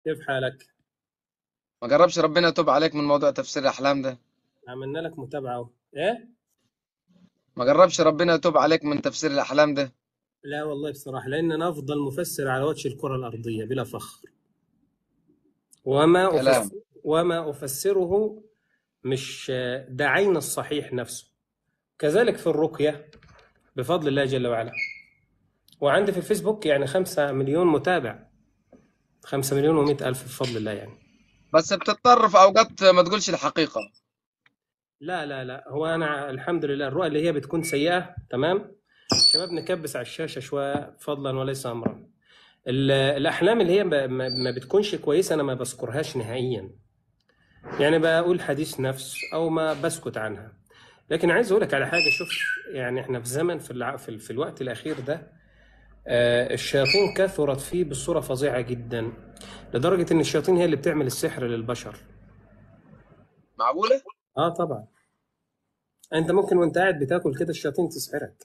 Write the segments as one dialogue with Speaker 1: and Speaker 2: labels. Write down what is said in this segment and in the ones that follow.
Speaker 1: كيف حالك؟
Speaker 2: ما جربش ربنا يتوب عليك من موضوع تفسير الأحلام ده
Speaker 1: عملنا لك متابعة اهو ايه؟
Speaker 2: ما جربش ربنا يتوب عليك من تفسير الأحلام ده
Speaker 1: لا والله بصراحة لأن أنا أفضل مفسر على وجه الكرة الأرضية بلا فخر وما
Speaker 2: كلام
Speaker 1: أفسر وما أفسره مش ده عين الصحيح نفسه كذلك في الرقية بفضل الله جل وعلا وعندي في الفيسبوك يعني خمسة مليون متابع خمسة مليون ومئة ألف بفضل الله يعني
Speaker 2: بس بتضطر في أوقات ما تقولش الحقيقة
Speaker 1: لا لا لا هو أنا الحمد لله الرؤى اللي هي بتكون سيئة تمام شباب نكبس على الشاشة شوية فضلا وليس أمرا ال- الأحلام اللي هي ب- ما ما بتكونش كويسة أنا ما بذكرهاش نهائيا يعني بقول حديث نفس أو ما بسكت عنها لكن عايز أقول لك على حاجة شوف يعني إحنا في زمن في الع... في, ال... في الوقت الأخير ده آه، الشياطين كثرت فيه بصورة فظيعة جدا لدرجة إن الشياطين هي اللي بتعمل السحر للبشر
Speaker 2: معقولة؟
Speaker 1: آه طبعا أنت ممكن وأنت قاعد بتاكل كده الشياطين تسحرك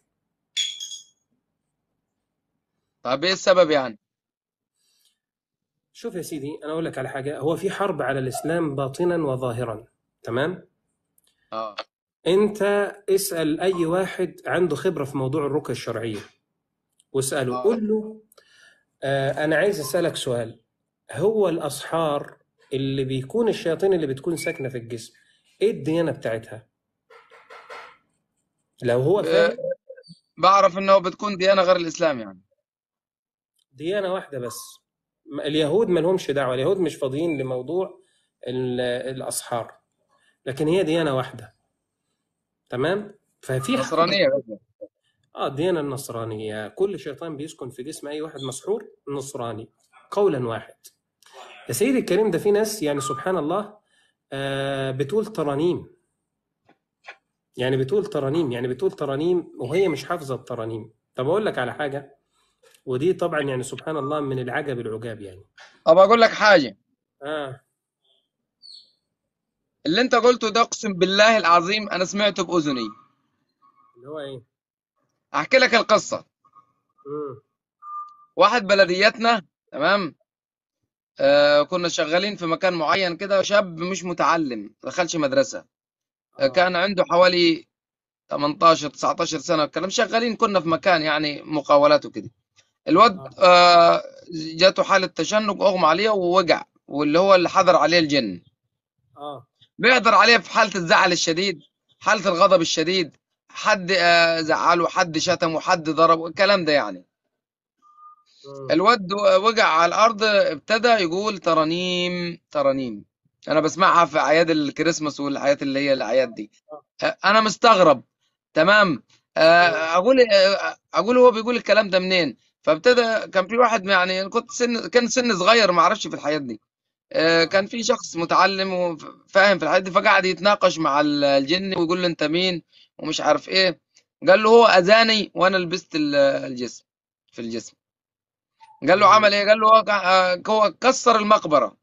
Speaker 2: طب إيه السبب يعني؟
Speaker 1: شوف يا سيدي أنا أقول لك على حاجة هو في حرب على الإسلام باطنا وظاهرا تمام
Speaker 2: آه
Speaker 1: أنت اسأل أي واحد عنده خبرة في موضوع الرقية الشرعية واسأله
Speaker 2: آه
Speaker 1: قول له آه أنا عايز أسألك سؤال هو الأسحار اللي بيكون الشياطين اللي بتكون ساكنة في الجسم إيه الديانة بتاعتها لو هو
Speaker 2: ب-
Speaker 1: فاهم
Speaker 2: بعرف إنه بتكون ديانة غير الإسلام يعني
Speaker 1: ديانة واحدة بس م- اليهود ما لهمش دعوة اليهود مش فاضيين لموضوع ال- الأسحار لكن هي ديانة واحدة تمام ففي حرب
Speaker 2: نصرانية بس
Speaker 1: اه الديانة النصرانية كل شيطان بيسكن في جسم أي واحد مسحور نصراني قولا واحد يا سيدي الكريم ده في ناس يعني سبحان الله آه بتقول ترانيم يعني بتقول ترانيم يعني بتقول ترانيم وهي مش حافظة الترانيم طب أقول لك على حاجة ودي طبعا يعني سبحان الله من العجب العجاب يعني
Speaker 2: طب أقول لك حاجة
Speaker 1: اه
Speaker 2: اللي أنت قلته ده أقسم بالله العظيم أنا سمعته بأذني
Speaker 1: اللي هو ايه
Speaker 2: أحكي لك القصة
Speaker 1: مم.
Speaker 2: واحد بلدياتنا تمام آه كنا شغالين في مكان معين كده شاب مش متعلم دخلش مدرسة آه
Speaker 1: اه
Speaker 2: كان عنده حوالي 18 19 سنة الكلام شغالين كنا في مكان يعني مقاولات وكده الواد
Speaker 1: اه
Speaker 2: آه جاته حالة تشنج أغمى عليه ووقع واللي هو اللي حضر عليه الجن
Speaker 1: اه
Speaker 2: بيحضر عليه في حالة الزعل الشديد حالة الغضب الشديد حد آه زعله حد شتمه حد ضربه الكلام ده يعني
Speaker 1: مم.
Speaker 2: الواد وقع على الأرض ابتدى يقول ترانيم ترانيم أنا بسمعها في أعياد الكريسماس والأعياد اللي هي الأعياد دي آه، أنا مستغرب تمام آه،
Speaker 1: مم.
Speaker 2: أقول آه، أقول هو بيقول الكلام ده منين فابتدى كان في واحد يعني كنت سن كان سن صغير ما أعرفش في الحياة دي آه، كان
Speaker 1: اه
Speaker 2: في شخص متعلم وفاهم في الحياة دي فقعد يتناقش مع ال- الجن ويقول له أنت مين ومش عارف إيه قال له هو أذاني وأنا لبست ال- الجسم في الجسم قال له
Speaker 1: مم.
Speaker 2: عمل ايه قال له هو ك- هو كسر المقبرة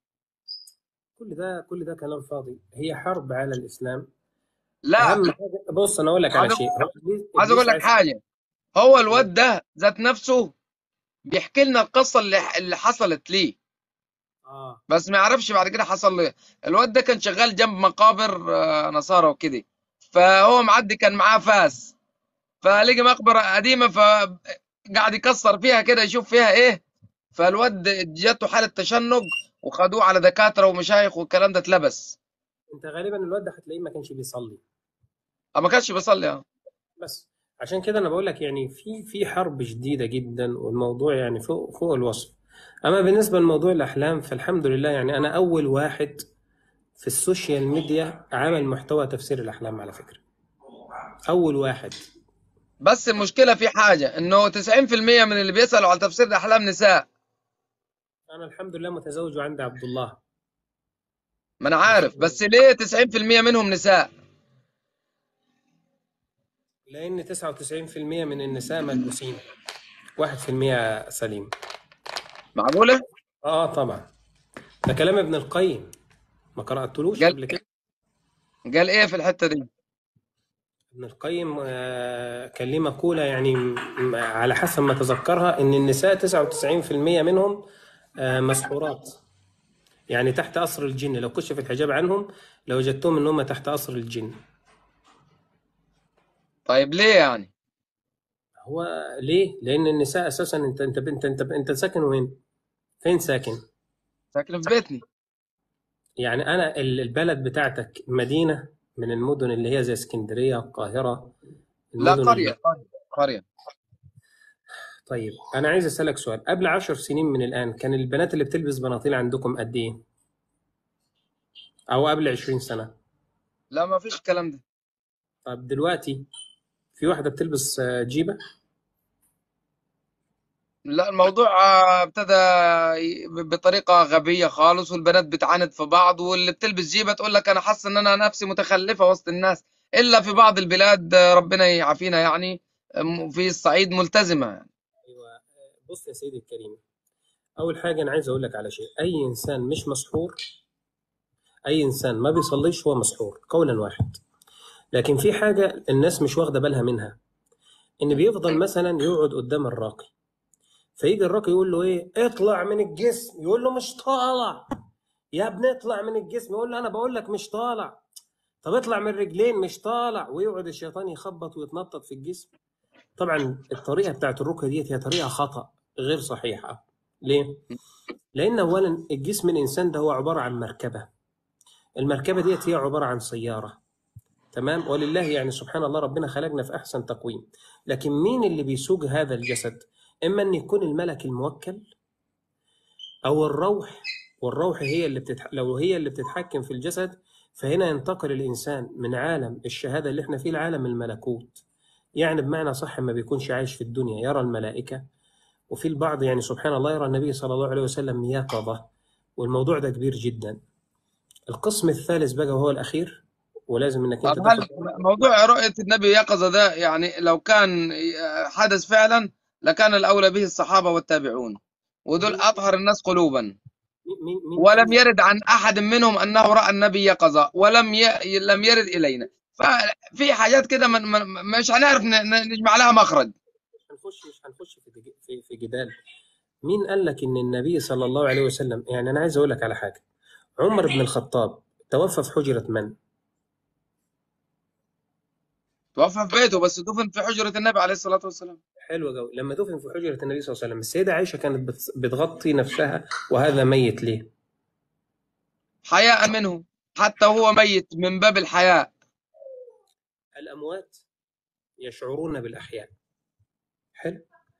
Speaker 1: كل ده كل ده كلام فاضي هي حرب على الإسلام
Speaker 2: لا
Speaker 1: أهم حاجة بص أنا أقول لك على
Speaker 2: عايز
Speaker 1: شيء هو إبليس
Speaker 2: عايز اقول
Speaker 1: إبليس
Speaker 2: لك
Speaker 1: عايز
Speaker 2: حاجة هو
Speaker 1: مم.
Speaker 2: الواد ده ذات نفسه بيحكي لنا القصة اللي اللي حصلت ليه
Speaker 1: اه
Speaker 2: بس ما يعرفش بعد كده حصل له ايه الواد ده كان شغال جنب مقابر آه، نصارى وكده فهو معدي كان معاه فاس
Speaker 1: اه
Speaker 2: فلقي مقبرة قديمة فقعد يكسر فيها كده يشوف فيها ايه فالواد جاته حالة تشنج وخدوه على دكاترة ومشايخ والكلام ده اتلبس
Speaker 1: أنت غالبا الواد ده هتلاقيه ما كانش بيصلي
Speaker 2: أه ما كانش بيصلي اه
Speaker 1: بس عشان كده انا بقول لك يعني في في حرب شديده جدا والموضوع يعني فوق فوق الوصف اما بالنسبه لموضوع الاحلام فالحمد لله يعني انا اول واحد في السوشيال ميديا عمل محتوى تفسير الاحلام على فكره اول واحد
Speaker 2: بس المشكلة في حاجة إنه 90% من اللي بيسألوا على تفسير الأحلام نساء
Speaker 1: انا الحمد لله متزوج وعندي عبد الله
Speaker 2: ما أنا
Speaker 1: بس
Speaker 2: عارف بس ليه 90% منهم نساء
Speaker 1: لان 99% من النساء ملبوسين 1% سليم
Speaker 2: معقولة؟
Speaker 1: اه طبعا ده كلام ابن القيم ما قراتلوش
Speaker 2: قال
Speaker 1: قبل كده
Speaker 2: قال إيه في الحتة دي؟
Speaker 1: ابن القيم آه، كان ليه مقولة يعني م- م- على حسب ما تذكرها إن النساء 99% منهم آه، مسحورات يعني تحت أسر الجن لو كشف الحجاب عنهم لوجدتهم إن هم تحت أسر الجن
Speaker 2: طيب ليه يعني
Speaker 1: هو ليه؟ لأن النساء أساسا أنت أنت أنت أنت, أنت ساكن وين؟ فين ساكن؟
Speaker 2: ساكن في بيتني
Speaker 1: يعني أنا ال- البلد بتاعتك مدينة من المدن اللي هي زي اسكندرية القاهرة
Speaker 2: لا
Speaker 1: المدن
Speaker 2: قرية
Speaker 1: اللي...
Speaker 2: قرية قرية
Speaker 1: طيب أنا عايز أسألك سؤال قبل عشر سنين من الآن كان البنات اللي بتلبس بناطيل عندكم قد إيه؟ أو قبل عشرين سنة
Speaker 2: لا ما فيش الكلام ده
Speaker 1: طب دلوقتي في واحدة بتلبس آه، جيبة
Speaker 2: لا الموضوع آه، ابتدى ي- بطريقة غبية خالص والبنات بتعاند في بعض واللي بتلبس جيبة تقول لك أنا حاسة إن أنا نفسي متخلفة وسط الناس إلا في بعض البلاد آه، ربنا يعافينا يعني آم، في الصعيد ملتزمة يعني.
Speaker 1: أيوة بص يا سيدي الكريم أول حاجة أنا عايز أقول لك على شيء أي إنسان مش مسحور أي إنسان ما بيصليش هو مسحور قولا واحد لكن في حاجة الناس مش واخدة بالها منها إن بيفضل مثلا يقعد قدام الراقي فيجي الراقي يقول له إيه اطلع من الجسم يقول له مش طالع يا ابني اطلع من الجسم يقول له أنا بقول لك مش طالع طب اطلع من الرجلين مش طالع ويقعد الشيطان يخبط ويتنطط في الجسم طبعا الطريقة بتاعت الرقية ديت هي طريقة خطأ غير صحيحة ليه؟ لأن أولا الجسم الإنسان ده هو عبارة عن مركبة المركبة ديت هي عبارة عن سيارة تمام ولله يعني سبحان الله ربنا خلقنا في أحسن تقويم لكن مين اللي بيسوق هذا الجسد إما أن يكون الملك الموكل أو الروح والروح هي اللي بتتح... لو هي اللي بتتحكم في الجسد فهنا ينتقل الإنسان من عالم الشهادة اللي احنا فيه لعالم الملكوت يعني بمعنى صح ما بيكونش عايش في الدنيا يرى الملائكة وفي البعض يعني سبحان الله يرى النبي صلى الله عليه وسلم يقظة والموضوع ده كبير جدا القسم الثالث بقى وهو الأخير ولازم انك انت
Speaker 2: طب هل
Speaker 1: تاخد بالك.
Speaker 2: موضوع رؤية النبي يقظة ده يعني لو كان آه، حدث فعلا لكان الأولى به الصحابة والتابعون ودول
Speaker 1: مين
Speaker 2: أطهر الناس قلوبا
Speaker 1: مين مين مين
Speaker 2: ولم
Speaker 1: قال
Speaker 2: يرد عن أحد منهم أنه رأى النبي يقظة ولم ي... لم يرد إلينا ففي حاجات كده من... من... مش هنعرف ن... ن- نجمع لها مخرج
Speaker 1: مش هنخش مش هنخش في دج- في في جدال مين قال لك ان النبي صلى الله عليه وسلم يعني انا عايز اقول لك على حاجه عمر بن الخطاب توفى في حجره من؟
Speaker 2: توفى في بيته بس دفن في حجرة النبي عليه الصلاة والسلام
Speaker 1: حلو قوي لما دفن في حجره النبي صلى الله عليه وسلم السيده عائشه كانت بت- بتغطي نفسها وهذا ميت ليه؟
Speaker 2: حياء منه حتى هو ميت من باب الحياء
Speaker 1: الاموات يشعرون بالاحياء حلو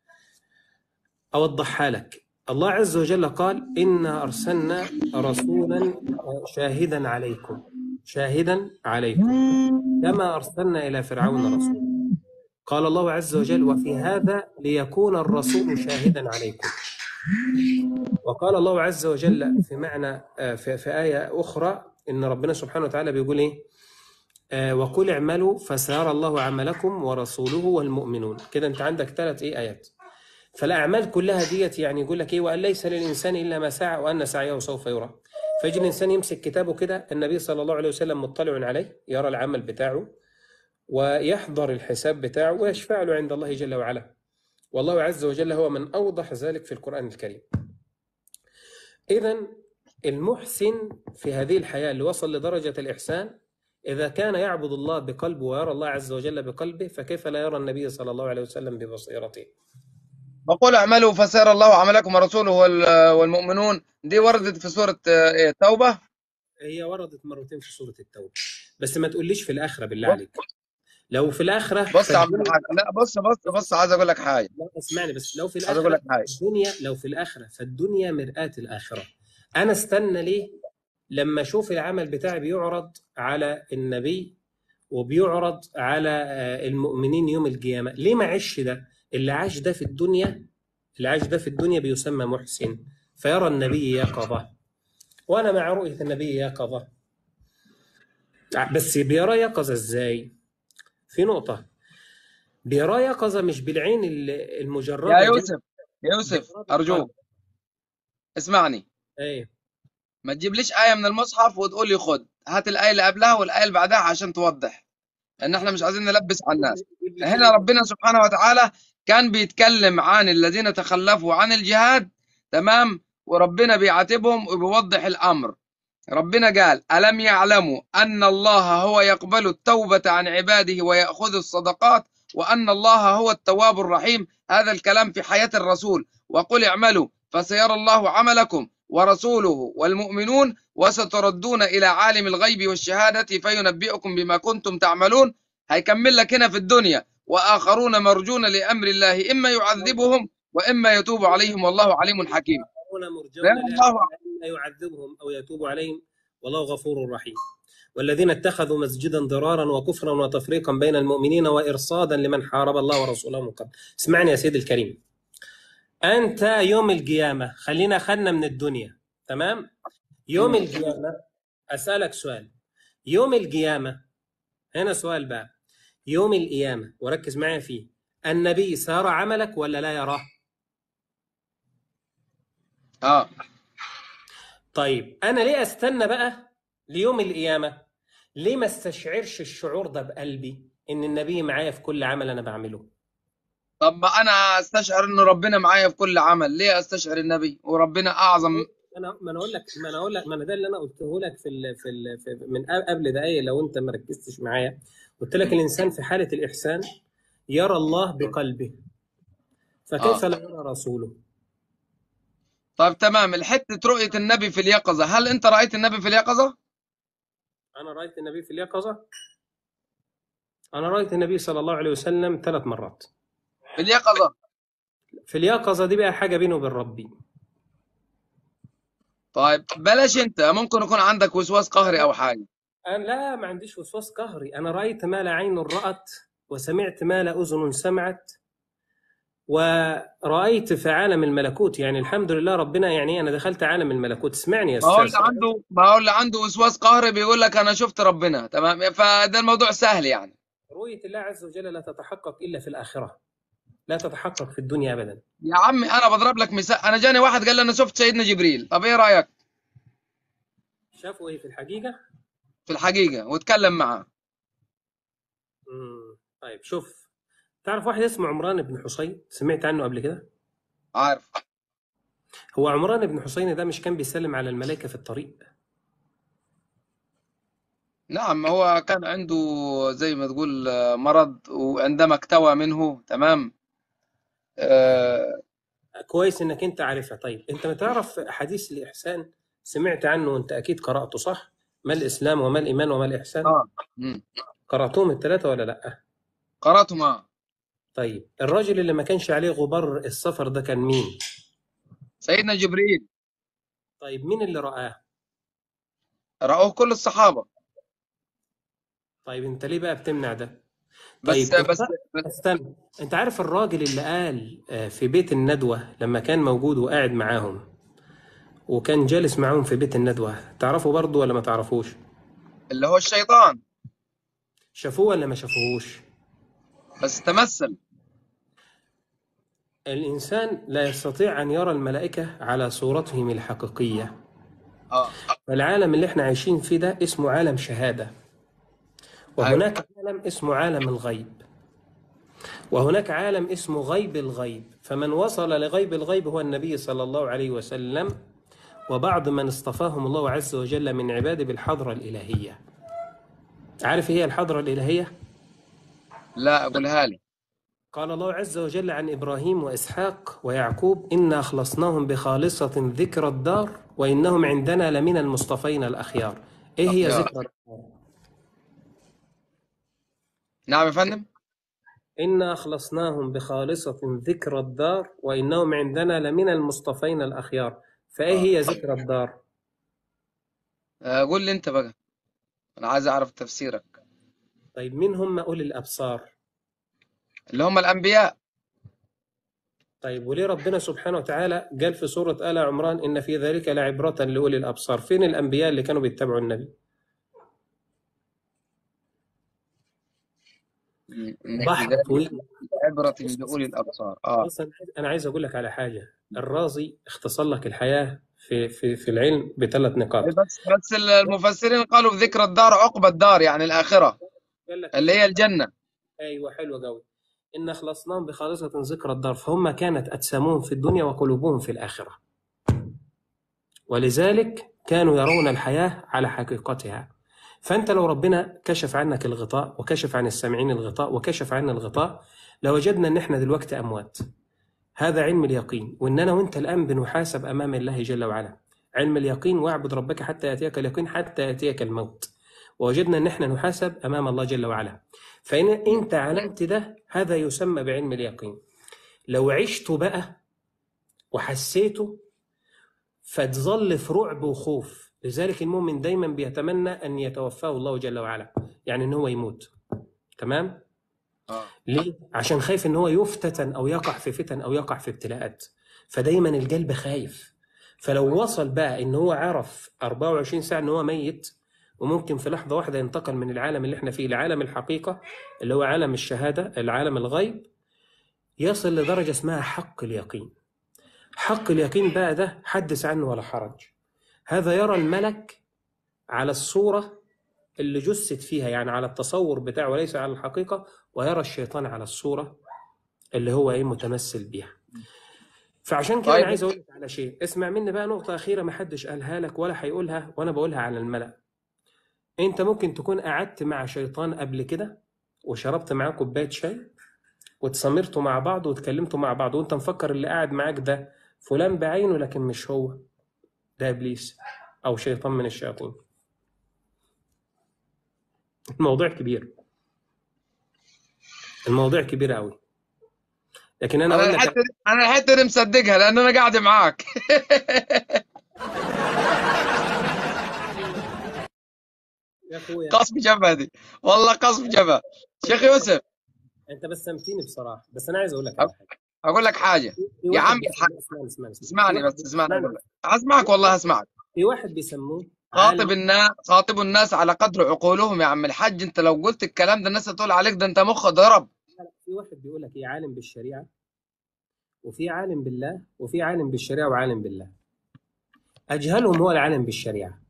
Speaker 1: اوضحها لك الله عز وجل قال انا ارسلنا رسولا شاهدا عليكم شاهدا عليكم كما ارسلنا الى فرعون رسولا قال الله عز وجل وفي هذا ليكون الرسول شاهدا عليكم وقال الله عز وجل في معنى آه، في, في آية أخرى إن ربنا سبحانه وتعالى بيقول إيه آه، وقل اعملوا فسيرى الله عملكم ورسوله والمؤمنون كده أنت عندك ثلاث إيه آيات فالأعمال كلها ديت يعني يقول لك إيه وأن ليس للإنسان إلا ما سعى وأن سعيه سوف يرى فيجي الإنسان يمسك كتابه كده النبي صلى الله عليه وسلم مطلع عليه يرى العمل بتاعه ويحضر الحساب بتاعه ويشفع له عند الله جل وعلا والله عز وجل هو من أوضح ذلك في القرآن الكريم إذا المحسن في هذه الحياة اللي وصل لدرجة الإحسان إذا كان يعبد الله بقلبه ويرى الله عز وجل بقلبه فكيف لا يرى النبي صلى الله عليه وسلم ببصيرته
Speaker 2: وقل اعملوا فسيرى الله عملكم ورسوله وال- والمؤمنون دي وردت في سورة آه، إيه التوبة
Speaker 1: هي وردت مرتين في سورة التوبة بس ما تقوليش في الآخرة بالله
Speaker 2: بص
Speaker 1: عليك لو في الآخرة
Speaker 2: بص يا عم
Speaker 1: فالدنيا
Speaker 2: الحاج لا بص بص بص عايز اقول لك حاجة
Speaker 1: لا اسمعني بس لو في
Speaker 2: عايز اقول
Speaker 1: الآخرة
Speaker 2: لك حاجة
Speaker 1: الدنيا لو في الآخرة فالدنيا مرآة الآخرة أنا استنى ليه لما أشوف العمل بتاعي بيعرض على النبي وبيعرض على آه، المؤمنين يوم القيامة ليه ما عيش ده اللي عاش ده في الدنيا اللي عاش ده في الدنيا بيسمى محسن فيرى النبي يقظة وأنا مع رؤية النبي يقظة بس بيرى يقظة إزاي في نقطة بيرى يقظة مش بالعين ال-
Speaker 2: يا
Speaker 1: المجردة دي
Speaker 2: يوسف يا يوسف
Speaker 1: بإرادة قلب
Speaker 2: أرجوك اسمعني
Speaker 1: ايه
Speaker 2: ما تجيبليش آية من المصحف وتقول لي خد هات الآية اللي قبلها والآية اللي بعدها عشان توضح لأن احنا مش عايزين نلبس على الناس
Speaker 1: جيب لي
Speaker 2: هنا
Speaker 1: كلمة
Speaker 2: ربنا سبحانه وتعالى كان بيتكلم عن الذين تخلفوا عن الجهاد تمام وربنا بيعاتبهم وبيوضح الأمر ربنا قال ألم يعلموا أن الله هو يقبل التوبة عن عباده ويأخذ الصدقات وأن الله هو التواب الرحيم هذا الكلام في حياة الرسول وقل اعملوا فسيرى الله عملكم ورسوله والمؤمنون وستردون إلى عالم الغيب والشهادة فينبئكم بما كنتم تعملون هيكمل لك هنا في الدنيا وآخرون مرجون لأمر الله إما يعذبهم وإما يتوب عليهم والله عليم حكيم
Speaker 1: هنا مرجون
Speaker 2: لا
Speaker 1: لا
Speaker 2: الله
Speaker 1: إما يعذبهم أو يتوب عليهم والله غفور رحيم والذين اتخذوا مسجدا ضرارا وكفرا وتفريقا بين المؤمنين وإرصادا لمن حارب الله ورسوله من قبل اسمعني يا سيدي الكريم أنت يوم القيامة خلينا خلنا من الدنيا تمام يوم القيامة أسألك سؤال يوم القيامة هنا سؤال بقى يوم القيامة وركز معايا فيه النبي سيرى عملك ولا لا يراه
Speaker 2: آه
Speaker 1: طيب انا ليه استنى بقى ليوم القيامه ليه ما استشعرش الشعور ده بقلبي ان النبي معايا في كل عمل انا بعمله
Speaker 2: طب ما أنا أستشعر إن ربنا معايا في كل عمل ليه أستشعر النبي وربنا أعظم
Speaker 1: انا ما انا اقول لك ما انا اقول لك ما انا ده اللي انا قلته لك في ال في, ال في من قبل دقايق لو انت ما ركزتش معايا قلت لك الانسان في حاله الاحسان يرى الله بقلبه فكيف
Speaker 2: آه.
Speaker 1: لا يرى رسوله
Speaker 2: طيب تمام الحتة رؤية النبي في اليقظة هل أنت رأيت النبي في اليقظة؟
Speaker 1: انا رايت النبي في اليقظه انا رايت النبي صلى الله عليه وسلم ثلاث مرات
Speaker 2: في اليقظة
Speaker 1: في اليقظه دي بقى حاجه بينه وبين ربي
Speaker 2: طيب بلاش أنت ممكن يكون عندك وسواس قهري أو حاجة
Speaker 1: أنا لا ما عنديش وسواس قهري أنا رأيت ما لا عين رأت وسمعت ما لا أذن سمعت ورأيت في عالم الملكوت يعني الحمد لله ربنا يعني أنا دخلت عالم الملكوت اسمعني يا
Speaker 2: ما هو
Speaker 1: أستاذ
Speaker 2: اللي عنده ما هو اللي عنده وسواس قهري بيقول لك أنا شفت ربنا تمام فده الموضوع سهل يعني
Speaker 1: رؤية الله عز وجل لا تتحقق إلا في الآخرة لا تتحقق في الدنيا أبدا
Speaker 2: يا عمي أنا بضرب لك مثال أنا جاني واحد قال لي أنا شفت سيدنا جبريل طب إيه رأيك
Speaker 1: شافوا إيه في الحقيقة
Speaker 2: في الحقيقة واتكلم معاه
Speaker 1: مم. طيب شوف تعرف واحد اسمه عمران بن حصين سمعت عنه قبل كده
Speaker 2: عارف
Speaker 1: هو عمران بن حصين ده مش كان بيسلم على الملائكة في الطريق
Speaker 2: نعم هو كان عنده زي ما تقول آه، مرض وعندما اكتوى منه تمام آه
Speaker 1: كويس انك انت عارفها طيب انت ما تعرف حديث الاحسان سمعت عنه وانت اكيد قراته صح ما الاسلام وما الايمان وما الاحسان
Speaker 2: آه. مم.
Speaker 1: قراتهم الثلاثه ولا لا
Speaker 2: قرأته معه
Speaker 1: طيب الراجل اللي ما كانش عليه غبار السفر ده كان مين
Speaker 2: سيدنا جبريل
Speaker 1: طيب مين اللي رآه
Speaker 2: رأوه كل الصحابة
Speaker 1: طيب انت ليه بقى بتمنع ده طيب
Speaker 2: بس
Speaker 1: انت
Speaker 2: بس
Speaker 1: استنى انت عارف الراجل اللي قال آه، في بيت الندوه لما كان موجود وقاعد معاهم وكان جالس معاهم في بيت الندوه تعرفوا برضه ولا ما تعرفوش
Speaker 2: اللي هو الشيطان
Speaker 1: شافوه ولا ما شافوهوش
Speaker 2: بس تمثل
Speaker 1: الإنسان لا يستطيع أن يرى الملائكة على صورتهم الحقيقية
Speaker 2: اه
Speaker 1: فالعالم اللي احنا عايشين فيه ده اسمه عالم شهادة وهناك عالم اسمه عالم الغيب وهناك عالم اسمه غيب الغيب فمن وصل لغيب الغيب هو النبي صلى الله عليه وسلم وبعض من اصطفاهم الله عز وجل من عباده بالحضرة الإلهية عارف إيه هي الحضرة الإلهية؟
Speaker 2: لا قولها لي
Speaker 1: قال الله عز وجل عن إبراهيم وإسحاق ويعقوب إنا أخلصناهم بخالصة ذكر الدار وإنهم عندنا لمن المصطفين الأخيار إيه هي
Speaker 2: أخيار.
Speaker 1: ذكر الدار؟
Speaker 2: نعم يا فندم
Speaker 1: إنا أخلصناهم بخالصة ذكر الدار وإنهم عندنا لمن المصطفين الأخيار فإيه هي ذكر الدار؟
Speaker 2: آه قول لي انت بقى انا عايز اعرف تفسيرك
Speaker 1: طيب مين هم أولي الأبصار؟
Speaker 2: اللي هم الانبياء
Speaker 1: طيب وليه ربنا سبحانه وتعالى قال في سورة آل عمران إن في ذلك لعبرة لأولي الأبصار فين الأنبياء اللي كانوا بيتبعوا النبي؟
Speaker 2: مم. إن في
Speaker 1: بحر
Speaker 2: ذلك
Speaker 1: طويل
Speaker 2: عبرة لأولي الأبصار اه
Speaker 1: بص أنا عايز- أنا عايز أقول لك على حاجة الرازي اختصر لك الحياة في في في العلم بثلاث نقاط
Speaker 2: بس بس المفسرين قالوا في ذكر الدار عقبى الدار يعني الآخرة
Speaker 1: قال لك
Speaker 2: اللي هي الجنة
Speaker 1: أيوه حلوة قوي إن خلصناهم بخالصة ذكر الدار فهم كانت أجسامهم في الدنيا وقلوبهم في الآخرة ولذلك كانوا يرون الحياة على حقيقتها فأنت لو ربنا كشف عنك الغطاء وكشف عن السامعين الغطاء وكشف عنا الغطاء لوجدنا أن احنا دلوقتي أموات هذا علم اليقين وأن أنا وأنت الآن بنحاسب أمام الله جل وعلا علم اليقين واعبد ربك حتى يأتيك اليقين حتى يأتيك الموت ووجدنا أن احنا نحاسب أمام الله جل وعلا فإن أنت علمت ده هذا يسمى بعلم اليقين لو عشت بقى وحسيته فتظل في رعب وخوف لذلك المؤمن دايما بيتمنى أن يتوفاه الله جل وعلا يعني أن هو يموت تمام
Speaker 2: اه
Speaker 1: ليه؟ عشان خايف ان هو يفتتن او يقع في فتن او يقع في ابتلاءات فدايما القلب خايف فلو وصل بقى ان هو عرف 24 ساعه ان هو ميت وممكن في لحظه واحده ينتقل من العالم اللي احنا فيه لعالم الحقيقه اللي هو عالم الشهاده العالم الغيب يصل لدرجه اسمها حق اليقين حق اليقين بقى ده حدث عنه ولا حرج هذا يرى الملك على الصوره اللي جثت فيها يعني على التصور بتاعه وليس على الحقيقه ويرى الشيطان على الصورة اللي هو ايه متمثل بيها فعشان كده
Speaker 2: طيب.
Speaker 1: انا عايز اقول لك على شيء اسمع مني بقى نقطة أخيرة ما حدش قالها لك ولا هيقولها وانا بقولها على الملأ انت ممكن تكون قعدت مع شيطان قبل كده وشربت معاه كوباية شاي واتسمرتوا مع بعض واتكلمتوا مع بعض وانت مفكر اللي قاعد معاك ده فلان بعينه لكن مش هو ده ابليس او شيطان من الشياطين الموضوع كبير الموضوع كبير قوي لكن انا
Speaker 2: انا
Speaker 1: اقول لك
Speaker 2: الحته دي انا الحته دي مصدقها لان انا قاعد معاك
Speaker 1: يا اخويا
Speaker 2: قصف جبهه دي والله قصف جبهه شيخ يوسف
Speaker 1: انت بسمتني بصراحه بس انا عايز اقول لك على حاجه
Speaker 2: اقول لك حاجه
Speaker 1: في
Speaker 2: يا
Speaker 1: واحد
Speaker 2: عمي
Speaker 1: بيسموه-
Speaker 2: الحق
Speaker 1: اسمعني اسمعني
Speaker 2: اسمعني بس
Speaker 1: في
Speaker 2: اسمعني
Speaker 1: واحد-
Speaker 2: أقول لك. اسمعك والله اسمعك
Speaker 1: في واحد بيسموه
Speaker 2: خاطب
Speaker 1: عالم
Speaker 2: الناس خاطب الناس على قدر عقولهم يا عم الحاج انت لو قلت الكلام ده الناس هتقول عليك ده انت مخ ضرب
Speaker 1: في واحد بيقول لك ايه عالم بالشريعه وفي عالم بالله وفي عالم بالشريعه وعالم بالله اجهلهم هو العالم بالشريعه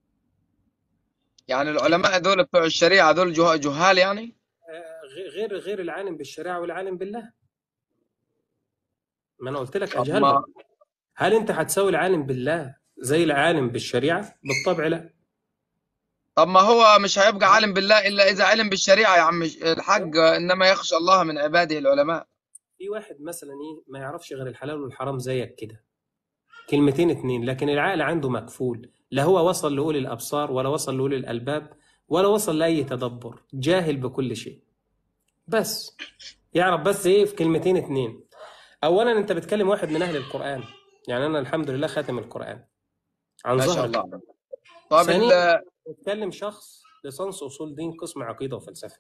Speaker 2: يعني العلماء دول بتوع الشريعه دول جه- جهال يعني
Speaker 1: آه، غ- غير غير العالم بالشريعه والعالم بالله ما انا قلت لك
Speaker 2: طب ما
Speaker 1: اجهلهم هل انت هتساوي العالم بالله زي العالم بالشريعه بالطبع لا
Speaker 2: طب ما هو مش هيبقى عالم بالله الا اذا علم بالشريعه يا عم الحاج انما يخشى الله من عباده العلماء
Speaker 1: في واحد مثلا ايه ما يعرفش غير الحلال والحرام زيك كده كلمتين اتنين لكن العقل عنده مكفول لا هو وصل لأولي الأبصار ولا وصل لأولي الألباب ولا وصل لأي تدبر جاهل بكل شيء بس يعرف بس ايه في كلمتين اتنين اولا انت بتكلم واحد من اهل القرآن يعني انا الحمد لله خاتم القرآن عن
Speaker 2: ما شاء
Speaker 1: ظهر
Speaker 2: الله
Speaker 1: قلب.
Speaker 2: طب
Speaker 1: ثانيا
Speaker 2: ال-
Speaker 1: بتكلم شخص لصنص اصول دين قسم عقيده وفلسفه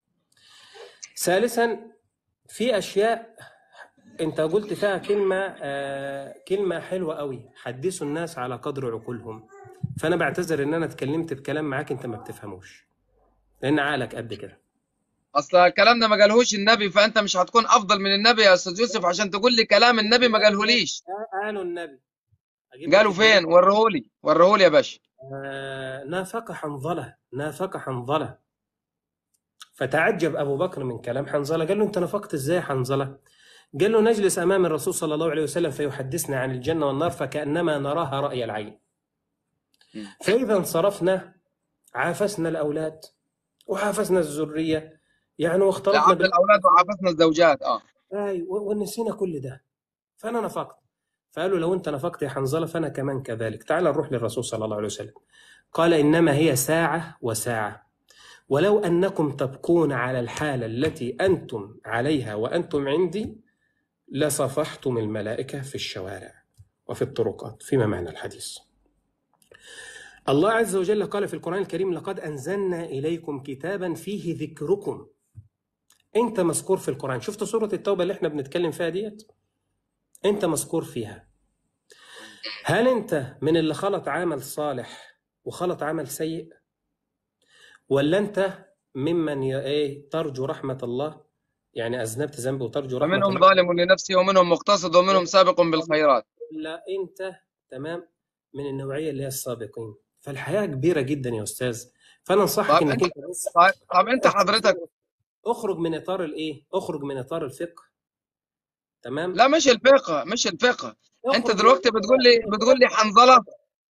Speaker 1: ثالثا في اشياء انت قلت فيها كلمه آه كلمه حلوه قوي حدثوا الناس على قدر عقولهم فانا بعتذر ان انا اتكلمت بكلام معاك انت ما بتفهموش لان عقلك قد كده
Speaker 2: اصل الكلام ده ما قالهوش النبي فانت مش هتكون افضل من النبي يا استاذ يوسف عشان تقول لي كلام النبي ما قالهوليش
Speaker 1: قالوا النبي أجيب لك
Speaker 2: قالوا
Speaker 1: الدليل؟
Speaker 2: فين وريهولي وريهولي يا باشا
Speaker 1: آه، نافق حنظلة نافق حنظلة فتعجب أبو بكر من كلام حنظلة قال له أنت نفقت إزاي يا حنظلة قال له نجلس أمام الرسول صلى الله عليه وسلم فيحدثنا عن الجنة والنار فكأنما نراها رأي العين
Speaker 2: مم.
Speaker 1: فإذا انصرفنا عافسنا الأولاد وعافسنا الذرية يعني واختلطنا
Speaker 2: لعبد
Speaker 1: بال...
Speaker 2: الاولاد وعافسنا الزوجات اه
Speaker 1: أي و- ونسينا كل ده فأنا نفقت فقالوا لو أنت نفقت يا حنظلة فأنا كمان كذلك تعال نروح للرسول صلى الله عليه وسلم قال إنما هي ساعة وساعة ولو أنكم تبقون على الحالة التي أنتم عليها وأنتم عندي لصفحتم الملائكة في الشوارع وفي الطرقات فيما معنى الحديث الله عز وجل قال في القرآن الكريم لقد أنزلنا إليكم كتابا فيه ذكركم أنت مذكور في القرآن شفت سورة التوبة اللي احنا بنتكلم فيها ديت أنت مذكور فيها هل أنت من اللي خلط عمل صالح وخلط عمل سيء ولا أنت ممن ي- إيه ترجو رحمة الله يعني أذنبت ذنب وترجو رحمة
Speaker 2: ومنهم
Speaker 1: الله
Speaker 2: ظالم لنفسه ومنهم مقتصد ومنهم سابق بالخيرات
Speaker 1: لا أنت تمام من النوعية اللي هي السابقين فالحياة كبيرة جدا يا أستاذ فأنا أنصحك
Speaker 2: طب
Speaker 1: إنك
Speaker 2: انت
Speaker 1: أنت بس
Speaker 2: طيب طب انت حضرتك
Speaker 1: اخرج من إطار الإيه؟ اخرج من إطار الفقه تمام؟
Speaker 2: لا مش الفقه مش الفقه انت
Speaker 1: اخرج من
Speaker 2: دلوقتي بتقول لي بتقول لي حنظله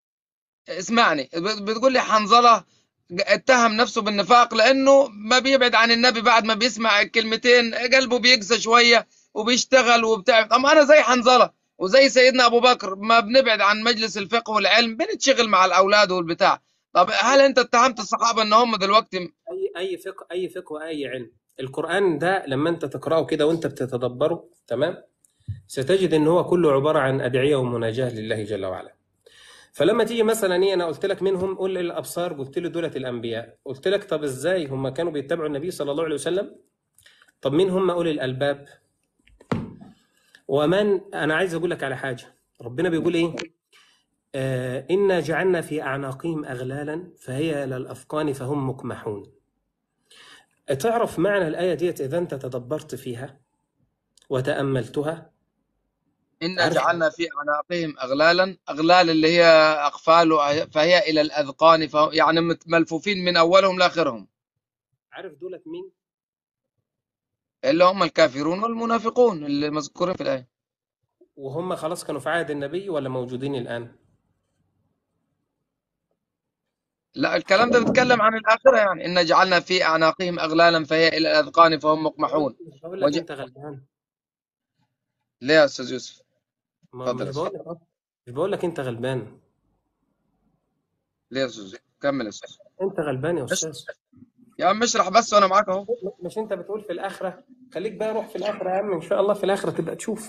Speaker 2: اسمعني بت- بتقول لي حنظله اتهم نفسه بالنفاق لانه ما بيبعد عن النبي بعد ما بيسمع الكلمتين قلبه بيقسى شويه وبيشتغل وبتاع طب انا زي حنظله وزي سيدنا ابو بكر ما بنبعد عن مجلس الفقه والعلم بنتشغل مع الاولاد والبتاع طب هل انت اتهمت الصحابه ان هم دلوقتي
Speaker 1: اي اي فقه اي فقه واي علم القران ده لما انت تقراه كده وانت بتتدبره تمام ستجد ان هو كله عباره عن ادعيه ومناجاه لله جل وعلا فلما تيجي مثلا ايه انا قلت لك منهم قل الابصار قلت له دولة الانبياء قلت لك طب ازاي هم كانوا بيتبعوا النبي صلى الله عليه وسلم طب مين هم اولي الالباب ومن انا عايز اقول لك على حاجه ربنا بيقول ايه آه انا جعلنا في اعناقهم اغلالا فهي الى الاذقان فهم مقمحون تعرف معنى الايه ديت اذا انت تدبرت فيها وتاملتها
Speaker 2: إنا
Speaker 1: عارف
Speaker 2: جعلنا في أعناقهم أغلالا أغلال اللي هي أقفال فهي إلى الأذقان فهم يعني مت- ملفوفين من أولهم لآخرهم
Speaker 1: عارف دولت مين
Speaker 2: اللي هم الكافرون والمنافقون اللي مذكورين في الآية
Speaker 1: وهم خلاص كانوا في عهد النبي ولا موجودين الان
Speaker 2: لا الكلام ده بيتكلم عن الآخرة يعني إنا جعلنا في أعناقهم أغلالا فهي إلى الأذقان فهم مقمحون
Speaker 1: مش بقول لك
Speaker 2: وج...
Speaker 1: انت غلبان
Speaker 2: ليه يا أستاذ يوسف
Speaker 1: ما
Speaker 2: اتفضل يا
Speaker 1: مش
Speaker 2: أستاذ
Speaker 1: بقول لك مش بقول لك انت غلبان
Speaker 2: ليه يا أستاذ يوسف كمل يا أستاذ
Speaker 1: انت غلبان يا
Speaker 2: مش
Speaker 1: استاذ
Speaker 2: يا عم اشرح بس وأنا معاك أهو
Speaker 1: مش انت بتقول في الاخره خليك بقى روح في الاخره يا عم ان شاء الله في الاخره تبقى تشوف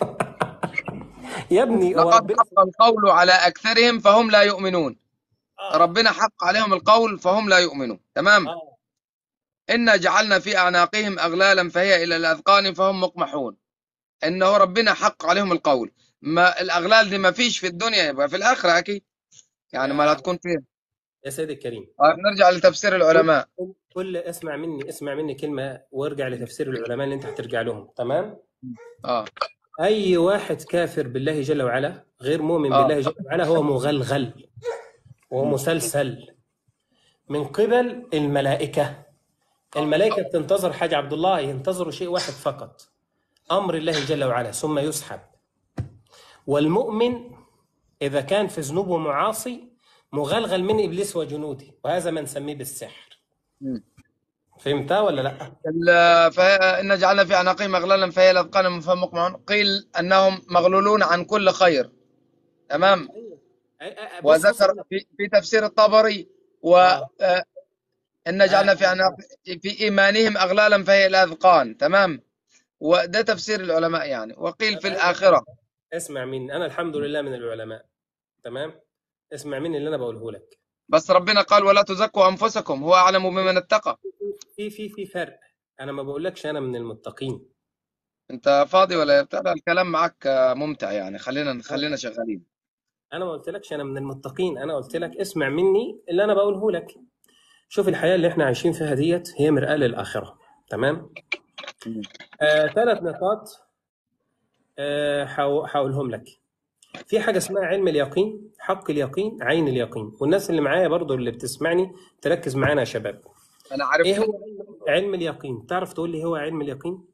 Speaker 1: يا ابني هو
Speaker 2: لقد
Speaker 1: ربنا
Speaker 2: حق القول على أكثرهم فهم لا يؤمنون
Speaker 1: اه
Speaker 2: ربنا حق عليهم القول فهم لا يؤمنون تمام
Speaker 1: اه
Speaker 2: إنا جعلنا في أعناقهم أغلالا فهي إلى الأذقان فهم مقمحون إنه ربنا حق عليهم القول ما الأغلال دي ما فيش في الدنيا يبقى في الآخرة أكيد يعني ما لا
Speaker 1: يا
Speaker 2: تكون فيها
Speaker 1: يا سيدي الكريم
Speaker 2: طيب نرجع لتفسير
Speaker 1: قل
Speaker 2: العلماء
Speaker 1: قل قل اسمع مني اسمع مني كلمه وارجع لتفسير العلماء اللي انت هترجع لهم تمام
Speaker 2: آه
Speaker 1: اي واحد كافر بالله جل وعلا غير مؤمن
Speaker 2: آه
Speaker 1: بالله جل وعلا هو مغلغل ومسلسل من قبل الملائكه الملائكه بتنتظر حاجه عبد الله ينتظروا شيء واحد فقط امر الله جل وعلا ثم يسحب والمؤمن إذا كان في ذنوب ومعاصي مغلغل من إبليس وجنوده وهذا ما نسميه بالسحر
Speaker 2: مم.
Speaker 1: فهمتها ولا لا؟
Speaker 2: ال- فإن جعلنا في أعناقهم أغلالا فهي الأذقان فهم مقمحون قيل أنهم مغلولون عن كل خير تمام
Speaker 1: أيوه أي- أي- بص بص
Speaker 2: وذكر
Speaker 1: أقول لك
Speaker 2: في, في تفسير الطبري و
Speaker 1: آه
Speaker 2: آه، إن جعلنا في
Speaker 1: آه
Speaker 2: أعناق في إيمانهم أغلالا فهي الأذقان تمام وده تفسير العلماء يعني وقيل في
Speaker 1: أنا
Speaker 2: الآخرة
Speaker 1: اسمع مني أنا الحمد لله من العلماء تمام؟ اسمع مني اللي أنا بقوله لك
Speaker 2: بس ربنا قال ولا تزكوا أنفسكم هو أعلم بمن اتقى
Speaker 1: في في في فرق أنا ما بقولكش أنا من المتقين
Speaker 2: أنت فاضي ولا بتاع ده؟ الكلام معك آه، ممتع يعني خلينا خلينا شغالين
Speaker 1: أنا ما قلتلكش أنا من المتقين أنا قلت لك اسمع مني اللي أنا بقوله لك شوف الحياة اللي إحنا عايشين فيها ديت هي مرآة للآخرة تمام؟
Speaker 2: مم.
Speaker 1: آه ثلاث نقاط آه حاو- هقولهم لك في حاجة اسمها علم اليقين حق اليقين عين اليقين والناس اللي معايا برضو اللي بتسمعني تركز معانا يا شباب
Speaker 2: أنا
Speaker 1: ايه
Speaker 2: عرفت
Speaker 1: هو علم علم اليقين تعرف تقول لي هو علم اليقين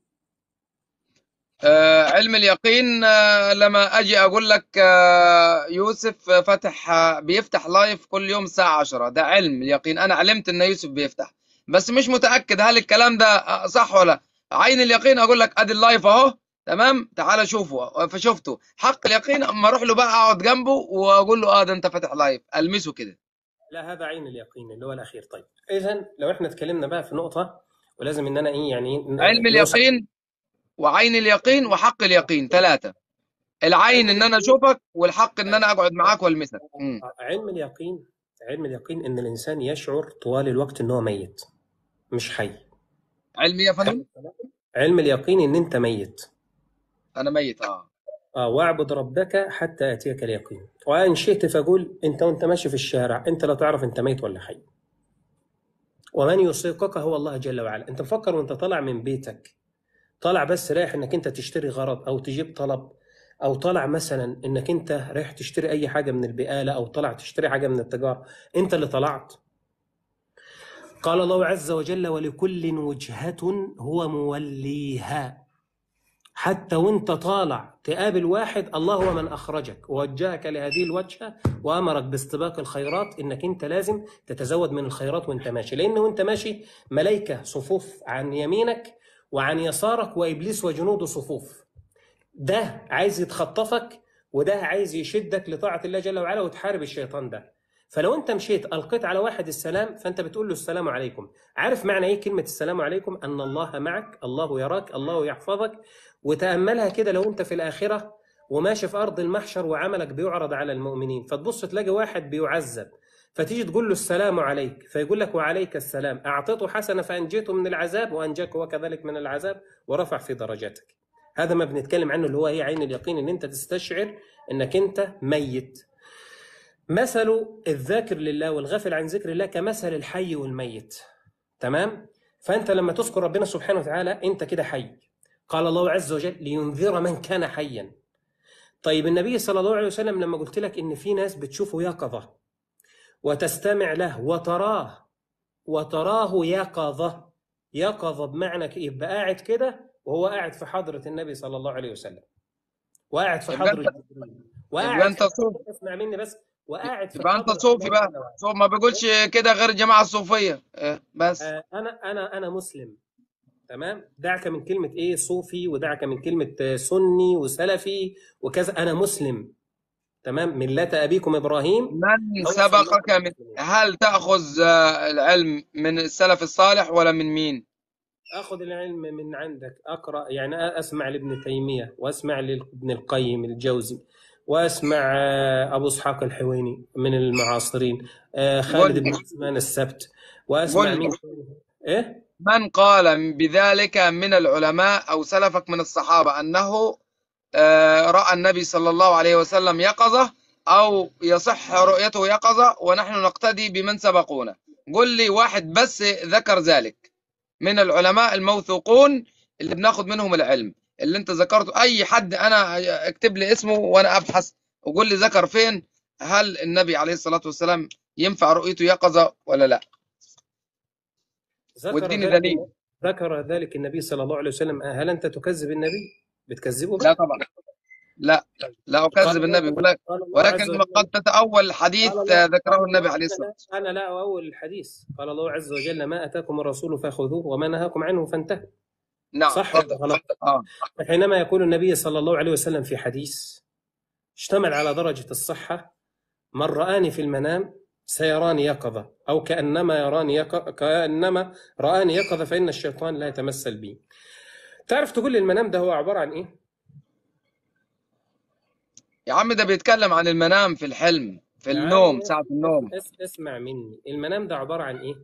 Speaker 2: آه، علم اليقين آه، لما اجي اقول لك آه، يوسف آه، فتح آه، بيفتح لايف كل يوم الساعة 10 ده علم اليقين انا علمت ان يوسف بيفتح بس مش متأكد هل الكلام ده آه، صح ولا عين اليقين اقول لك ادي اللايف اهو تمام تعال شوفه فشفته حق اليقين اما اروح له بقى اقعد جنبه واقول له اه ده انت فاتح لايف المسه كده
Speaker 1: لا هذا عين اليقين اللي هو الاخير طيب اذا لو احنا اتكلمنا بقى في نقطة ولازم ان انا ايه يعني ن-
Speaker 2: علم
Speaker 1: نوسع
Speaker 2: اليقين وعين اليقين وحق اليقين ثلاثة العين
Speaker 1: علم
Speaker 2: ان انا اشوفك والحق ان انا اقعد معاك والمسك مم.
Speaker 1: علم اليقين علم اليقين ان الانسان يشعر طوال الوقت ان هو ميت مش حي
Speaker 2: علمي يا فندم
Speaker 1: علم اليقين ان انت ميت
Speaker 2: انا ميت اه
Speaker 1: آه واعبد ربك حتى يأتيك اليقين وإن شئت فقول أنت وأنت ماشي في الشارع أنت لا تعرف أنت ميت ولا حي ومن يصيقك هو الله جل وعلا أنت مفكر وأنت طالع من بيتك طالع بس رايح أنك أنت تشتري غرض أو تجيب طلب أو طالع مثلا أنك أنت رايح تشتري أي حاجة من البقالة أو طالع تشتري حاجة من التجارة أنت اللي طلعت قال الله عز وجل ولكل وجهة هو موليها حتى وانت طالع تقابل واحد الله هو من اخرجك ووجهك لهذه الوجهه وامرك باستباق الخيرات انك انت لازم تتزود من الخيرات وانت ماشي لان وانت ماشي ملائكه صفوف عن يمينك وعن يسارك وابليس وجنوده صفوف ده عايز يتخطفك وده عايز يشدك لطاعه الله جل وعلا وتحارب الشيطان ده فلو انت مشيت القيت على واحد السلام فانت بتقول له السلام عليكم عارف معنى ايه كلمه السلام عليكم ان الله معك الله يراك الله يحفظك وتاملها كده لو انت في الاخره وماشي في ارض المحشر وعملك بيعرض على المؤمنين فتبص تلاقي واحد بيعذب فتيجي تقول له السلام عليك فيقول لك وعليك السلام اعطيته حسنه فانجيته من العذاب وانجاك هو كذلك من العذاب ورفع في درجاتك هذا ما بنتكلم عنه اللي هو هي عين اليقين ان انت تستشعر انك انت ميت مثل الذاكر لله والغافل عن ذكر الله كمثل الحي والميت تمام فانت لما تذكر ربنا سبحانه وتعالى انت كده حي قال الله عز وجل لينذر من كان حيا طيب النبي صلى الله عليه وسلم لما قلت لك ان في ناس بتشوفه يقظه وتستمع له وتراه وتراه يقظه يقظه بمعنى ك- يبقى قاعد كده وهو قاعد في حضره النبي صلى الله عليه وسلم وقاعد في
Speaker 2: يبقى
Speaker 1: حضره
Speaker 2: انت
Speaker 1: جبريل
Speaker 2: يبقى
Speaker 1: وقاعد
Speaker 2: انت
Speaker 1: في
Speaker 2: صوفي
Speaker 1: اسمع مني بس وقاعد في
Speaker 2: يبقى انت
Speaker 1: حضره
Speaker 2: صوفي
Speaker 1: الله
Speaker 2: بقى
Speaker 1: جل وعلا
Speaker 2: صوف ما بيقولش كده غير الجماعه الصوفيه إيه بس
Speaker 1: آه، انا انا انا مسلم تمام دعك من كلمه ايه صوفي ودعك من كلمه آه، سني وسلفي وكذا انا مسلم تمام مله ابيكم ابراهيم
Speaker 2: من
Speaker 1: هو سماكم
Speaker 2: سبقك من
Speaker 1: مسلمين
Speaker 2: هل تاخذ آه، العلم من السلف الصالح ولا من مين
Speaker 1: اخذ العلم من عندك اقرا يعني اسمع لابن تيميه واسمع لابن القيم الجوزي واسمع آه، ابو اسحاق الحويني من المعاصرين آه،
Speaker 2: قل
Speaker 1: خالد
Speaker 2: لي
Speaker 1: بن عثمان السبت واسمع
Speaker 2: قل لي
Speaker 1: مين تاني؟ ايه
Speaker 2: من قال بذلك من العلماء او سلفك من الصحابه انه آه، راى النبي صلى الله عليه وسلم يقظه او يصح رؤيته يقظه ونحن نقتدي بمن سبقونا قل لي واحد بس ذكر ذلك من العلماء الموثوقون اللي بناخد منهم العلم اللي انت ذكرته اي حد انا اكتب لي اسمه وانا ابحث وقول لي ذكر فين هل النبي عليه الصلاة والسلام ينفع رؤيته يقظة ولا لا
Speaker 1: ذكر
Speaker 2: واديني
Speaker 1: ذلك
Speaker 2: دليل
Speaker 1: ذكر ذلك النبي صلى الله عليه وسلم هل انت تكذب النبي؟ بتكذبه
Speaker 2: لا
Speaker 1: بقى؟
Speaker 2: طبعا لا لا
Speaker 1: قال
Speaker 2: أكذب
Speaker 1: الله
Speaker 2: النبي ولا-
Speaker 1: قال الله عز
Speaker 2: ولكن
Speaker 1: وجل
Speaker 2: قد تتأول حديث
Speaker 1: قال الله
Speaker 2: ذكره
Speaker 1: قال
Speaker 2: النبي
Speaker 1: الله
Speaker 2: عليه
Speaker 1: انا
Speaker 2: الصلاة
Speaker 1: لا انا لا اول الحديث قال الله عز وجل ما اتاكم الرسول فخذوه وما نهاكم عنه فانتهوا
Speaker 2: نعم
Speaker 1: صح ولا
Speaker 2: تفضل
Speaker 1: غلط؟
Speaker 2: اه
Speaker 1: حينما يقول النبي صلى الله عليه وسلم في حديث اشتمل على درجة الصحة من رآني في المنام سيراني يقظة أو كأنما يراني يق... كأنما رآني يقظة فإن الشيطان لا يتمثل بي تعرف تقول لي المنام ده هو عبارة عن إيه؟
Speaker 2: يا عم ده بيتكلم عن المنام في الحلم في
Speaker 1: يا عم
Speaker 2: النوم ساعة النوم
Speaker 1: اس... اسمع مني المنام ده عبارة عن إيه؟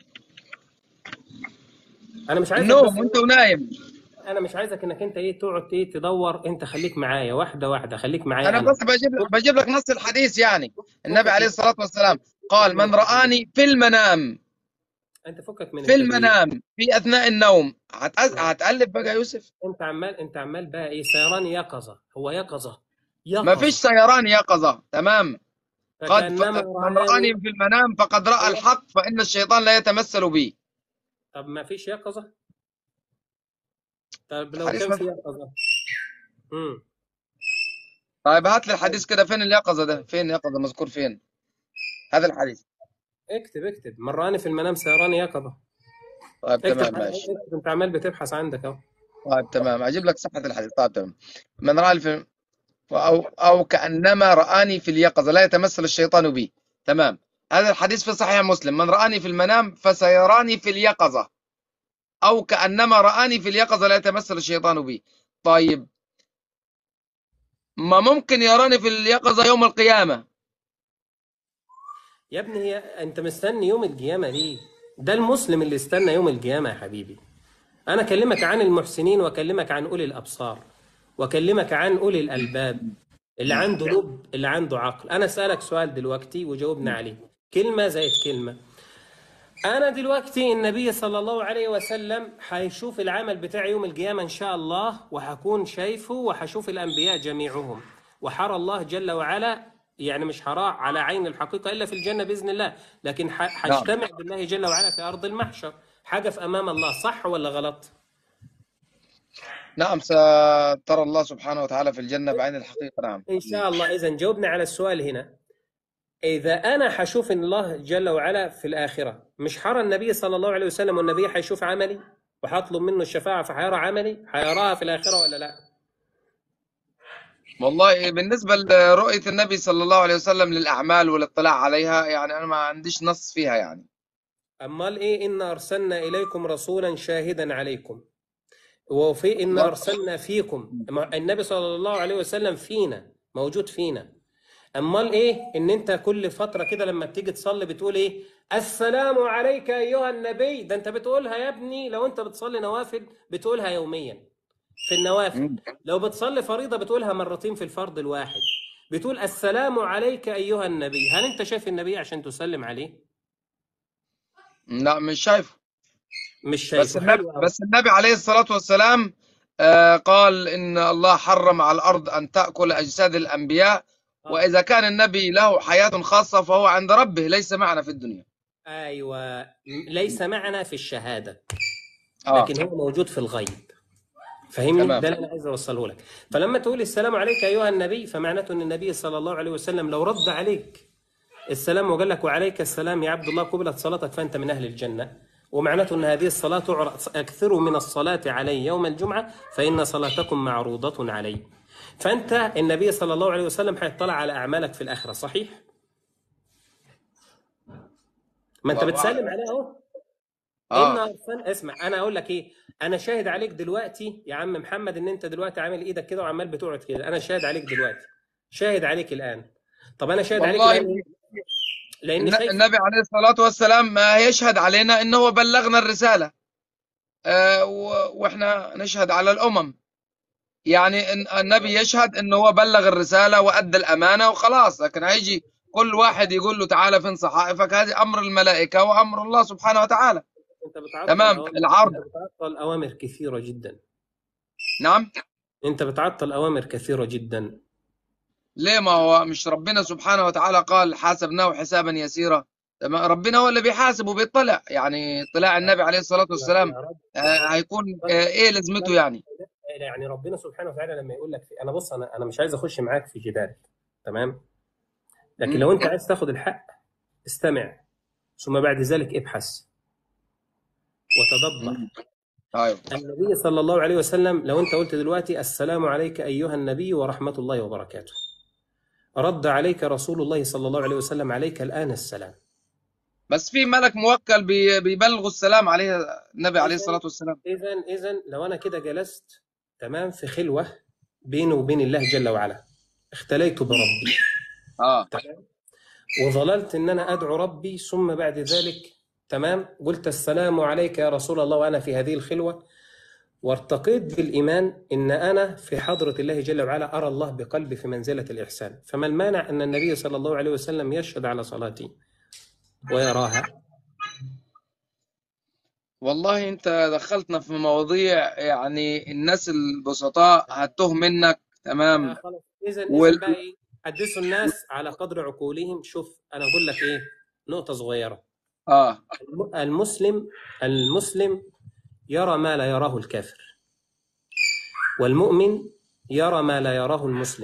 Speaker 1: أنا مش عايزك بس
Speaker 2: النوم وانت ونايم
Speaker 1: أنا مش عايزك إنك أنت إيه تقعد إيه تدور أنت خليك معايا واحدة واحدة خليك معايا
Speaker 2: انا
Speaker 1: أنا
Speaker 2: بس بجيب لك بجيب لك نص الحديث يعني النبي
Speaker 1: فكك
Speaker 2: عليه
Speaker 1: من
Speaker 2: الصلاة والسلام قال
Speaker 1: فكك من
Speaker 2: من رآني في المنام
Speaker 1: أنت فكك من
Speaker 2: في
Speaker 1: التدريب
Speaker 2: المنام في أثناء النوم هتأز...
Speaker 1: نعم
Speaker 2: هتألف بقى يا يوسف
Speaker 1: انت عمال انت عمال بقى ايه سيراني يقظه هو يقظه
Speaker 2: ما فيش
Speaker 1: يقظه
Speaker 2: سيران يقظة تمام قد ف...
Speaker 1: فكانما
Speaker 2: من
Speaker 1: رآني
Speaker 2: رآني في المنام فقد رأى
Speaker 1: ايوه
Speaker 2: الحق فإن الشيطان لا يتمثل بي
Speaker 1: طب ما فيش يقظه طب لو
Speaker 2: الحديث
Speaker 1: كان
Speaker 2: ما
Speaker 1: في يقظه امم
Speaker 2: طيب هات لي الحديث كده فين اليقظة ده فين اليقظة مذكور فين هذا الحديث
Speaker 1: اكتب اكتب من رآني في المنام سيراني يقظه
Speaker 2: طيب
Speaker 1: اكتب
Speaker 2: تمام ماشي
Speaker 1: اكتب انت عمال بتبحث عندك اهو
Speaker 2: طيب تمام أجيب لك صحة الحديث طيب تمام من رآني في أو أو كأنما رآني في اليقظة لا يتمثل الشيطان بي تمام هذا الحديث في صحيح مسلم من رآني في المنام فسيراني في اليقظة أو كأنما رآني في اليقظة لا يتمثل الشيطان بي طيب ما ممكن يراني في اليقظة يوم القيامة
Speaker 1: يا ابني هي انت مستني يوم القيامه ليه ده المسلم اللي استنى يوم القيامه يا حبيبي انا اكلمك عن المحسنين واكلمك عن اولي الابصار واكلمك عن اولي الالباب اللي عنده لب اللي عنده عقل انا اسالك سؤال دلوقتي وجاوبنا عليه كلمه زائد كلمه انا دلوقتي النبي صلى الله عليه وسلم هيشوف العمل بتاع يوم القيامه ان شاء الله وهكون شايفه وهشوف الانبياء جميعهم وحرى الله جل وعلا يعني مش هراه على عين الحقيقه الا في الجنه باذن الله لكن ح-
Speaker 2: نعم
Speaker 1: هجتمع بالله جل وعلا في ارض المحشر حاجه في امام الله صح ولا غلط
Speaker 2: نعم سترى الله سبحانه وتعالى في الجنة بعين الحقيقة نعم
Speaker 1: إن شاء الله إذا جاوبنا على السؤال هنا إذا أنا حشوف إن الله جل وعلا في الآخرة مش حرى النبي صلى الله عليه وسلم والنبي حيشوف عملي وحطلب منه الشفاعة فحيرى عملي حيراها في الآخرة ولا لا
Speaker 2: والله بالنسبة لرؤية النبي صلى الله عليه وسلم للأعمال والاطلاع عليها يعني أنا ما عنديش نص فيها يعني
Speaker 1: أمال إيه إن أرسلنا إليكم رسولا شاهدا عليكم وفي إن
Speaker 2: لا.
Speaker 1: أرسلنا فيكم ما- النبي صلى الله عليه وسلم فينا موجود فينا أمال إيه إن أنت كل فترة كده لما بتيجي تصلي بتقول إيه السلام عليك أيها النبي ده أنت بتقولها يا ابني لو أنت بتصلي نوافل بتقولها يوميا في النوافل
Speaker 2: مم.
Speaker 1: لو بتصلي فريضة بتقولها مرتين في الفرض الواحد بتقول السلام عليك أيها النبي هل أنت شايف النبي عشان تسلم عليه
Speaker 2: لا مش شايفه
Speaker 1: مش
Speaker 2: بس
Speaker 1: شايفه
Speaker 2: النبي
Speaker 1: حلو أوي
Speaker 2: بس النبي عليه الصلاة والسلام آه، قال إن الله حرم على الأرض أن تأكل أجساد الأنبياء
Speaker 1: آه.
Speaker 2: وإذا كان النبي له حياة خاصة فهو عند ربه ليس معنا في الدنيا
Speaker 1: ايوه ليس معنا في الشهاده
Speaker 2: آه
Speaker 1: لكن هو موجود في الغيب فهمني
Speaker 2: تمام
Speaker 1: ده اللي انا عايز اوصله لك فلما تقول السلام عليك ايها النبي فمعناته ان النبي صلى الله عليه وسلم لو رد عليك السلام وقال لك وعليك السلام يا عبد الله قبلت صلاتك فانت من اهل الجنه ومعناته ان هذه الصلاه تعرض اكثروا من الصلاه علي يوم الجمعه فان صلاتكم معروضه علي فانت النبي صلى الله عليه وسلم حيطلع على اعمالك في الاخره صحيح ما انت
Speaker 2: والله
Speaker 1: بتسلم عليه اهو ان
Speaker 2: آه
Speaker 1: ارسل اسمع انا اقول لك ايه انا شاهد عليك دلوقتي يا عم محمد ان انت دلوقتي عامل ايدك كده وعمال بتقعد كده انا شاهد عليك دلوقتي شاهد عليك الان طب انا شاهد عليك
Speaker 2: والله
Speaker 1: الان ليه؟ لاني
Speaker 2: الن-
Speaker 1: شايف
Speaker 2: النبي عليه الصلاة والسلام ما يشهد علينا إنه بلغنا الرسالة آه، و- وإحنا نشهد على الأمم يعني إن- النبي يشهد إنه هو بلغ الرسالة وأدى الأمانة وخلاص لكن هيجي كل واحد يقول له تعالى فين صحائفك هذه أمر الملائكة وأمر الله سبحانه وتعالى
Speaker 1: انت بتعطل
Speaker 2: تمام
Speaker 1: اوامر
Speaker 2: العرض
Speaker 1: انت بتعطل اوامر كثيره جدا
Speaker 2: نعم
Speaker 1: انت بتعطل اوامر كثيره جدا
Speaker 2: ليه ما هو مش ربنا سبحانه وتعالى قال حاسبناه حسابا يسيرا تمام ربنا هو اللي بيحاسب وبيطلع يعني اطلاع النبي عليه الصلاة والسلام
Speaker 1: يا رب
Speaker 2: آه، هيكون آه، ايه لازمته يعني
Speaker 1: يعني ربنا سبحانه وتعالى لما يقول لك انا بص انا انا مش عايز اخش معاك في جدال تمام لكن
Speaker 2: مم.
Speaker 1: لو انت عايز تاخد الحق استمع ثم بعد ذلك ابحث وتدبر
Speaker 2: مم. ايوه
Speaker 1: النبي صلى الله عليه وسلم لو انت قلت دلوقتي السلام عليك ايها النبي ورحمه الله وبركاته رد عليك رسول الله صلى الله عليه وسلم عليك الان السلام
Speaker 2: بس في ملك موكل بي- بيبلغ السلام عليه النبي عليه
Speaker 1: اذا
Speaker 2: الصلاة والسلام
Speaker 1: اذا اذا لو انا كده جلست تمام في خلوه بيني وبين الله جل وعلا اختليت بربي
Speaker 2: اه
Speaker 1: تمام وظللت ان انا ادعو ربي ثم بعد ذلك تمام قلت السلام عليك يا رسول الله وانا في هذه الخلوه وارتقيت بالايمان ان انا في حضره الله جل وعلا ارى الله بقلبي في منزله الاحسان فما المانع ان النبي صلى الله عليه وسلم يشهد على صلاتي ويراها
Speaker 2: والله انت دخلتنا في مواضيع يعني الناس البسطاء هتوه منك تمام
Speaker 1: آه خلاص اذا اذا
Speaker 2: وال...
Speaker 1: بقى ايه حدثوا الناس على قدر عقولهم شوف انا اقول لك ايه نقطه صغيره
Speaker 2: اه
Speaker 1: الم- المسلم المسلم يرى ما لا يراه الكافر والمؤمن يرى ما لا يراه المسلم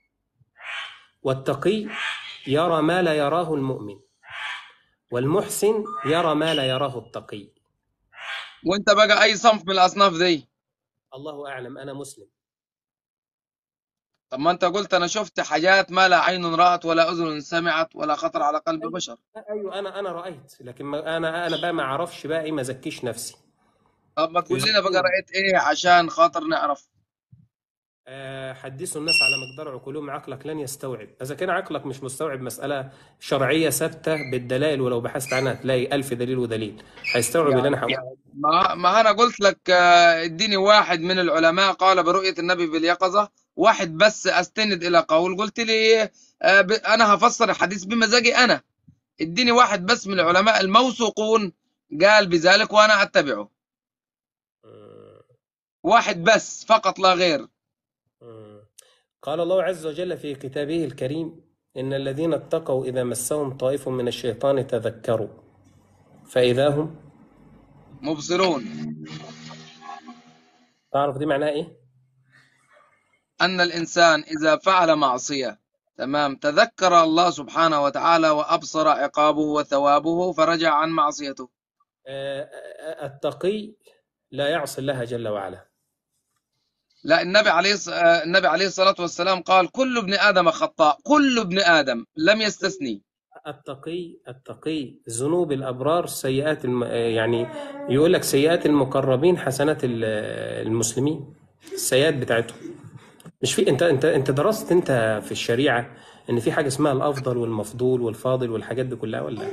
Speaker 1: والتقي يرى ما لا يراه المؤمن والمحسن يرى ما لا يراه التقي
Speaker 2: وانت بقى اي صنف من الاصناف دي
Speaker 1: الله اعلم انا مسلم
Speaker 2: طب ما انت قلت انا شفت حاجات ما لا عين رأت ولا اذن سمعت ولا خطر على قلب
Speaker 1: ايوه
Speaker 2: بشر
Speaker 1: ايوه انا انا رايت لكن ما انا انا بقى ما اعرفش بقى ايه ما زكيش نفسي
Speaker 2: طب ما تقول لنا بقى
Speaker 1: يزكوني
Speaker 2: رأيت ايه عشان خاطر نعرف
Speaker 1: آه، حدثوا الناس على مقدار عقولهم عقلك لن يستوعب إذا كان عقلك مش مستوعب مسألة شرعية ثابتة بالدلائل ولو بحثت عنها تلاقي ألف دليل ودليل هيستوعب اللي أنا
Speaker 2: يعني
Speaker 1: هقوله
Speaker 2: ما ما انا قلت لك آه، اديني واحد من العلماء قال برؤية النبي باليقظة واحد بس استند الى قول قلت لي آه، ب- انا هفسر الحديث بمزاجي انا اديني واحد بس من العلماء الموثوقون قال بذلك وانا اتبعه
Speaker 1: مم.
Speaker 2: واحد بس فقط لا غير
Speaker 1: مم. قال الله عز وجل في كتابه الكريم إن الذين اتقوا إذا مسهم طائف من الشيطان تذكروا فإذا هم
Speaker 2: مبصرون
Speaker 1: تعرف دي معناها ايه
Speaker 2: أن الإنسان إذا فعل معصية تمام تذكر الله سبحانه وتعالى وأبصر عقابه وثوابه فرجع عن معصيته
Speaker 1: آه، آه، التقي لا يعصي الله جل وعلا
Speaker 2: لا النبي عليه الص- آه، النبي عليه الصلاة والسلام قال كل ابن آدم خطاء كل ابن آدم لم يستثني
Speaker 1: التقي التقي ذنوب الابرار سيئات الم... يعني يقول لك سيئات المقربين حسنات ال- المسلمين السيئات بتاعتهم مش في انت انت انت درست انت في الشريعه ان في حاجه اسمها الافضل والمفضول والفاضل والحاجات دي كلها ولا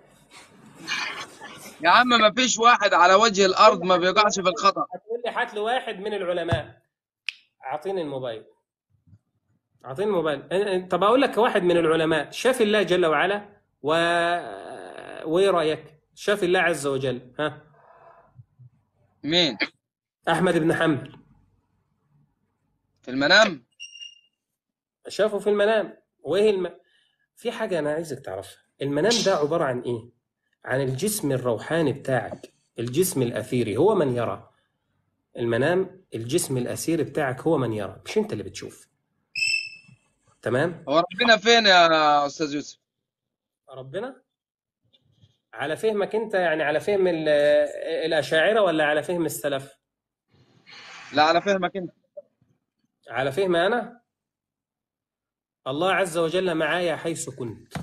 Speaker 2: يا عم ما فيش واحد على وجه الأرض ما بيقعش في الخطأ
Speaker 1: هتقول لي هات لي واحد من العلماء اعطيني الموبايل اعطيني الموبايل أنا- طب اقول لك واحد من العلماء شاف الله جل وعلا و وايه رايك شاف الله عز وجل ها
Speaker 2: مين
Speaker 1: احمد بن حنبل
Speaker 2: في المنام
Speaker 1: شافه في المنام وايه الم... في حاجه انا عايزك تعرفها المنام ده عباره عن ايه عن الجسم الروحاني بتاعك الجسم الاثيري هو من يرى المنام الجسم الاثيري بتاعك هو من يرى مش انت اللي بتشوف تمام
Speaker 2: هو ربنا فين يا أستاذ يوسف
Speaker 1: ربنا على فهمك انت يعني على فهم ال- الاشاعره ولا على فهم السلف
Speaker 2: لا على فهمك أنت
Speaker 1: على فهم انا الله عز وجل معايا حيث كنت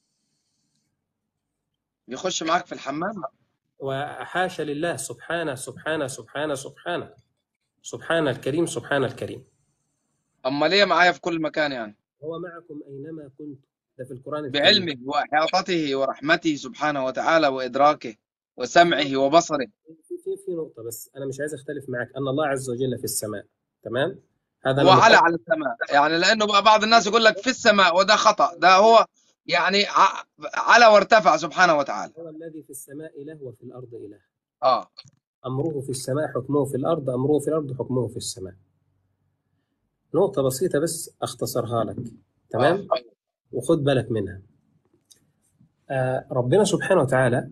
Speaker 2: يخش معاك في الحمام
Speaker 1: وحاشا لله سبحانه سبحانه سبحانه سبحانه سبحان الكريم سبحان الكريم
Speaker 2: أما ليه معايا في كل مكان يعني
Speaker 1: هو معكم أينما كنتم ده في القرآن الكريم
Speaker 2: بعلمه وإحاطته ورحمته سبحانه وتعالى وإدراكه وسمعه وبصره
Speaker 1: في في في نقطة بس أنا مش عايز أختلف معك أن الله عز وجل في السماء تمام هذا
Speaker 2: هو
Speaker 1: أنا
Speaker 2: على
Speaker 1: متفق
Speaker 2: على السماء يعني لأنه بقى بعض الناس يقول لك في السماء وده خطأ ده هو يعني ع- على وارتفع سبحانه وتعالى
Speaker 1: هو الذي في السماء إله وفي الأرض إله
Speaker 2: اه
Speaker 1: أمره في السماء حكمه في الأرض أمره في الأرض حكمه في السماء نقطة بسيطة بس أختصرها لك تمام
Speaker 2: آه.
Speaker 1: وخد بالك منها آه ربنا سبحانه وتعالى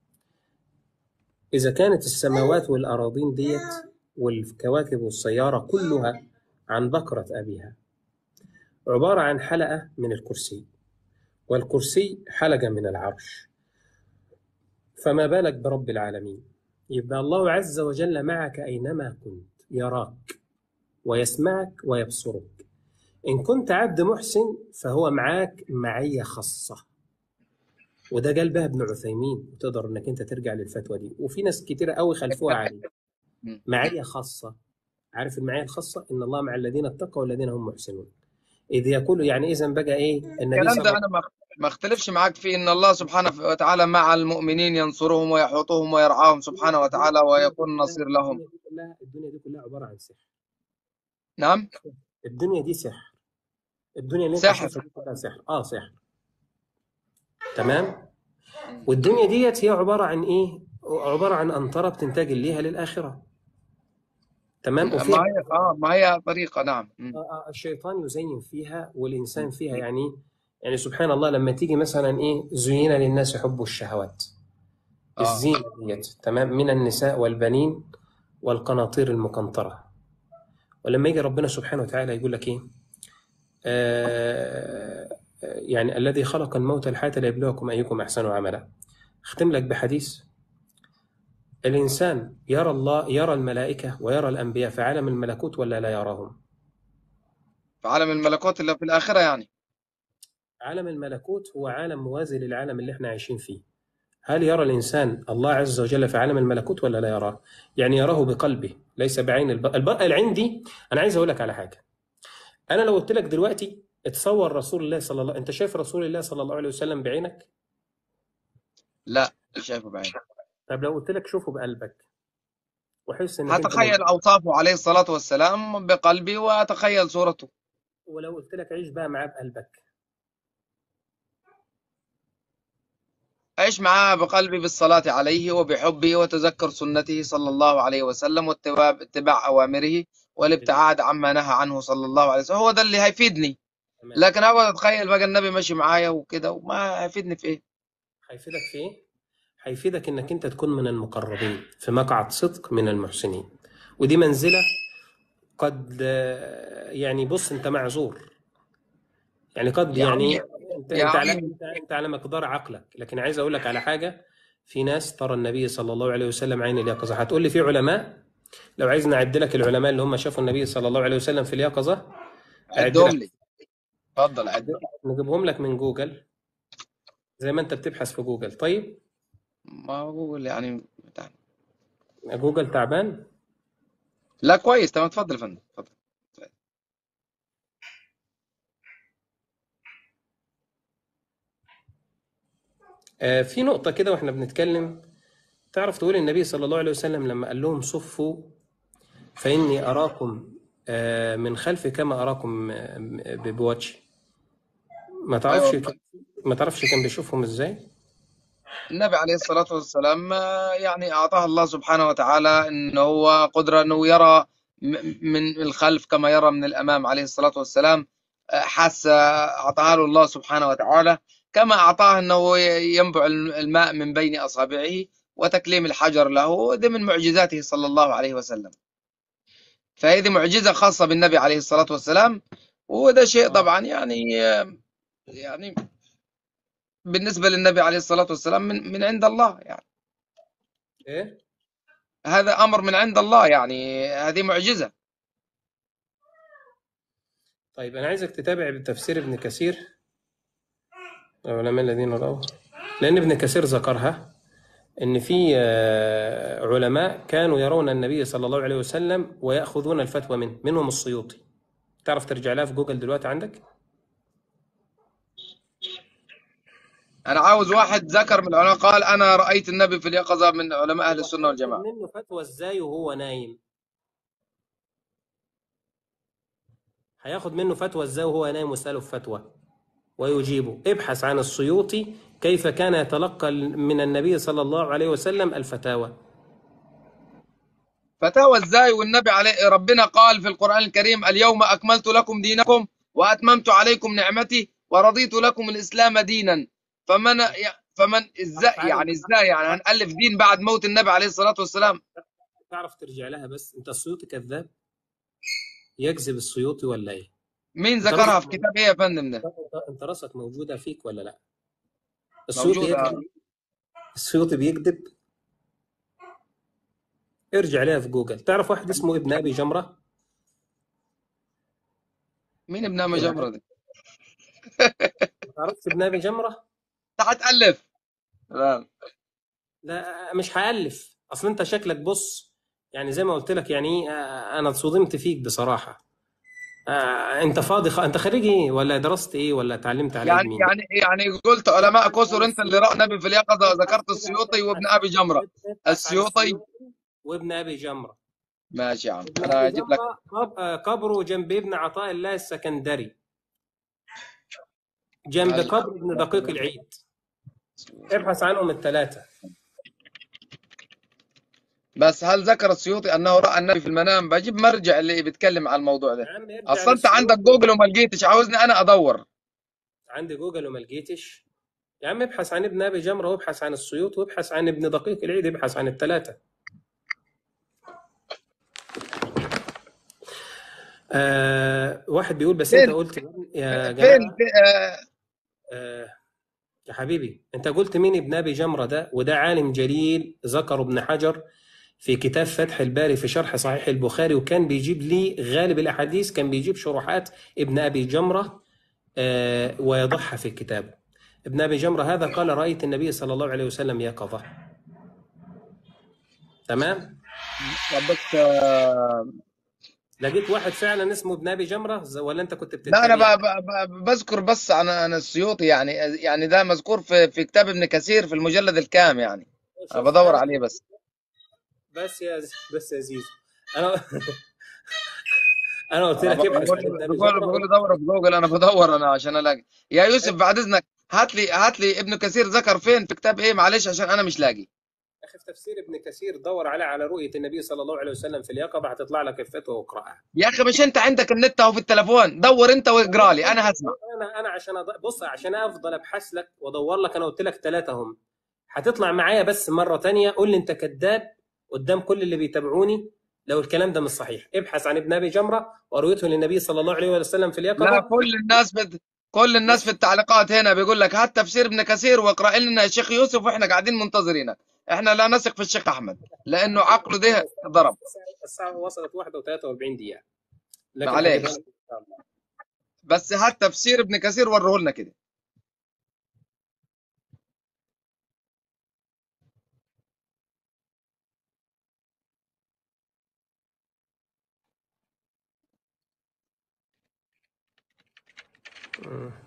Speaker 1: إذا كانت السماوات والأراضين ديت والكواكب والسيارة كلها عن بكرة أبيها عبارة عن حلقة من الكرسي والكرسي حلقة من العرش فما بالك برب العالمين يبقى الله عز وجل معك أينما كنت يراك ويسمعك ويبصرك إن كنت عبد محسن فهو معاك معية خاصة وده قال بها ابن عثيمين وتقدر انك انت ترجع للفتوى دي وفي ناس كتيرة قوي خلفوها عليه
Speaker 2: مم.
Speaker 1: معية خاصة عارف المعية الخاصة ان الله مع الذين اتقوا والذين هم محسنون اذ يقول يعني اذا بقى ايه النبي
Speaker 2: الكلام
Speaker 1: صلى
Speaker 2: ده
Speaker 1: الله
Speaker 2: أنا ما ما اختلفش معاك فيه إن الله سبحانه وتعالى مع المؤمنين ينصرهم ويحوطهم ويرعاهم سبحانه وتعالى ويكون نصير لهم
Speaker 1: الدنيا دي كلها الدنيا دي كلها عبارة عن سحر
Speaker 2: نعم
Speaker 1: الدنيا دي سحر الدنيا اللي انت
Speaker 2: سحر.
Speaker 1: شايفها دي كلها سحر اه سحر تمام والدنيا ديت هي عبارة عن ايه عبارة عن أنطرة بتنتقل ليها للآخرة تمام
Speaker 2: ما
Speaker 1: وفيها
Speaker 2: هي اه ما هي طريقة نعم مم.
Speaker 1: آه، آه، الشيطان يزين فيها والإنسان فيها يعني يعني سبحان الله لما تيجي مثلا إيه زين للناس حب الشهوات
Speaker 2: آه.
Speaker 1: الزينة ديت تمام من النساء والبنين والقناطير المقنطرة ولما يجي ربنا سبحانه وتعالى يقول لك إيه آه آه، يعني الذي خلق الموت الحياة ليبلوكم أيكم أحسن عملا أختم لك بحديث الإنسان يرى الله يرى الملائكة ويرى الأنبياء في عالم الملكوت ولا لا يراهم
Speaker 2: في عالم الملكوت اللي في الآخرة يعني
Speaker 1: عالم الملكوت هو عالم موازي للعالم اللي احنا عايشين فيه هل يرى الإنسان الله عز وجل في عالم الملكوت ولا لا يراه يعني يراه بقلبه ليس بعين الب... الب... العين دي أنا عايز أقول لك على حاجة أنا لو قلت لك دلوقتي اتصور رسول الله صلى الله أنت شايف رسول الله صلى الله عليه وسلم بعينك
Speaker 2: لا مش شايفه بعين
Speaker 1: طب لو قلت لك شوفه بقلبك وحس انك انت
Speaker 2: هتخيل أوصافه عليه الصلاة والسلام بقلبي وأتخيل صورته
Speaker 1: ولو قلت لك عيش بقى معاه بقلبك
Speaker 2: أعيش معاه بقلبي بالصلاة عليه وبحبه وتذكر سنته صلى الله عليه وسلم واتباع اتباع أوامره والابتعاد عما نهى عنه صلى الله عليه وسلم هو ده اللي هيفيدني
Speaker 1: تمام
Speaker 2: لكن أقعد أتخيل بقى النبي ماشي معايا وكده وما هيفيدني في إيه
Speaker 1: هيفيدك في ايه؟ هيفيدك انك انت تكون من المقربين في مقعد صدق من المحسنين ودي منزله قد آه، يعني بص انت معذور يعني قد
Speaker 2: يا عم
Speaker 1: يعني انت
Speaker 2: يا
Speaker 1: انت على
Speaker 2: عم
Speaker 1: انت انت على مقدار عقلك لكن عايز اقول لك على حاجه في ناس ترى النبي صلى الله عليه وسلم عين اليقظه هتقول لي في علماء لو عايز نعد لك العلماء اللي هم شافوا النبي صلى الله عليه وسلم في اليقظه اعد
Speaker 2: عدهم
Speaker 1: لك
Speaker 2: لي اتفضل عدهم
Speaker 1: نجيبهم لك من جوجل زي ما انت بتبحث في جوجل طيب
Speaker 2: ما هو جوجل يعني بتاع.
Speaker 1: جوجل تعبان
Speaker 2: لا كويس تمام اتفضل يا فندم اتفضل
Speaker 1: آه، في نقطة كده واحنا بنتكلم تعرف تقول النبي صلى الله عليه وسلم لما قال لهم صفوا فإني أراكم آه، من خلفي كما أراكم آه، ب- بوجهي ما تعرفش
Speaker 2: ايوه
Speaker 1: ما تعرفش كان بيشوفهم ازاي؟
Speaker 2: النبي عليه الصلاة والسلام آه، يعني أعطاه الله سبحانه وتعالى أنه هو قدرة أنه يرى م- من الخلف كما يرى من الأمام عليه الصلاة والسلام آه، حاسة أعطاها له الله سبحانه وتعالى كما أعطاه أنه ي- ينبع الماء من بين أصابعه وتكليم الحجر له ده من معجزاته صلى الله عليه وسلم فهذه معجزة خاصة بالنبي عليه الصلاة والسلام وده شيء
Speaker 1: اه
Speaker 2: طبعا يعني آه، يعني بالنسبة للنبي عليه الصلاة والسلام من من عند الله يعني
Speaker 1: ايه؟
Speaker 2: هذا أمر من عند الله يعني هذه معجزة
Speaker 1: طيب أنا عايزك تتابع تفسير ابن كثير العلماء الذين رأوا لأن ابن كثير ذكرها إن في آه، علماء كانوا يرون النبي صلى الله عليه وسلم ويأخذون الفتوى منه منهم السيوطي تعرف ترجع لها في جوجل دلوقتي عندك؟
Speaker 2: أنا عاوز واحد ذكر من العلماء قال أنا رأيت النبي في اليقظة من علماء أهل
Speaker 1: هو
Speaker 2: السنة
Speaker 1: هياخد
Speaker 2: والجماعة
Speaker 1: منه فتوى ازاي وهو نايم؟ هياخد منه فتوى ازاي وهو نايم واسأله في فتوى ويجيبه ابحث عن السيوطي كيف كان يتلقى من النبي صلى الله عليه وسلم الفتاوى
Speaker 2: فتاوى إزاي والنبي عليه ربنا قال في القرآن الكريم اليوم أكملت لكم دينكم وأتممت عليكم نعمتي ورضيت لكم الإسلام دينا فمن فمن إزاي
Speaker 1: تعرف
Speaker 2: يعني إزاي يعني هنألف دين بعد موت النبي عليه الصلاة والسلام
Speaker 1: تعرف ترجع لها بس انت السيوطي كذاب يكذب السيوطي ولا ايه؟
Speaker 2: مين
Speaker 1: انت
Speaker 2: ذكرها
Speaker 1: راسك
Speaker 2: في كتاب إيه يا فندم ده
Speaker 1: انت انت راسك موجوده فيك ولا لا؟ السيوطي
Speaker 2: موجودة
Speaker 1: يكذب السيوطي بيكذب ارجع لها في جوجل تعرف واحد اسمه ابن ابي جمره
Speaker 2: مين ابن أم جبرة ده
Speaker 1: ما تعرفش ابن ابي جمره؟
Speaker 2: تعال تألف تمام
Speaker 1: لا مش هألف اصل انت شكلك بص يعني زي ما قلت لك يعني آه، انا صدمت فيك بصراحه آه، انت فاضي خ... انت خريج ايه ولا درست ايه ولا اتعلمت على ايد
Speaker 2: يعني
Speaker 1: مين؟
Speaker 2: يعني يعني قلت علماء كثر انت اللي راى النبي في اليقظه وذكرت السيوطي وابن ابي جمره
Speaker 1: ابحث عن
Speaker 2: السيوطي
Speaker 1: السيوطي وابن ابي جمره
Speaker 2: ماشي يا عم
Speaker 1: ابن
Speaker 2: انا
Speaker 1: ابي
Speaker 2: اجيب لك
Speaker 1: جمره قب- آه، قبره جنب ابن عطاء الله السكندري جنب
Speaker 2: ماشي
Speaker 1: قبر ابن دقيق العيد ابحث عنهم الثلاثه
Speaker 2: بس هل ذكر السيوطي انه راى النبي في المنام بجيب مرجع اللي بيتكلم عن الموضوع
Speaker 1: يا
Speaker 2: ده
Speaker 1: عم ارجع
Speaker 2: اصلا انت عندك
Speaker 1: للسيوطي
Speaker 2: جوجل وما لقيتش عاوزني انا ادور
Speaker 1: عندي جوجل وما لقيتش يا عم ابحث عن ابن ابي جمره وابحث عن السيوط وابحث عن ابن دقيق العيد ابحث عن الثلاثه آه واحد بيقول بس انت
Speaker 2: فين
Speaker 1: قلت يا
Speaker 2: فين
Speaker 1: جماعه
Speaker 2: في آه
Speaker 1: آه يا حبيبي انت قلت مين ابن ابي جمره ده وده عالم جليل ذكره ابن حجر في كتاب فتح الباري في شرح صحيح البخاري وكان بيجيب لي غالب الاحاديث كان بيجيب شروحات ابن ابي جمره آه ويضعها في كتابه ابن ابي جمره هذا قال رايت النبي صلى الله عليه وسلم يقظه تمام
Speaker 2: ربك آه
Speaker 1: لقيت واحد فعلا اسمه ابن ابي جمره ز- ولا انت كنت
Speaker 2: لا انا
Speaker 1: بتتريق
Speaker 2: ب- ب- ب- بذكر بس عن عن السيوطي يعني يعني ده مذكور في في كتاب ابن كثير في المجلد الكام يعني انا
Speaker 1: شوف
Speaker 2: بدور
Speaker 1: انا
Speaker 2: عليه بس
Speaker 1: بس يا بس يا زيزو انا انا قلت
Speaker 2: انا
Speaker 1: لك ابحث
Speaker 2: بقول
Speaker 1: عن ابن ابي
Speaker 2: بقول
Speaker 1: جمره
Speaker 2: بقول دور في جوجل انا بدور انا عشان الاقي يا يوسف بعد اذنك هات لي هات لي ابن كثير ذكر فين في كتاب ايه معلش عشان انا مش لاقي
Speaker 1: يا اخي في تفسير ابن كثير دور عليه على رؤيه النبي صلى الله عليه وسلم في اليقظه هتطلع لك الفتوى واقراها
Speaker 2: يا اخي مش انت عندك النت اهو في التليفون دور انت واقرا لي انا هسمع
Speaker 1: انا انا عشان أض... بص عشان افضل ابحث لك وادور لك انا قلت لك ثلاثه هم هتطلع معايا بس مره تانية قول لي انت كذاب قدام كل اللي بيتابعوني لو الكلام ده مش صحيح ابحث عن ابن ابي جمره ورؤيته للنبي صلى الله عليه وسلم في
Speaker 2: لا
Speaker 1: اليقظه
Speaker 2: كل الناس بت... كل الناس في التعليقات هنا بيقول لك هات تفسير ابن كثير واقرا لنا الشيخ يوسف واحنا قاعدين منتظرينك احنا لا نثق في الشيخ احمد لانه عقله ده ضرب
Speaker 1: الساعه وصلت 1 و43 دقيقه لكن
Speaker 2: معلش.
Speaker 1: هجيبها لك إن شاء الله.
Speaker 2: بس هات تفسير ابن كثير وريه لنا كده
Speaker 1: مم.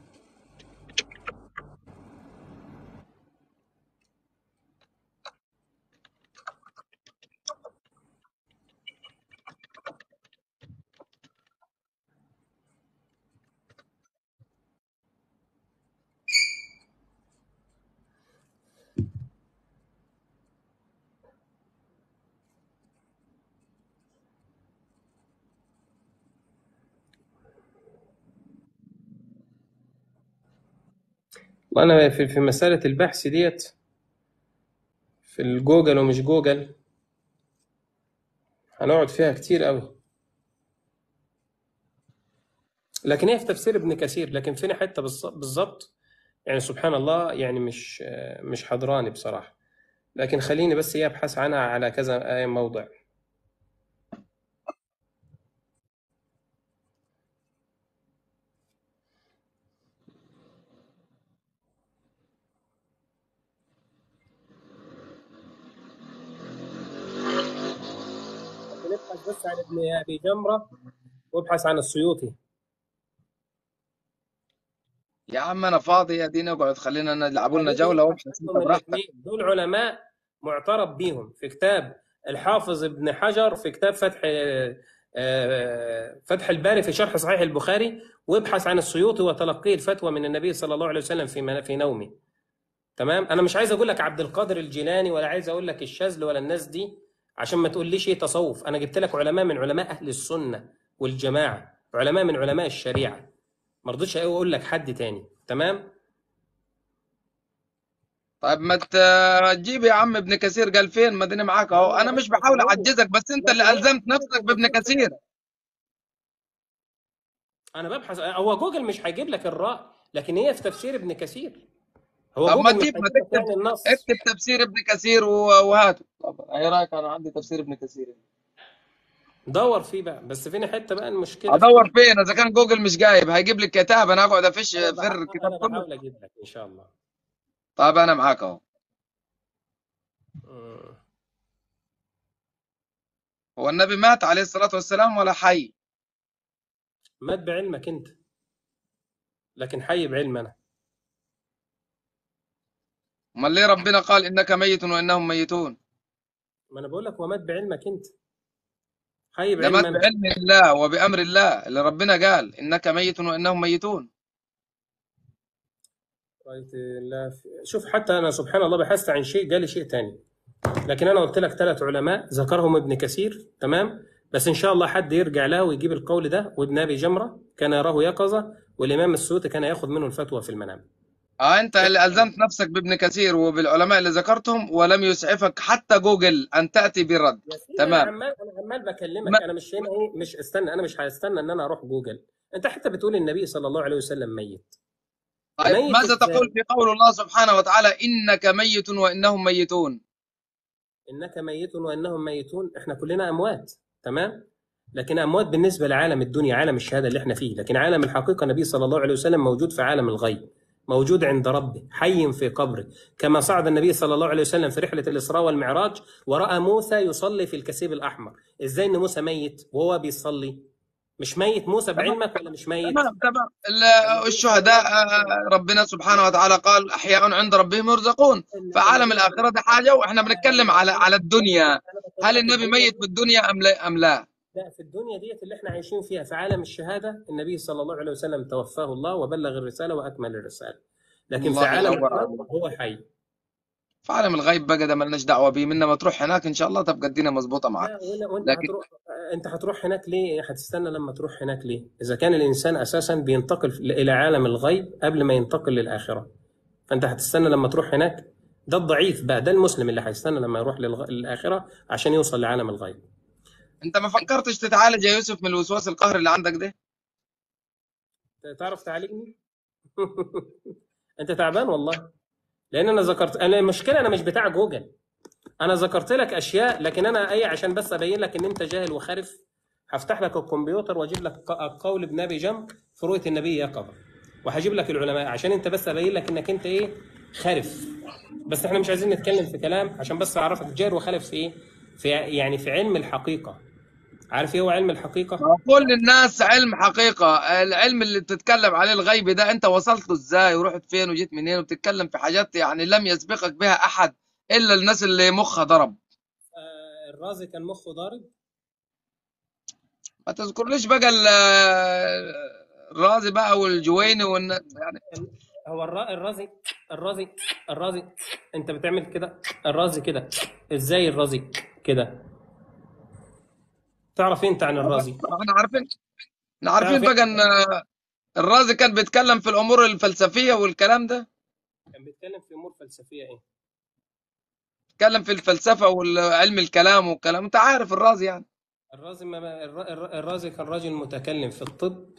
Speaker 1: وانا في في مساله البحث ديت في الجوجل ومش جوجل هنقعد فيها كتير قوي لكن هي في تفسير ابن كثير لكن فين حته بالظ- بالظبط يعني سبحان الله يعني مش مش حضراني بصراحه لكن خليني بس ايه ابحث عنها على كذا آية موضع ابحث بس عن ابن ابي جمره وابحث عن السيوطي
Speaker 2: يا عم انا فاضي يا دينا اقعد خلينا نلعبوا لنا
Speaker 1: هذول
Speaker 2: جوله وابحث انت
Speaker 1: هم
Speaker 2: براحتك
Speaker 1: الاثنين دول علماء معترف بيهم في كتاب الحافظ ابن حجر في كتاب فتح آه، فتح الباري في شرح صحيح البخاري وابحث عن السيوطي وتلقيه الفتوى من النبي صلى الله عليه وسلم في من- في نومه تمام انا مش عايز اقول لك عبد القادر الجيلاني ولا عايز اقول لك الشاذلي ولا الناس دي عشان ما تقوليش ايه تصوف انا جبت لك علماء من علماء اهل السنه والجماعه علماء من علماء الشريعه ما رضيتش اقول لك حد تاني تمام
Speaker 2: طيب ما ت- تجيب يا عم ابن كثير قال فين ما ديني معاك اهو انا مش بحاول اعجزك بس انت اللي الزمت نفسك بابن كثير
Speaker 1: انا ببحث هو جوجل مش هيجيب لك الراي لكن هي في تفسير ابن كثير هو
Speaker 2: طب ما
Speaker 1: جوجل مش
Speaker 2: تجيب ما
Speaker 1: هيجيب لك
Speaker 2: تكتب
Speaker 1: يعني النص
Speaker 2: اكتب تفسير ابن كثير و- وهاته طب ايه رايك انا عندي تفسير ابن كثير
Speaker 1: دور فيه بقى بس فين حته بقى المشكله في
Speaker 2: ادور فين اذا كان جوجل مش جايب هيجيب لي كتاب انا اقعد افش
Speaker 1: انا
Speaker 2: فر
Speaker 1: بحاول انا
Speaker 2: الكتاب كله
Speaker 1: بحاول اجيب لك ان شاء الله
Speaker 2: طيب انا معاك اهو
Speaker 1: مم.
Speaker 2: هو النبي مات عليه الصلاه والسلام ولا حي
Speaker 1: مات بعلمك انت لكن حي بعلم انا
Speaker 2: امال ليه ربنا قال انك ميت وانهم ميتون
Speaker 1: ما انا بقول لك هو مات بعلمك انت حي
Speaker 2: ده
Speaker 1: بعلم
Speaker 2: مات
Speaker 1: انا
Speaker 2: بعلم الله وبامر الله اللي ربنا قال انك ميت وانهم ميتون
Speaker 1: رأيت الله في- شوف حتى انا سبحان الله بحثت عن شيء جالي شيء تاني لكن انا قلت لك ثلاث علماء ذكرهم ابن كثير تمام بس ان شاء الله حد يرجع له ويجيب القول ده وابن ابي جمره كان يراه يقظه والامام السيوطي كان ياخذ منه الفتوى في المنام
Speaker 2: اه انت اللي الزمت نفسك بابن كثير وبالعلماء اللي ذكرتهم ولم يسعفك حتى جوجل ان تاتي بالرد
Speaker 1: يا سيدي انا
Speaker 2: تمام
Speaker 1: عمال انا عمال بكلمك
Speaker 2: ما
Speaker 1: انا مش هنا ايه مش استنى انا مش هستنى ان انا اروح جوجل انت حتى بتقول النبي صلى الله عليه وسلم ميت
Speaker 2: طيب
Speaker 1: ميت
Speaker 2: ماذا
Speaker 1: ازاي
Speaker 2: تقول في قول الله سبحانه وتعالى انك ميت وانهم ميتون
Speaker 1: انك ميت وانهم ميتون احنا كلنا اموات تمام لكن اموات بالنسبه لعالم الدنيا عالم الشهاده اللي احنا فيه لكن عالم الحقيقه النبي صلى الله عليه وسلم موجود في عالم الغيب موجود عند ربه حي في قبره كما صعد النبي صلى الله عليه وسلم في رحله الاسراء والمعراج وراى موسى يصلي في الكثيب الاحمر ازاي ان موسى ميت وهو بيصلي مش ميت موسى
Speaker 2: تمام
Speaker 1: بعلمك ولا مش ميت
Speaker 2: تمام تمام ال- الشهداء آه، ربنا سبحانه وتعالى قال احياء عند ربهم يرزقون فعالم الاخره ده حاجه واحنا بنتكلم على على الدنيا
Speaker 1: انا
Speaker 2: هل
Speaker 1: بكلمك
Speaker 2: النبي
Speaker 1: الدنيا
Speaker 2: ميت بالدنيا ام لا ام لا
Speaker 1: لا في الدنيا ديت اللي احنا عايشين فيها في عالم الشهاده النبي صلى الله عليه وسلم توفاه الله وبلغ الرساله واكمل الرساله لكن في
Speaker 2: الله
Speaker 1: عالم
Speaker 2: ينور
Speaker 1: الغيب
Speaker 2: عليك
Speaker 1: هو حي
Speaker 2: في عالم الغيب بقى ده ملناش دعوه بيه من ما تروح هناك ان شاء الله تبقى الدنيا مظبوطه معاك
Speaker 1: لا وإن- وانت
Speaker 2: لكن
Speaker 1: هتروح انت هتروح هناك ليه هتستنى لما تروح هناك ليه اذا كان الانسان اساسا بينتقل الى عالم الغيب قبل ما ينتقل للاخره فانت هتستنى لما تروح هناك ده الضعيف بقى ده المسلم اللي هيستنى لما يروح للغ... للاخره عشان يوصل لعالم الغيب
Speaker 2: انت ما فكرتش تتعالج يا يوسف من الوسواس القهري اللي عندك ده
Speaker 1: تعرف تعالجني انت تعبان والله لان انا ذكرت انا المشكله انا مش بتاع جوجل انا ذكرت لك اشياء لكن انا اي عشان بس ابين لك ان انت جاهل وخارف هفتح لك الكمبيوتر واجيب لك ق- قول ابن ابي جم في رؤيه النبي يقظه وهجيب لك العلماء عشان انت بس ابين لك انك انت ايه خارف بس احنا مش عايزين نتكلم في كلام عشان بس اعرفك جاهل وخارف في ايه في يعني في علم الحقيقه عارف ايه هو علم الحقيقه
Speaker 2: كل الناس علم حقيقة العلم اللي بتتكلم عليه الغيب ده انت وصلت له ازاي ورحت فين وجيت منين وبتتكلم في حاجات يعني لم يسبقك بها احد الا الناس اللي مخها ضرب
Speaker 1: آه، الرازي كان مخه ضارب
Speaker 2: ما تذكرليش بقى ال- الرازي بقى والجويني والن... يعني
Speaker 1: هو الر- الرازي الرازي الرازي انت بتعمل كده الرازي كده ازاي الرازي كده تعرف انت عن الرازي
Speaker 2: احنا عارفين احنا عارفين
Speaker 1: تعرف
Speaker 2: بقى ان الرازي كان بيتكلم في الامور الفلسفية والكلام ده
Speaker 1: كان بيتكلم في امور فلسفيه ايه
Speaker 2: بيتكلم في الفلسفة وعلم الكلام والكلام انت عارف الرازي يعني
Speaker 1: الرازي ما الر- الر- الرازي كان راجل متكلم في الطب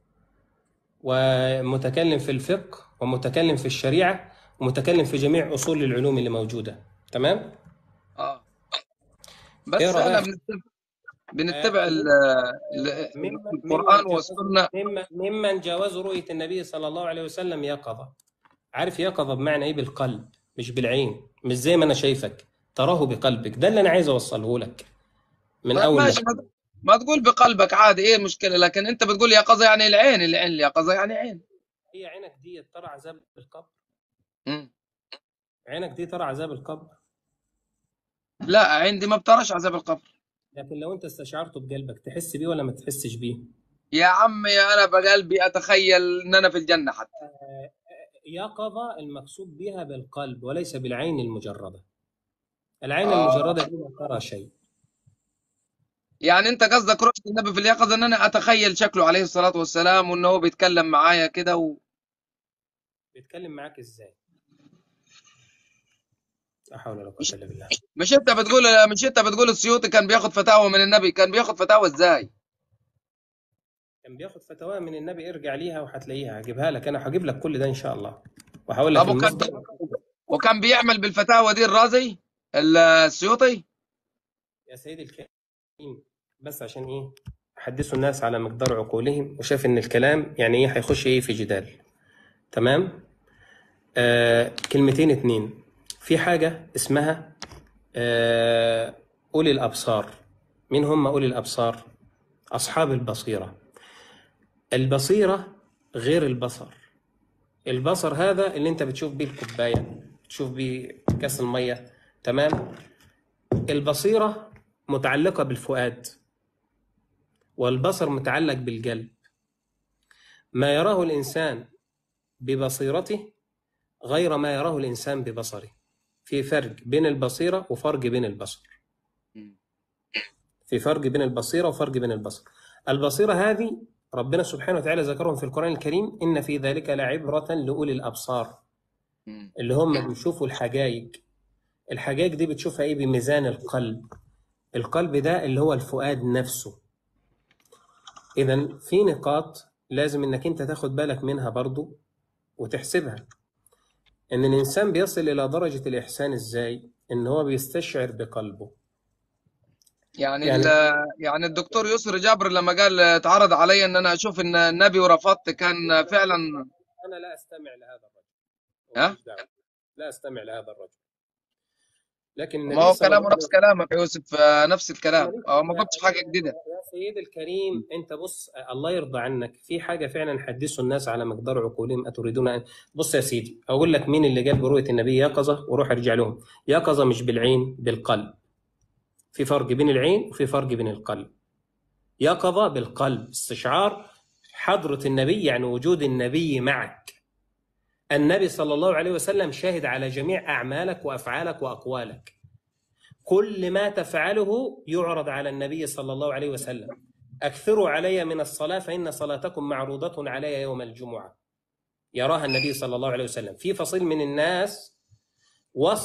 Speaker 1: ومتكلم في الفقه ومتكلم في الشريعه ومتكلم في جميع اصول العلوم اللي موجوده تمام
Speaker 2: اه بس
Speaker 1: ايه
Speaker 2: احنا
Speaker 1: رايك
Speaker 2: بنتبع بنتبع ال- ال-
Speaker 1: مما
Speaker 2: القرآن
Speaker 1: ممن
Speaker 2: والسنة
Speaker 1: مما ممن جاوزوا رؤيه النبي صلى الله عليه وسلم يقظه عارف يقظه بمعنى ايه بالقلب مش بالعين مش زي ما انا شايفك تراه بقلبك ده اللي انا عايز اوصله لك من
Speaker 2: طيب
Speaker 1: اول
Speaker 2: ماشي
Speaker 1: لحظه
Speaker 2: ما ما تقول بقلبك عادي ايه المشكلة لكن انت بتقول يقظة يعني العين العين اليقظة يعني عين
Speaker 1: هي عينك دي ترى عذاب القبر
Speaker 2: مم.
Speaker 1: عينك دي ترى عذاب القبر
Speaker 2: لا عين دي ما بتراش عذاب القبر
Speaker 1: لكن لو انت استشعرته بقلبك تحس بيه ولا ما تحسش بيه
Speaker 2: يا عمي انا بقلبي اتخيل ان انا في الجنة حتى
Speaker 1: يقظة المقصود بها بالقلب وليس بالعين المجردة العين
Speaker 2: اه
Speaker 1: المجردة دي لا ترى شيء
Speaker 2: يعني انت قصدك رؤية النبي في اليقظة ان انا اتخيل شكله عليه الصلاة والسلام وان هو بيتكلم معايا كده و...
Speaker 1: بيتكلم معاك ازاي لا حول ولا قوة
Speaker 2: مش
Speaker 1: الا بالله
Speaker 2: مش انت بتقول مش انت بتقول السيوطي كان بياخد فتاوى من النبي كان بياخد فتاوى ازاي
Speaker 1: كان بياخد فتوى من النبي ارجع ليها وهتلاقيها هجيبها لك انا هجيب لك كل ده ان شاء الله وهقول لك
Speaker 2: طب وكان
Speaker 1: المصدر
Speaker 2: وكان بيعمل بالفتاوى دي الرازي السيوطي
Speaker 1: يا سيدي الكريم بس عشان ايه حدثوا الناس على مقدار عقولهم وشاف ان الكلام يعني ايه هيخش ايه في جدال تمام آه كلمتين اتنين في حاجة اسمها آه أولي الأبصار مين هم أولي الأبصار أصحاب البصيرة البصيرة غير البصر البصر هذا اللي انت بتشوف بيه الكوباية تشوف بيه كاس المية تمام البصيرة متعلقة بالفؤاد والبصر متعلق بالقلب ما يراه الإنسان ببصيرته غير ما يراه الإنسان ببصره في فرق بين البصيرة وفرق بين البصر في فرق بين البصيرة وفرق بين البصر البصيرة هذه ربنا سبحانه وتعالى ذكرهم في القرآن الكريم إن في ذلك لعبرة لأولي الأبصار اللي هم بيشوفوا الحقائق الحقائق دي بتشوفها إيه بميزان القلب القلب ده اللي هو الفؤاد نفسه إذا في نقاط لازم إنك أنت تاخد بالك منها برضو وتحسبها إن الإنسان بيصل إلى درجة الإحسان إزاي؟ إن هو بيستشعر بقلبه
Speaker 2: يعني
Speaker 1: يعني
Speaker 2: ال- يعني الدكتور يسر جابر لما قال اتعرض علي ان انا اشوف ان النبي ورفضت كان فعلا
Speaker 1: أنا لا أستمع لهذا الرجل
Speaker 2: ها
Speaker 1: وماليش دعوة لا أستمع لهذا الرجل لكن
Speaker 2: ما
Speaker 1: النبي
Speaker 2: هو
Speaker 1: صلى
Speaker 2: كلامه
Speaker 1: الله
Speaker 2: نفس
Speaker 1: عليه
Speaker 2: كلامك يا يوسف آه، نفس الكلام
Speaker 1: ماليش
Speaker 2: اه ما
Speaker 1: لا
Speaker 2: قلتش حاجه جديده
Speaker 1: يا سيدي الكريم انت بص الله يرضى عنك في حاجه فعلا حدثوا الناس على مقدار عقولهم اتريدون ان بص يا سيدي اقول لك مين اللي جاب برؤيه النبي يقظه وروح ارجع لهم يقظه مش بالعين بالقلب في فرق بين العين وفي فرق بين القلب يقظه بالقلب استشعار حضره النبي يعني وجود النبي معك النبي صلى الله عليه وسلم شاهد على جميع اعمالك وافعالك واقوالك كل ما تفعله يعرض على النبي صلى الله عليه وسلم أكثروا علي من الصلاة فإن صلاتكم معروضة علي يوم الجمعة يراها النبي صلى الله عليه وسلم في فصيل من الناس وصل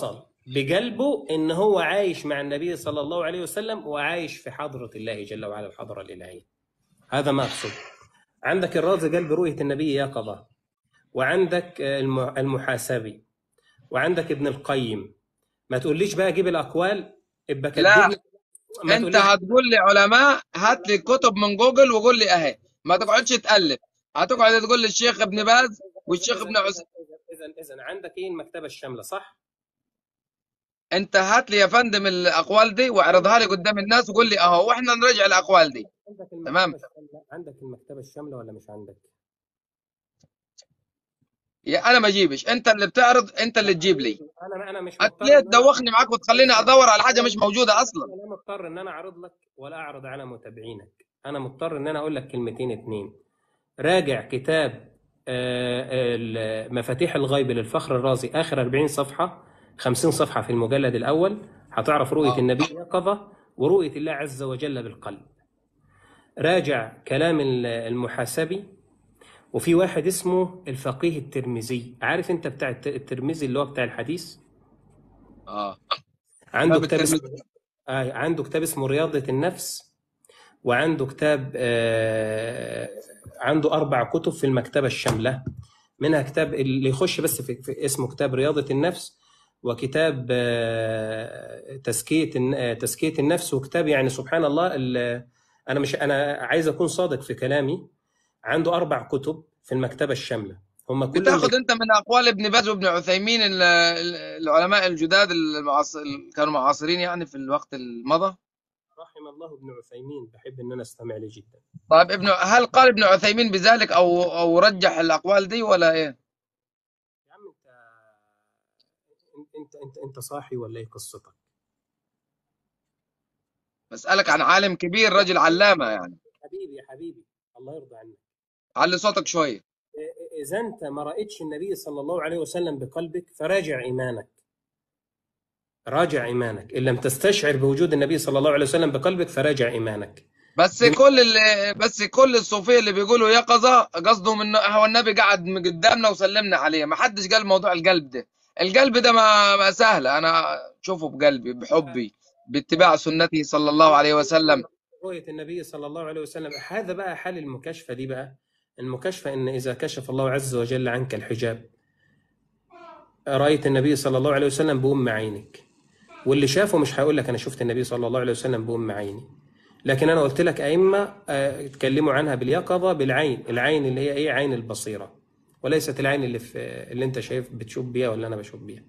Speaker 1: بقلبه ان هو عايش مع النبي صلى الله عليه وسلم وعايش في حضره الله جل وعلا الحضره الالهيه هذا ما اقصد عندك الرازي قال برؤيه النبي يقظه وعندك الم- المحاسبي وعندك ابن القيم ما تقوليش بقى جيب الاقوال ابقى
Speaker 2: لا
Speaker 1: كدبني ما
Speaker 2: انت
Speaker 1: تقوليش
Speaker 2: هتقول لي علماء هات لي كتب من جوجل وقول لي اهي ما تقعدش تقلب هتقعد تقول لي الشيخ ابن باز والشيخ
Speaker 1: اذا
Speaker 2: ابن عثيمين
Speaker 1: اذا اذا اذا عندك ايه المكتبه الشامله صح؟
Speaker 2: انت هات لي يا فندم الاقوال دي واعرضها لي قدام الناس وقول لي اهو واحنا نراجع الاقوال دي
Speaker 1: عندك
Speaker 2: تمام
Speaker 1: المكتبه الشامله عندك المكتبه الشامله ولا مش عندك؟
Speaker 2: يا انا ما اجيبش انت اللي بتعرض انت اللي تجيب لي
Speaker 1: انا انا مش
Speaker 2: هت-
Speaker 1: مضطر
Speaker 2: ليه
Speaker 1: ان انا
Speaker 2: تدوخني معاك وتخليني ادور على حاجه مش موجوده اصلا
Speaker 1: انا لا مضطر ان انا اعرض لك ولا اعرض على متابعينك انا مضطر ان انا اقول لك كلمتين اتنين راجع كتاب آه، ال- مفاتيح الغيب للفخر الرازي اخر 40 صفحه 50 صفحه في المجلد الاول هتعرف رؤيه
Speaker 2: اه
Speaker 1: النبي يقظه ورؤيه الله عز وجل بالقلب راجع كلام ال- المحاسبي وفي واحد اسمه الفقيه الترمذي عارف انت بتاع الت- الترمذي اللي هو بتاع الحديث
Speaker 2: اه
Speaker 1: عنده
Speaker 2: باب
Speaker 1: كتاب اسمه
Speaker 2: الترمذي
Speaker 1: آه عنده كتاب اسمه رياضة النفس وعنده كتاب آه عنده أربع كتب في المكتبة الشاملة منها كتاب اللي يخش بس في, في اسمه كتاب رياضة النفس وكتاب آه تزكية الن- آه، تزكية النفس وكتاب يعني سبحان الله ال- أنا مش أنا عايز أكون صادق في كلامي عنده أربع كتب في المكتبة الشاملة هم كلهم
Speaker 2: بتاخد انت من اقوال ابن باز وابن عثيمين ال- ال- العلماء الجداد المعاصر كانوا معاصرين يعني في الوقت المضى
Speaker 1: رحم الله ابن عثيمين بحب ان انا استمع له جدا
Speaker 2: طيب ابن هل قال ابن عثيمين بذلك او او رجح الاقوال دي ولا ايه؟
Speaker 1: يا عم انت انت انت انت صاحي ولا ايه قصتك؟
Speaker 2: بسألك عن عالم كبير رجل علامة يعني
Speaker 1: حبيبي يا حبيبي الله يرضى عنك
Speaker 2: علي صوتك شوية
Speaker 1: إ- اذا انت ما رايتش النبي صلى الله عليه وسلم بقلبك فراجع ايمانك راجع ايمانك ان لم تستشعر بوجود النبي صلى الله عليه وسلم بقلبك فراجع ايمانك
Speaker 2: بس
Speaker 1: بن-
Speaker 2: كل اللي بس كل الصوفيه اللي بيقولوا يقظه قصدهم انه هو النبي قعد من قدامنا وسلمنا عليه ما حدش قال موضوع القلب ده القلب ده ما, ما سهله انا اشوفه بقلبي بحبي باتباع سنته صلى الله عليه وسلم
Speaker 1: رؤية النبي صلى الله عليه وسلم هذا بقى حال المكاشفة دي بقى المكاشفة إن إذا كشف الله عز وجل عنك الحجاب رأيت النبي صلى الله عليه وسلم بأم عينك واللي شافه مش هيقول لك أنا شفت النبي صلى الله عليه وسلم بأم عيني لكن أنا قلت لك أئمة آه، اتكلموا عنها باليقظة بالعين العين اللي هي إيه عين البصيرة وليست العين اللي في اللي أنت شايف بتشوف بيها ولا أنا بشوف بيها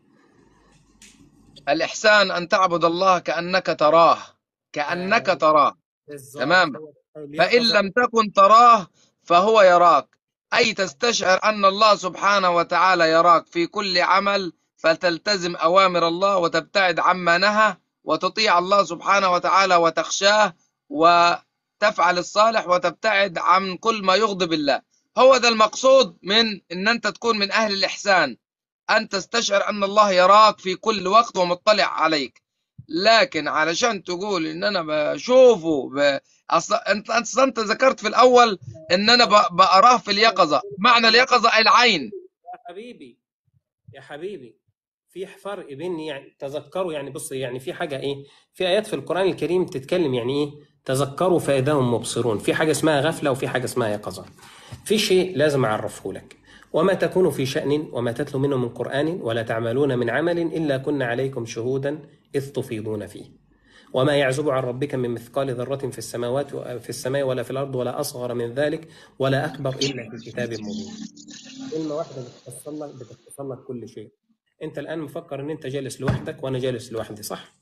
Speaker 2: الاحسان ان تعبد الله كانك تراه كانك
Speaker 1: آه،
Speaker 2: تراه
Speaker 1: بالظبط
Speaker 2: تمام
Speaker 1: هو
Speaker 2: فان
Speaker 1: اليقظة
Speaker 2: لم تكن تراه فهو يراك اي تستشعر ان الله سبحانه وتعالى يراك في كل عمل فتلتزم اوامر الله وتبتعد عما نهى وتطيع الله سبحانه وتعالى وتخشاه وتفعل الصالح وتبتعد عن كل ما يغضب الله هو ده المقصود من ان انت تكون من اهل الاحسان ان تستشعر ان الله يراك في كل وقت ومطلع عليك لكن علشان تقول ان انا بشوفه ب... اصلا انت انت أصلاً أنت ذكرت في الاول ان انا ب... باراه في اليقظه معنى اليقظه أي العين
Speaker 1: يا حبيبي يا حبيبي في فرق بين يعني تذكروا يعني بص يعني في حاجه ايه في ايات في القران الكريم تتكلم يعني ايه تذكروا فاذا هم مبصرون في حاجه اسمها غفله وفي حاجه اسمها يقظه في شيء لازم اعرفه لك وما تكون في شأن وما تتلو منه من قرآن ولا تعملون من عمل إلا كنا عليكم شهودا إذ تفيضون فيه وما يعزب عن ربك من مثقال ذرة في السماوات في السماء ولا في الأرض ولا أصغر من ذلك ولا أكبر إلا في كتاب مبين كلمة واحدة بتفصل لك بتفصل لك كل شيء أنت الآن مفكر إن أنت جالس لوحدك وأنا جالس لوحدي صح؟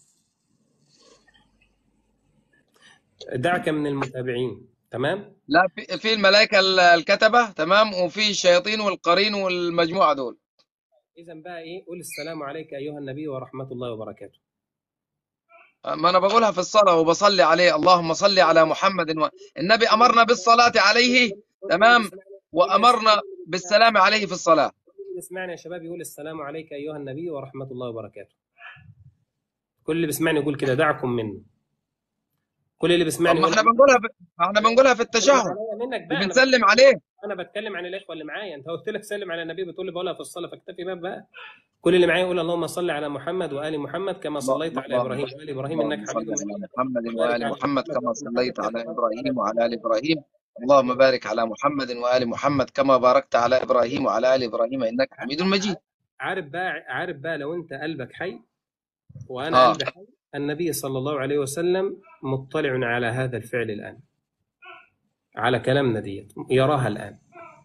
Speaker 1: دعك من المتابعين تمام؟
Speaker 2: لا في, في الملائكه ال- الكتبه تمام وفي الشياطين والقرين والمجموعه دول
Speaker 1: إذا بقى إيه قول السلام عليك أيها النبي ورحمة الله وبركاته
Speaker 2: ما انا بقولها في الصلاه وبصلي عليه اللهم صل على محمد و... النبي امرنا بالصلاه عليه تمام وامرنا بالسلام عليه في الصلاه
Speaker 1: كل اللي بيسمعني يا شباب يقول السلام عليك أيها النبي ورحمة الله وبركاته كل اللي بيسمعني يقول كده دعكم منه كل اللي
Speaker 2: طب
Speaker 1: بيسمعني
Speaker 2: ما
Speaker 1: يقول
Speaker 2: احنا بنقولها في... ما احنا بنقولها في
Speaker 1: سلم
Speaker 2: التشهد
Speaker 1: عليا منك بقى انا
Speaker 2: بنسلم عليه
Speaker 1: انا بتكلم عن الاخوه اللي معايا انت قلت لك سلم على النبي بتقول لي بقولها في الصلاه فاكتفي بقى بقى كل اللي معايا يقول اللهم صل على محمد وال محمد كما صليت على
Speaker 2: اللهم
Speaker 1: ابراهيم وال ابراهيم
Speaker 2: اللهم
Speaker 1: انك
Speaker 2: صل
Speaker 1: حميد
Speaker 2: على
Speaker 1: مجيد
Speaker 2: محمد
Speaker 1: وبارك
Speaker 2: وآل
Speaker 1: على
Speaker 2: محمد
Speaker 1: محمد
Speaker 2: كما
Speaker 1: وال
Speaker 2: صليت
Speaker 1: محمد
Speaker 2: على
Speaker 1: كما
Speaker 2: إبراهيم
Speaker 1: باركت
Speaker 2: وعلى آل إبراهيم اللهم بارك على محمد وآل محمد كما باركت على إبراهيم وعلى آل إبراهيم إنك حميد مجيد
Speaker 1: عارف بقى عارف بقى لو انت قلبك حي وانا
Speaker 2: آه
Speaker 1: قلبي حي النبي صلى الله عليه وسلم مطلع على هذا الفعل الان على كلامنا ديت يراها الان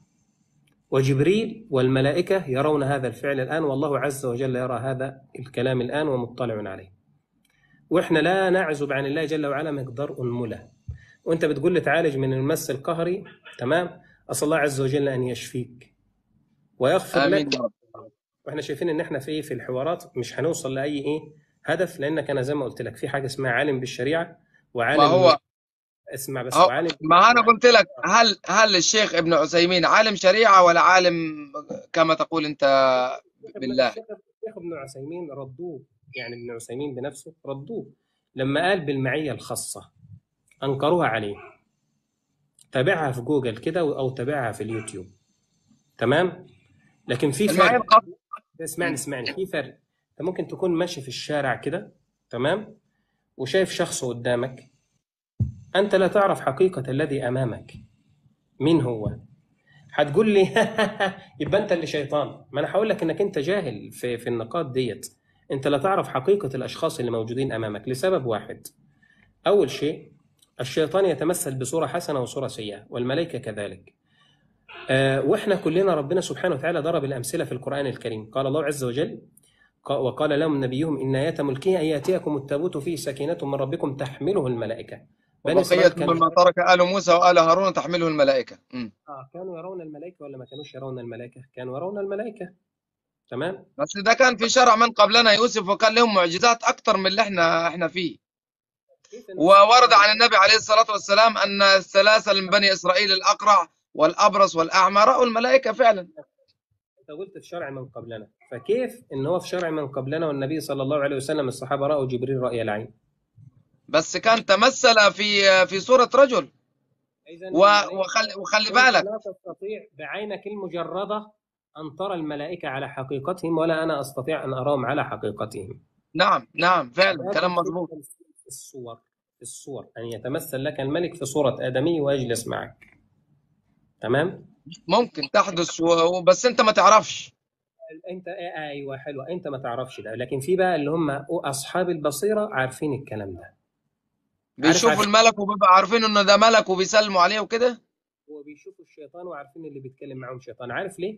Speaker 1: وجبريل والملائكه يرون هذا الفعل الان والله عز وجل يرى هذا الكلام الان ومطلع عليه واحنا لا نعزب عن الله جل وعلا مقدار انمله وانت بتقول لي تعالج من المس القهري تمام اسال الله عز وجل ان يشفيك ويغفر
Speaker 2: آمين
Speaker 1: لك
Speaker 2: يا رب
Speaker 1: واحنا شايفين ان احنا في ايه في الحوارات مش هنوصل لاي ايه هدف لانك انا زي ما قلت لك في حاجه اسمها عالم بالشريعه
Speaker 2: ما
Speaker 1: وعالم
Speaker 2: هو
Speaker 1: اسمع بس
Speaker 2: هو
Speaker 1: وعالم
Speaker 2: ما أنا قلت لك هل هل الشيخ ابن عثيمين عالم شريعة ولا عالم كما تقول أنت بالله
Speaker 1: الشيخ الشيخ ابن عثيمين ردوه يعني ابن عثيمين بنفسه ردوه لما قال بالمعيه الخاصه انكروها عليه تابعها في جوجل كده او تابعها في اليوتيوب تمام لكن في
Speaker 2: المعايا
Speaker 1: فرق
Speaker 2: الخاصة
Speaker 1: اسمعني اسمعني في فرق انت ممكن تكون ماشي في الشارع كده تمام وشايف شخص قدامك انت لا تعرف حقيقه الذي امامك مين هو هتقول لي يبقى انت اللي شيطان ما انا هقول لك انك انت جاهل في في النقاط ديت انت لا تعرف حقيقه الاشخاص اللي موجودين امامك لسبب واحد اول شيء الشيطان يتمثل بصوره حسنه وصوره سيئه والملائكه كذلك آه، واحنا كلنا ربنا سبحانه وتعالى ضرب الامثله في القران الكريم قال الله عز وجل ق- وقال لهم نبيهم ان ايات ملكه ان ياتيكم التابوت فيه سكينه من ربكم تحمله الملائكه بني اسرائيل
Speaker 2: وبقية
Speaker 1: كانوا
Speaker 2: مما ترك آل موسى وآل هارون تحمله الملائكة مم.
Speaker 1: آه كانوا يرون الملائكه ولا ما كانوش يرون الملائكه كانوا يرون الملائكه تمام
Speaker 2: بس ده كان في شرع من قبلنا يوسف وكان لهم معجزات أكثر من اللي احنا احنا فيه
Speaker 1: كيف إن
Speaker 2: وورد عن النبي عليه الصلاة والسلام أن الثلاثة من بني إسرائيل الأقرع والأبرص والأعمى رأوا الملائكة فعلا
Speaker 1: انت قلت في شرع من قبلنا فكيف ان هو في شرع من قبلنا والنبي صلى الله عليه وسلم الصحابه راوا جبريل راي العين
Speaker 2: بس كان تمثل في في صورة رجل
Speaker 1: اذا
Speaker 2: و-
Speaker 1: الملائكة-
Speaker 2: وخلي وخلي
Speaker 1: أنت
Speaker 2: بالك
Speaker 1: لا تستطيع بعينك المجرده ان ترى الملائكه على حقيقتهم ولا انا استطيع ان اراهم على حقيقتهم
Speaker 2: نعم نعم فعلا
Speaker 1: هذا
Speaker 2: كلام
Speaker 1: في
Speaker 2: مظبوط
Speaker 1: الصور في الصور ان يتمثل لك الملك في صوره ادمي ويجلس معك تمام
Speaker 2: ممكن تحدث و- بس أنت ما تعرفش
Speaker 1: انت آه، ايوه حلوه انت ما تعرفش ده لكن في بقى اللي هم اصحاب البصيره عارفين الكلام ده
Speaker 2: بيشوفوا
Speaker 1: عارف-
Speaker 2: الملك وبيبقى عارفين إنه ده ملك وبيسلموا عليه وكده
Speaker 1: وبيشوفوا الشيطان وعارفين اللي بيتكلم معاهم شيطان عارف ليه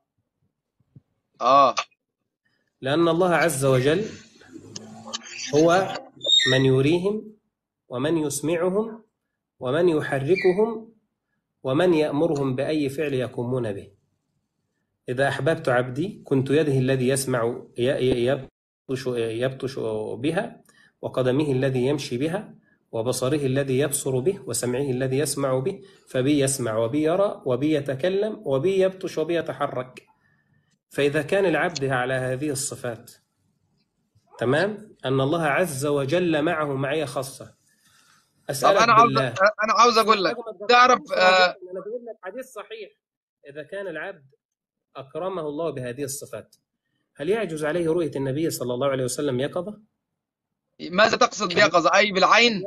Speaker 2: آه
Speaker 1: لان الله عز وجل هو من يريهم ومن يسمعهم ومن يحركهم ومن يأمرهم بأي فعل يقومون به إذا أحببت عبدي كنت يده الذي يسمع ي- ي- يبطش, يبطش بها وقدمه الذي يمشي بها وبصره الذي يبصر به وسمعه الذي يسمع به فبي يسمع وبي يرى وبي يتكلم وبي يبطش وبي يتحرك فإذا كان العبد على هذه الصفات تمام أن الله عز وجل معه معية خاصة
Speaker 2: طب
Speaker 1: أسألك
Speaker 2: أنا عاوز
Speaker 1: بالله
Speaker 2: أنا عاوز أقول لك تعرف آه
Speaker 1: انا بقول لك حديث صحيح اذا كان العبد اكرمه الله بهذه الصفات هل يعجز عليه رؤيه النبي صلى الله عليه وسلم يقظه؟
Speaker 2: ماذا تقصد بيقظة أي بالعين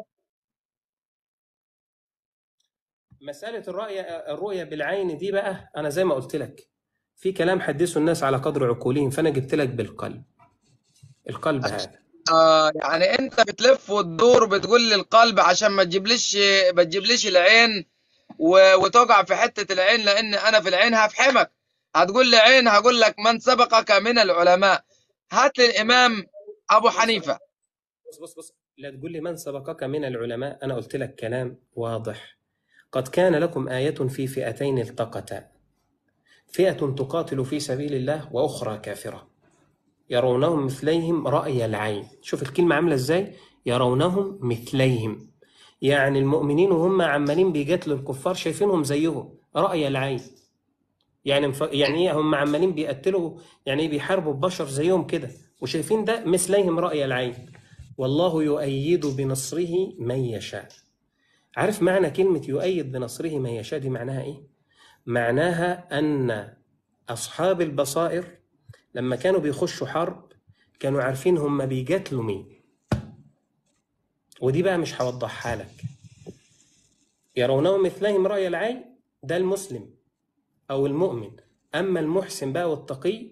Speaker 1: مساله الرؤيه الرؤيه بالعين دي بقى انا زي ما قلت لك في كلام حدثه الناس على قدر عقولهم فانا جبت لك بالقلب القلب هذا
Speaker 2: آه يعني انت بتلف وتدور وبتقول لي القلب عشان ما تجيبليش ما تجيبليش العين و- وتقع في حتة العين لان انا في العين هفحمك هتقول لي عين هقول لك من سبقك من العلماء هات لي الامام ابو حنيفة
Speaker 1: بص بص بص لا تقول لي من سبقك من العلماء انا قلت لك كلام واضح قد كان لكم آية في فئتين التقتا فئة تقاتل في سبيل الله وأخرى كافرة يرونهم مثليهم رأي العين شوف الكلمة عاملة ازاي يرونهم مثليهم يعني المؤمنين وهم عمالين بيقاتلوا الكفار شايفينهم زيهم رأي العين يعني مف... يعني ايه هم عمالين بيقتلوا يعني ايه بيحاربوا البشر زيهم كده وشايفين ده مثليهم رأي العين والله يؤيد بنصره من يشاء عارف معنى كلمة يؤيد بنصره من يشاء دي معناها إيه؟ معناها أن أصحاب البصائر لما كانوا بيخشوا حرب كانوا عارفين هم بيقاتلوا مين ودي بقى مش هوضحها لك يرونه مثلهم رأي العين ده المسلم أو المؤمن أما المحسن بقى والتقي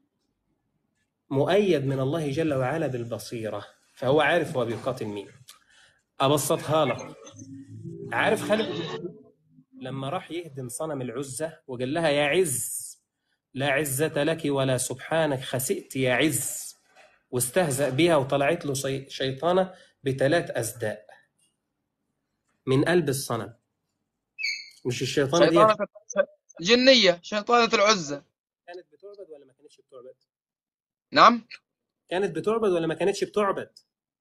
Speaker 1: مؤيد من الله جل وعلا بالبصيرة فهو عارف هو بيقاتل مين أبسطها لك عارف خالد بن الوليد لما راح يهدم صنم العزة وقال لها يا عز لا عزة لك ولا سبحانك خسئت يا عز واستهزأ بها وطلعت له شي- شيطانة بثلاث أزداء من قلب الصنم مش الشيطانة دي
Speaker 2: شيطانة جنية شيطانة العزة
Speaker 1: كانت بتعبد ولا ما كانتش بتعبد؟
Speaker 2: نعم
Speaker 1: كانت بتعبد ولا ما كانتش بتعبد؟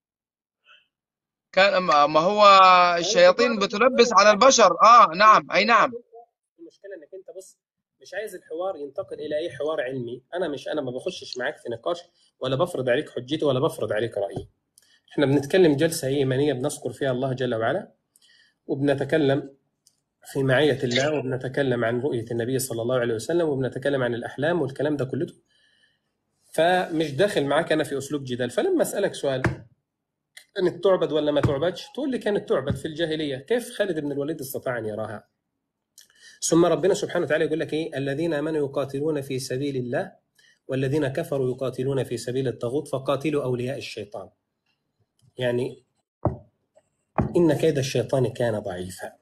Speaker 2: كان ما ما هو الشياطين بتلبس على البشر اه نعم اي نعم
Speaker 1: المشكله انك انت بص مش عايز الحوار ينتقل الى اي حوار علمي انا مش انا ما بخشش معاك في نقاش ولا بفرض عليك حجتي ولا بفرض عليك رايي احنا بنتكلم جلسه ايمانيه بنذكر فيها الله جل وعلا وبنتكلم في معية الله وبنتكلم عن رؤية النبي صلى الله عليه وسلم وبنتكلم عن الأحلام والكلام ده كله فمش داخل معاك أنا في أسلوب جدال فلما أسألك سؤال كانت تعبد ولا ما تعبدش تقول لي كانت تعبد في الجاهلية كيف خالد بن الوليد استطاع أن يراها ثم ربنا سبحانه وتعالى يقول لك ايه الذين امنوا يقاتلون في سبيل الله والذين كفروا يقاتلون في سبيل الطاغوت فقاتلوا اولياء الشيطان يعني ان كيد الشيطان كان ضعيفا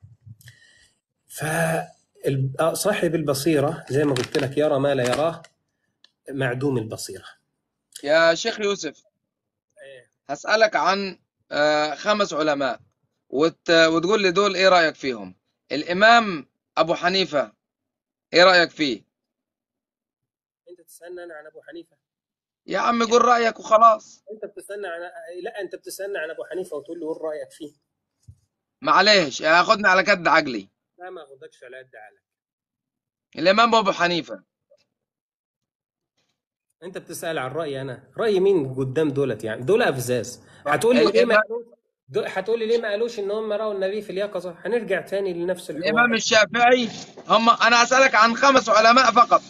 Speaker 1: فصاحب البصيره زي ما قلت لك يرى ما لا يراه معدوم البصيره
Speaker 2: يا شيخ يوسف
Speaker 1: إيه.
Speaker 2: هسألك عن آه، خمس علماء وت... وتقول لي دول ايه رأيك فيهم الإمام أبو حنيفة ايه رأيك فيه
Speaker 1: انت تسالني انا عن ابو حنيفه
Speaker 2: يا عم قول رأيك وخلاص
Speaker 1: انت بتسالني عن لا انت بتسالني عن ابو حنيفه وتقول لي قول رايك فيه
Speaker 2: معلش هاخدني على قد عقلي
Speaker 1: لا ما اخدكش على قد عقلك
Speaker 2: الإمام أبو حنيفة
Speaker 1: انت بتسال عن رايي انا راي مين قدام دولت يعني دول افزاز هتقول لي ليه ما
Speaker 2: الإمام-
Speaker 1: قالوش دول- هتقول لي ليه ما قالوش ان هم راوا النبي في اليقظه هنرجع تاني لنفس الحوار
Speaker 2: الإمام الشافعي هم أنا أسألك عن خمس علماء فقط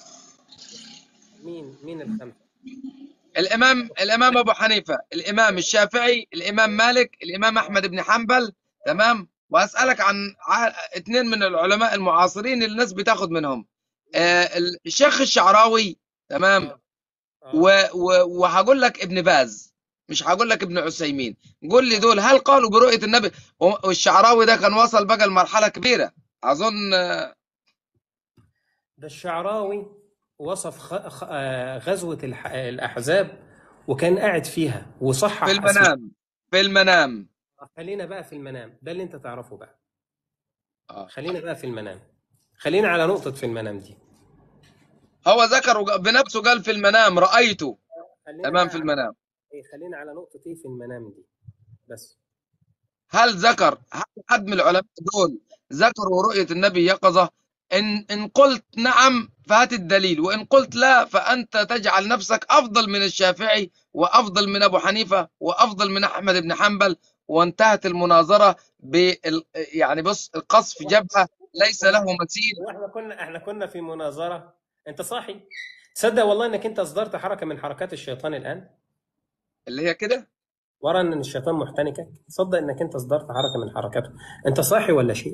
Speaker 1: مين مين الخمسه
Speaker 2: الإمام الإمام أبو حنيفة الإمام الشافعي الإمام مالك الإمام أحمد بن حنبل تمام وأسألك عن ع- اثنين من العلماء المعاصرين اللي الناس بتاخد منهم آه، الشيخ الشعراوي تمام
Speaker 1: آه.
Speaker 2: و... و... وهقول لك ابن باز مش هقول لك ابن عثيمين قول لي دول هل قالوا برؤية النبي و- والشعراوي ده كان وصل بقى لمرحلة كبيرة أظن آه،
Speaker 1: ده الشعراوي وصف خ... خ... آه، غزوه الح... الاحزاب وكان قاعد فيها وصحح
Speaker 2: في
Speaker 1: أسماء.
Speaker 2: المنام في المنام
Speaker 1: خلينا بقى في المنام ده اللي انت تعرفه بقى
Speaker 2: آه.
Speaker 1: خلينا بقى في المنام خلينا على نقطه في المنام دي
Speaker 2: هو ذكر وق- بنفسه قال في المنام رأيته
Speaker 1: خلينا
Speaker 2: تمام
Speaker 1: بقى
Speaker 2: في
Speaker 1: على-
Speaker 2: المنام
Speaker 1: إيه، خلينا على نقطه ايه في المنام دي بس
Speaker 2: هل ذكر هل حد من العلماء دول ذكروا رؤية النبي يقظة إن إن قلت نعم فهات الدليل وإن قلت لا فأنت تجعل نفسك أفضل من الشافعي وأفضل من أبو حنيفة وأفضل من أحمد بن حنبل وانتهت المناظرة بال يعني بص القصف جبهة ليس له مثيل
Speaker 1: واحنا كنا احنا كنا في مناظره انت صاحي تصدق والله انك انت اصدرت حركه من حركات الشيطان الان
Speaker 2: اللي هي كده
Speaker 1: ورا ان الشيطان محتنكك تصدق انك انت اصدرت حركه من حركاته انت صاحي ولا شيء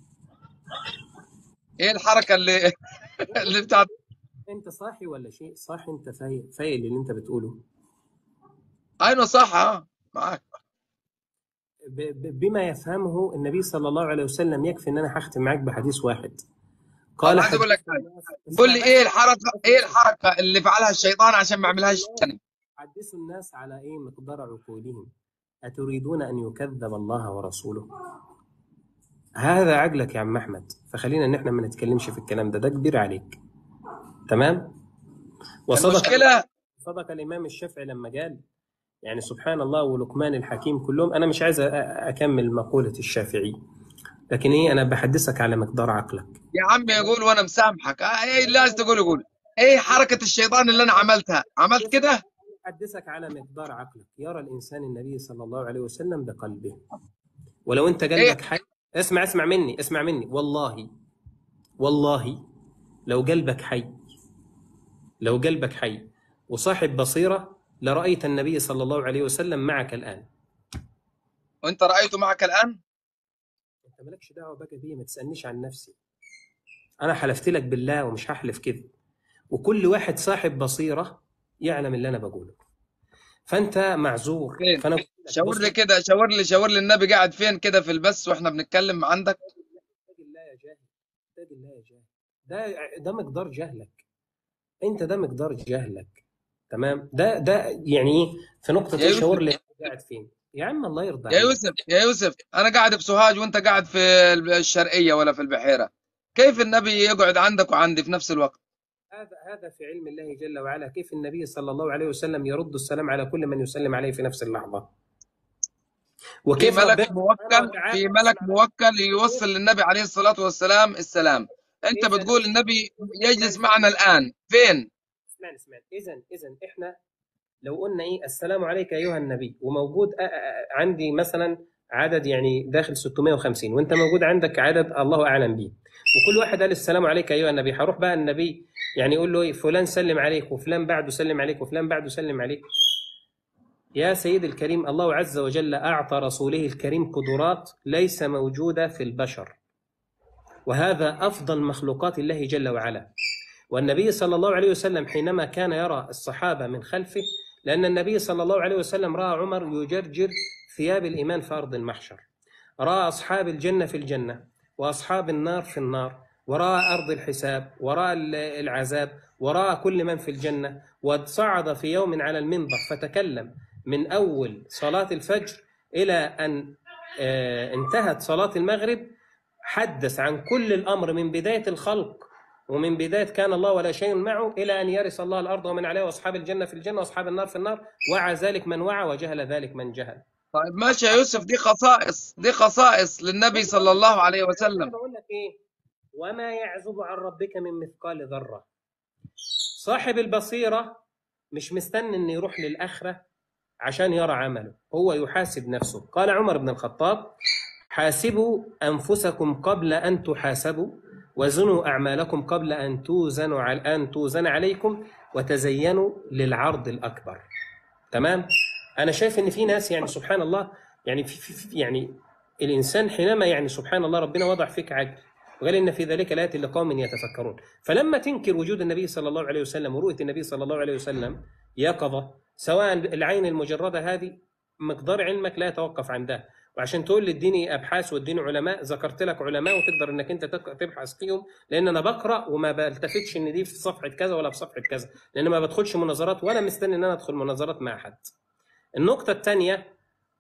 Speaker 2: ايه الحركة اللي اللي بتاعت
Speaker 1: انت صاحي ولا شيء صاحي انت فايق فايق اللي انت بتقوله
Speaker 2: ايوه صح اه معاك
Speaker 1: ب... ب... بما يفهمه النبي صلى الله عليه وسلم يكفي ان انا هختم معاك بحديث واحد
Speaker 2: قال
Speaker 1: قال
Speaker 2: عايز اقول لك
Speaker 1: حدثوا
Speaker 2: حاجة
Speaker 1: الناس-
Speaker 2: قول لي
Speaker 1: اسمع
Speaker 2: ايه
Speaker 1: بس.
Speaker 2: الحركة ايه الحركة اللي فعلها الشيطان عشان ما يعملهاش تاني
Speaker 1: حدثوا الناس على ايه مقدار عقولهم اتريدون ان يكذب الله ورسوله هذا عقلك يا عم احمد فخلينا ان احنا ما نتكلمش في الكلام ده ده كبير عليك تمام وصدق
Speaker 2: المشكلة
Speaker 1: صدق الامام الشافعي لما قال يعني سبحان الله ولقمان الحكيم كلهم انا مش عايز أ- أ- اكمل مقوله الشافعي لكن ايه انا بحدثك على مقدار عقلك
Speaker 2: يا عم يقول وانا مسامحك آه، ايه اللي عايز تقول يقول ايه حركة الشيطان اللي انا عملتها عملت كده
Speaker 1: أحدثك على مقدار عقلك يرى الإنسان النبي صلى الله عليه وسلم بقلبه ولو أنت قلبك حي اسمع اسمع مني اسمع مني والله والله لو قلبك حي لو قلبك حي وصاحب بصيرة لرأيت النبي صلى الله عليه وسلم معك الآن
Speaker 2: وانت رايته معك الان
Speaker 1: انت مالكش دعوه بقى بيه ما تسالنيش عن نفسي انا حلفت لك بالله ومش هحلف كده وكل واحد صاحب بصيره يعلم اللي انا بقوله فانت معذور
Speaker 2: فين؟
Speaker 1: فانا بقول لك
Speaker 2: شاور
Speaker 1: بص،
Speaker 2: لي كده شاور لي شاور لي النبي قاعد فين كده في البث واحنا بنتكلم عندك
Speaker 1: اتق الله يا جاهل اتق الله يا جاهل ده ده مقدار جهلك انت ده مقدار جهلك تمام ده ده يعني ايه في نقطه
Speaker 2: يا
Speaker 1: الشاور
Speaker 2: يوسف
Speaker 1: اللي قاعد فين يا عم الله يرضى
Speaker 2: يا
Speaker 1: عليك
Speaker 2: يوسف يا يوسف انا قاعد في سوهاج وانت قاعد في الشرقيه ولا في البحيره كيف النبي يقعد عندك وعندي في نفس الوقت
Speaker 1: هذا هذا في علم الله جل وعلا كيف النبي صلى الله عليه وسلم يرد السلام على كل من يسلم عليه في نفس اللحظة
Speaker 2: في
Speaker 1: وكيف
Speaker 2: ملك
Speaker 1: ربنا سبحانه
Speaker 2: موكل
Speaker 1: وتعالى
Speaker 2: في ملك
Speaker 1: اسمع
Speaker 2: موكل يوصل للنبي عليه الصلاه والسلام السلام انت
Speaker 1: إذا
Speaker 2: بتقول النبي
Speaker 1: اسمعني
Speaker 2: يجلس
Speaker 1: اسمعني
Speaker 2: معنا الان فين
Speaker 1: اسمعني اسمعني إذا إذا إحنا لو قلنا إيه السلام عليك أيها النبي وموجود أ- أ- أ- عندي مثلا عدد يعني داخل 650 وأنت موجود عندك عدد الله أعلم به وكل واحد قال السلام عليك أيها النبي هروح بقى النبي يعني يقول له إيه فلان سلم عليك وفلان بعده سلم عليك وفلان بعده سلم عليك يا سيدي الكريم الله عز وجل أعطى رسوله الكريم قدرات ليس موجودة في البشر وهذا أفضل مخلوقات الله جل وعلا والنبي صلى الله عليه وسلم حينما كان يرى الصحابة من خلفه لأن النبي صلى الله عليه وسلم رأى عمر يجرجر ثياب الإيمان في أرض المحشر رأى أصحاب الجنة في الجنة وأصحاب النار في النار ورأى أرض الحساب ورأى العذاب ورأى كل من في الجنة وصعد في يوم على المنبر فتكلم من أول صلاة الفجر إلى أن آه، انتهت صلاة المغرب حدث عن كل الأمر من بداية الخلق ومن بداية كان الله ولا شيء معه إلى أن يرث الله الأرض ومن عليها وأصحاب الجنة في الجنة وأصحاب النار في النار وعى ذلك من وعى وجهل ذلك من جهل
Speaker 2: طيب ماشي يا يوسف دي خصائص دي خصائص للنبي صلى الله عليه
Speaker 1: أنا
Speaker 2: وسلم
Speaker 1: بقول لك إيه وما يعزب عن ربك من مثقال ذرة صاحب البصيرة مش مستني أن يروح للآخرة عشان يرى عمله هو يحاسب نفسه قال عمر بن الخطاب حاسبوا أنفسكم قبل أن تحاسبوا وزنوا أعمالكم قبل أن توزنوا على أن توزن عليكم وتزينوا للعرض الأكبر تمام أنا شايف إن في ناس يعني سبحان الله يعني في, في, في يعني الإنسان حينما يعني سبحان الله ربنا وضع فيك عجل وقال إن في ذلك الآيات لقوم يتفكرون فلما تنكر وجود النبي صلى الله عليه وسلم ورؤية النبي صلى الله عليه وسلم يقظة سواء العين المجردة هذه مقدار علمك لا يتوقف عن ده وعشان تقول لي اديني ابحاث واديني علماء ذكرت لك علماء وتقدر انك انت تك- تبحث فيهم لان انا بقرا وما بلتفتش ان دي في صفحه كذا ولا في صفحه كذا لان ما بدخلش مناظرات ولا مستني ان انا ادخل مناظرات مع حد. النقطه الثانيه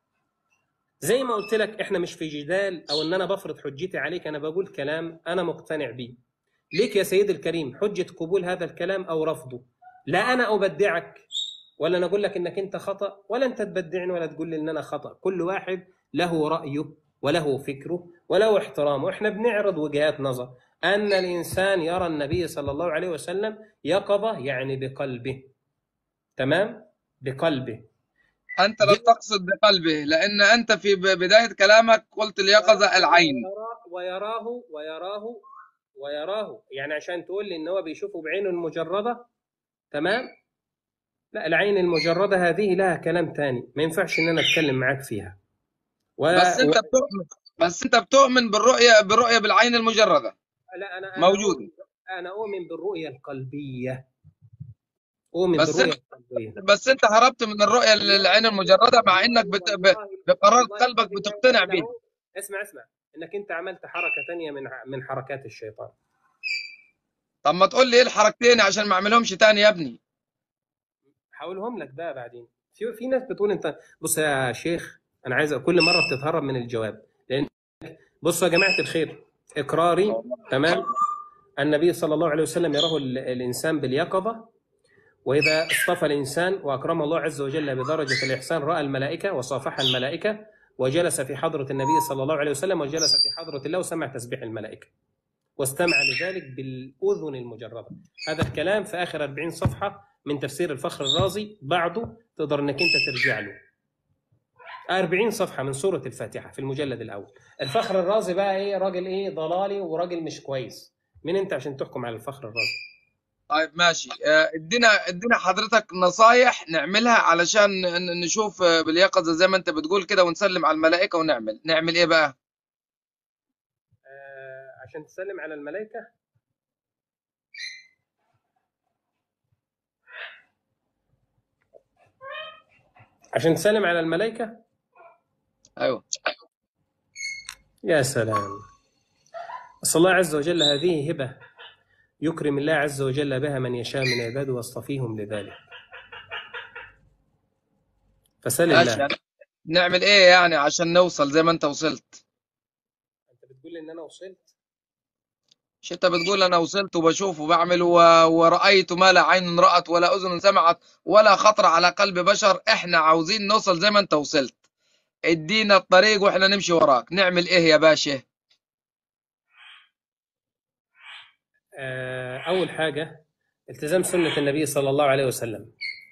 Speaker 1: زي ما قلت لك احنا مش في جدال او ان انا بفرض حجتي عليك انا بقول كلام انا مقتنع بيه. ليك يا سيدي الكريم حجه قبول هذا الكلام او رفضه. لا انا ابدعك ولا انا اقول لك انك انت خطا ولا انت تبدعني ولا تقول لي ان انا خطا كل واحد له رايه وله فكره وله احترامه احنا بنعرض وجهات نظر ان الانسان يرى النبي صلى الله عليه وسلم يقظه يعني بقلبه تمام بقلبه
Speaker 2: أنت لا تقصد بقلبه لأن أنت في ب- بداية كلامك قلت اليقظة العين
Speaker 1: ويراه ويراه ويراه ويراه يعني عشان تقول لي ان هو بيشوفه بعينه المجرده تمام لا العين المجرده هذه لها كلام تاني ما ينفعش ان انا اتكلم معاك فيها و...
Speaker 2: بس أنت
Speaker 1: و...
Speaker 2: بتؤمن بس أنت بتؤمن بالرؤية بالرؤية بالعين المجردة
Speaker 1: لا انا انا
Speaker 2: موجودة
Speaker 1: أؤمن انا اؤمن بالرؤيه القلبيه اؤمن
Speaker 2: بس
Speaker 1: بالرؤيه
Speaker 2: أنت
Speaker 1: القلبيه
Speaker 2: بس أنت هربت من الرؤية للعين المجردة مع إنك بت... ب...
Speaker 1: والله
Speaker 2: بقرار
Speaker 1: والله
Speaker 2: قلبك
Speaker 1: الذي لا
Speaker 2: بتقتنع
Speaker 1: اله
Speaker 2: به
Speaker 1: الا هو اسمع اسمع انك انت عملت حركه تانية من ع- من حركات الشيطان
Speaker 2: طب ما تقول لي إيه الحركتين عشان ما أعملهمش تاني يا ابني
Speaker 1: هقولهم لك بقى بعدين في في ناس بتقول انت بص يا شيخ انا عايز كل مره بتتهرب من الجواب لان بصوا يا جماعه الخير اقراري تمام النبي صلى الله عليه وسلم يراه ال- الانسان باليقظه واذا اصطفى الانسان واكرم الله عز وجل بدرجه الاحسان راى الملائكه وصافح الملائكه وجلس في حضره النبي صلى الله عليه وسلم وجلس في حضره الله وسمع تسبيح الملائكه واستمع لذلك بالأذن المجردة هذا الكلام في آخر 40 صفحة من تفسير الفخر الرازي بعده تقدر انك انت ترجع له 40 صفحة من سورة الفاتحة في المجلد الأول الفخر الرازي بقى ايه راجل ايه ضلالي وراجل مش كويس مين انت عشان تحكم على الفخر الرازي
Speaker 2: طيب ماشي آه، ادينا ادينا حضرتك نصايح نعملها علشان ن- نشوف آه، باليقظة زي ما انت بتقول كده ونسلم على الملائكة ونعمل نعمل ايه بقى
Speaker 1: آه عشان تسلم على الملائكة عشان تسلم على الملائكة
Speaker 2: ايوه
Speaker 1: يا سلام أصل الله عز وجل هذه هبة يكرم الله عز وجل بها من يشاء من عباده ويصطفيهم لذلك فسل
Speaker 2: ماشي
Speaker 1: الله
Speaker 2: يعني نعمل ايه يعني عشان نوصل زي ما انت وصلت
Speaker 1: انت بتقول ان انا وصلت
Speaker 2: مش انت بتقول انا وصلت وبشوف وبعمل و... ورأيت ما لا عين رأت ولا اذن سمعت ولا خطر على قلب بشر احنا عاوزين نوصل زي ما انت وصلت ادينا الطريق واحنا نمشي وراك نعمل ايه يا باشا
Speaker 1: آه، أول حاجة التزام سنة النبي صلى الله عليه وسلم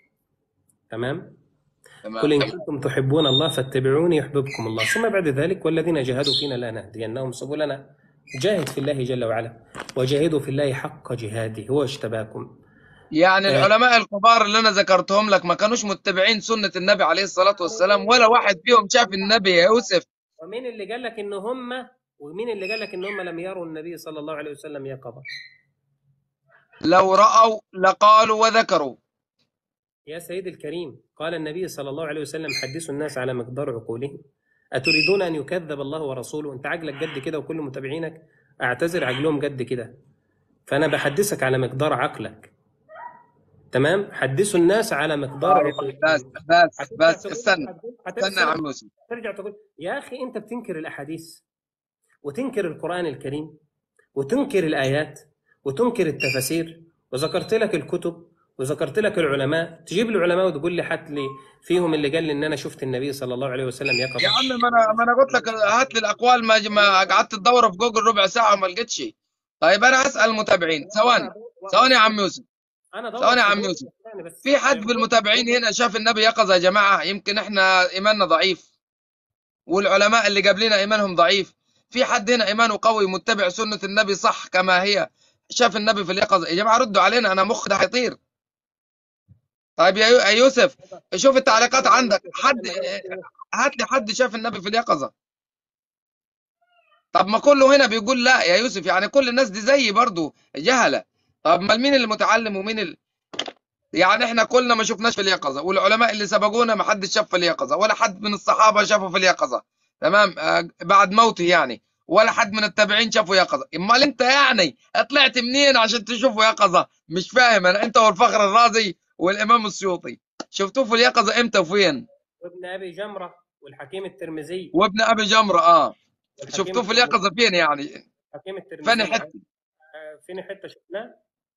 Speaker 1: تمام
Speaker 2: تمام
Speaker 1: قل إن كنتم تحبون الله فاتبعوني يحببكم الله ثم بعد ذلك والذين جاهدوا فينا لنهدينهم سبلنا جاهد في الله جل وعلا وجاهدوا في الله حق جهاده هو اجتباكم
Speaker 2: يعني
Speaker 1: آه.
Speaker 2: العلماء الكبار اللي انا ذكرتهم لك ما كانوش متبعين سنة النبي عليه الصلاة والسلام ولا واحد فيهم شاف النبي يا يوسف
Speaker 1: ومين اللي قال لك ان هم ومين اللي قال لك ان هم لم يروا النبي صلى الله عليه وسلم يقظة
Speaker 2: لو رأوا لقالوا وذكروا
Speaker 1: يا سيدي الكريم قال النبي صلى الله عليه وسلم حدثوا الناس على مقدار عقولهم أتريدون أن يكذب الله ورسوله أنت عقلك قد كده وكل متابعينك أعتذر عقلهم قد كده فأنا بحدثك على مقدار عقلك تمام حدثوا الناس على مقدار عقولهم
Speaker 2: بس بس
Speaker 1: هترجع
Speaker 2: بس
Speaker 1: تقول-
Speaker 2: استنى
Speaker 1: هتقول-
Speaker 2: استنى يا
Speaker 1: هترجع-
Speaker 2: عم يوسف
Speaker 1: ترجع تقول يا أخي أنت بتنكر الأحاديث وتنكر القرآن الكريم وتنكر الآيات وتنكر التفاسير وذكرت لك الكتب وذكرت لك العلماء تجيب لي العلماء وتقول لي هات لي فيهم اللي قال لي ان انا شفت النبي صلى الله عليه وسلم يقظة
Speaker 2: يا عم ما انا ما انا قلت لك هات لي الاقوال ما ما قعدت تدور في جوجل ربع ساعه وما لقيتش طيب انا هسال المتابعين ثواني ثواني يا عم يوسف
Speaker 1: انا دور
Speaker 2: ثواني يا
Speaker 1: في
Speaker 2: عم
Speaker 1: جوجل
Speaker 2: يوسف.
Speaker 1: يعني بس
Speaker 2: في حد في المتابعين هنا شاف النبي يقظه يا جماعه يمكن احنا ايماننا ضعيف والعلماء اللي قبلنا ايمانهم ضعيف في حد هنا ايمانه قوي متبع سنه النبي صح كما هي شاف النبي في اليقظه يا جماعه ردوا علينا انا مخي ده هيطير طيب يا يو- يا يوسف شوف التعليقات عندك حد هات لي حد شاف النبي في اليقظه طب ما كله هنا بيقول لا يا يوسف يعني كل الناس دي زيي برضو جهله طب ما مين اللي متعلم ومين ال... يعني احنا كلنا ما شفناش في اليقظه والعلماء اللي سبقونا ما حدش شاف في اليقظه ولا حد من الصحابه شافه في اليقظه تمام آه، بعد موته يعني ولا حد من التابعين شافه يقظه امال انت يعني طلعت منين عشان تشوفه يقظه مش فاهم انا انت والفخر الرازي والامام السيوطي شفتوه في اليقظه امتى وفين
Speaker 1: وابن ابي جمره والحكيم الترمذي
Speaker 2: وابن ابي جمره اه
Speaker 1: والحكيم
Speaker 2: شفتوه في
Speaker 1: الترمذي-
Speaker 2: اليقظه فين يعني
Speaker 1: الحكيم الترمذي
Speaker 2: فين حته
Speaker 1: آه، فين حته شفناه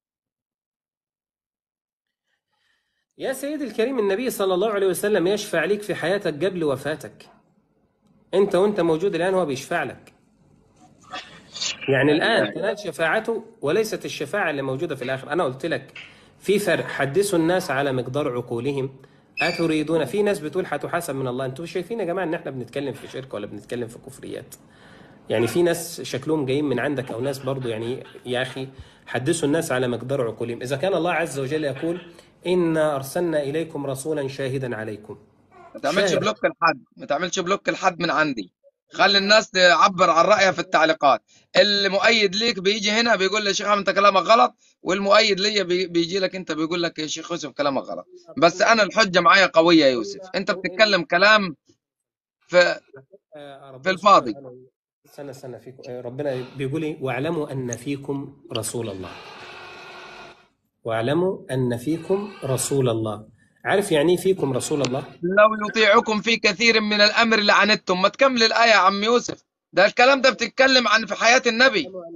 Speaker 1: يا سيدي الكريم النبي صلى الله عليه وسلم يشفع لك في حياتك قبل وفاتك انت وانت موجود الان هو بيشفع لك يعني الان تنال شفاعته وليست الشفاعه اللي موجوده في الاخر انا قلت لك في فرق حدثوا الناس على مقدار عقولهم اتريدون في ناس بتقول هتحاسب من الله انتوا شايفين يا جماعه ان احنا بنتكلم في شرك ولا بنتكلم في كفريات يعني في ناس شكلهم جايين من عندك او ناس برضو يعني يا اخي حدثوا الناس على مقدار عقولهم اذا كان الله عز وجل يقول انا ارسلنا اليكم رسولا شاهدا عليكم
Speaker 2: ما تعملش
Speaker 1: شاهد.
Speaker 2: بلوك لحد ما تعملش بلوك لحد من عندي خلي الناس تعبر عن رأيها في التعليقات اللي مؤيد ليك بيجي هنا بيقول لي يا شيخ أحمد انت كلامك غلط والمؤيد ليا بي- بيجي لك انت بيقول لك يا شيخ يوسف كلامك غلط بس انا الحجة معايا قوية يا يوسف انت بتتكلم كلام في
Speaker 1: آه، ربنا
Speaker 2: في الفاضي.
Speaker 1: سبحانه- استنى استنى فيكم آه، ربنا بيقول ايه واعلموا ان فيكم رسول الله واعلموا ان فيكم رسول الله عارف يعني ايه فيكم رسول الله
Speaker 2: لو يطيعكم في كثير من الامر لعنتم ما تكمل الآية يا عم يوسف ده الكلام ده بتتكلم عن في حياة النبي
Speaker 1: واعلموا ان فيكم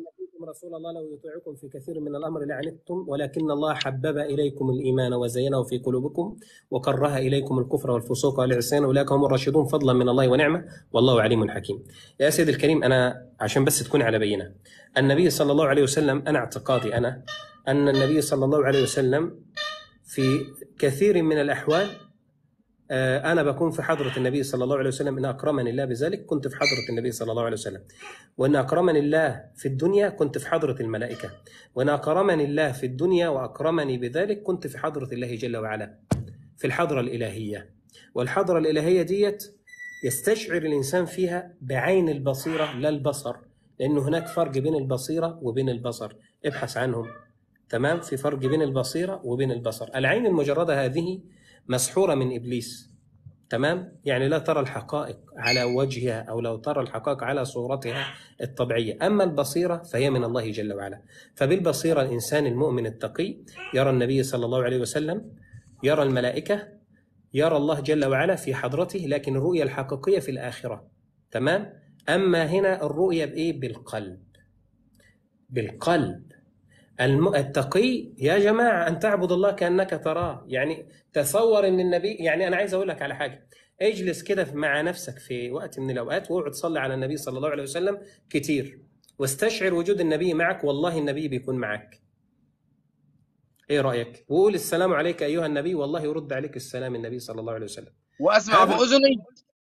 Speaker 1: رسول الله لو يطيعكم في كثير من الامر لعنتم ولكن الله حبب اليكم الايمان وزينه في قلوبكم وكره اليكم الكفر والفسوق والعصيان اولئك هم الراشدون فضلا من الله ونعمه والله عليم حكيم. يا سيدي الكريم انا عشان بس تكون على بينه النبي صلى الله عليه وسلم انا اعتقادي انا ان النبي صلى الله عليه وسلم في كثير من الاحوال آه، أنا بكون في حضرة النبي صلى الله عليه وسلم إن أكرمني الله بذلك كنت في حضرة النبي صلى الله عليه وسلم وإن أكرمني الله في الدنيا كنت في حضرة الملائكة وإن أكرمني الله في الدنيا وأكرمني بذلك كنت في حضرة الله جل وعلا في الحضرة الإلهية والحضرة الإلهية ديت يستشعر الإنسان فيها بعين البصيرة لا البصر لأنه هناك فرق بين البصيرة وبين البصر ابحث عنهم تمام في فرق بين البصيرة وبين البصر العين المجردة هذه مسحورة من إبليس تمام يعني لا ترى الحقائق على وجهها أو لو ترى الحقائق على صورتها الطبيعية أما البصيرة فهي من الله جل وعلا فبالبصيرة الإنسان المؤمن التقي يرى النبي صلى الله عليه وسلم يرى الملائكة يرى الله جل وعلا في حضرته لكن الرؤية الحقيقية في الآخرة تمام أما هنا الرؤية بإيه بالقلب بالقلب الم... التقي يا جماعة أن تعبد الله كأنك تراه يعني تصور أن النبي يعني أنا عايز أقول لك على حاجة اجلس كده مع نفسك في وقت من الأوقات واقعد صلي على النبي صلى الله عليه وسلم كتير واستشعر وجود النبي معك والله النبي بيكون معك ايه رايك وقول السلام عليك ايها النبي والله يرد عليك السلام النبي صلى الله عليه وسلم
Speaker 2: واسمع
Speaker 1: هذا-
Speaker 2: باذني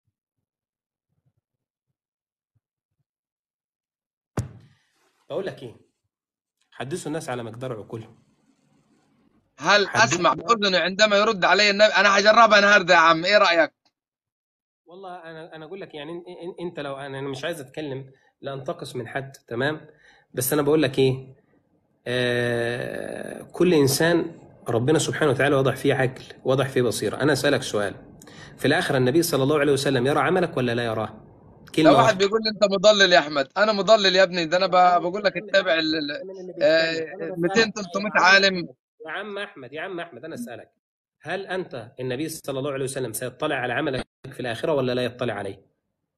Speaker 1: بقول لك ايه حدثوا الناس على مقدار عقولهم
Speaker 2: هل
Speaker 1: حدث-
Speaker 2: اسمع باذني عندما يرد علي النبي انا هجربها النهارده يا عم ايه رايك
Speaker 1: والله انا انا اقول لك يعني إن- إن- انت لو انا أنا مش عايز اتكلم لا انتقص من حد تمام بس انا بقول لك ايه آه كل انسان ربنا سبحانه وتعالى وضع فيه عقل وضع فيه بصيره انا اسالك سؤال في الاخره النبي صلى الله عليه وسلم يرى عملك ولا لا يراه كلمه
Speaker 2: لو واحد
Speaker 1: واحده
Speaker 2: بيقول لي انت مضلل يا احمد انا مضلل يا ابني ده انا ب- بقول لك اتبع ال- ال-
Speaker 1: من اللي
Speaker 2: آه،
Speaker 1: بيتكلم. أنا
Speaker 2: 200
Speaker 1: بسألك
Speaker 2: 300
Speaker 1: يا عم
Speaker 2: عالم
Speaker 1: أحمد، يا عم احمد يا عم احمد انا اسالك هل انت النبي صلى الله عليه وسلم سيطلع على عملك في الاخره ولا لا يطلع عليه؟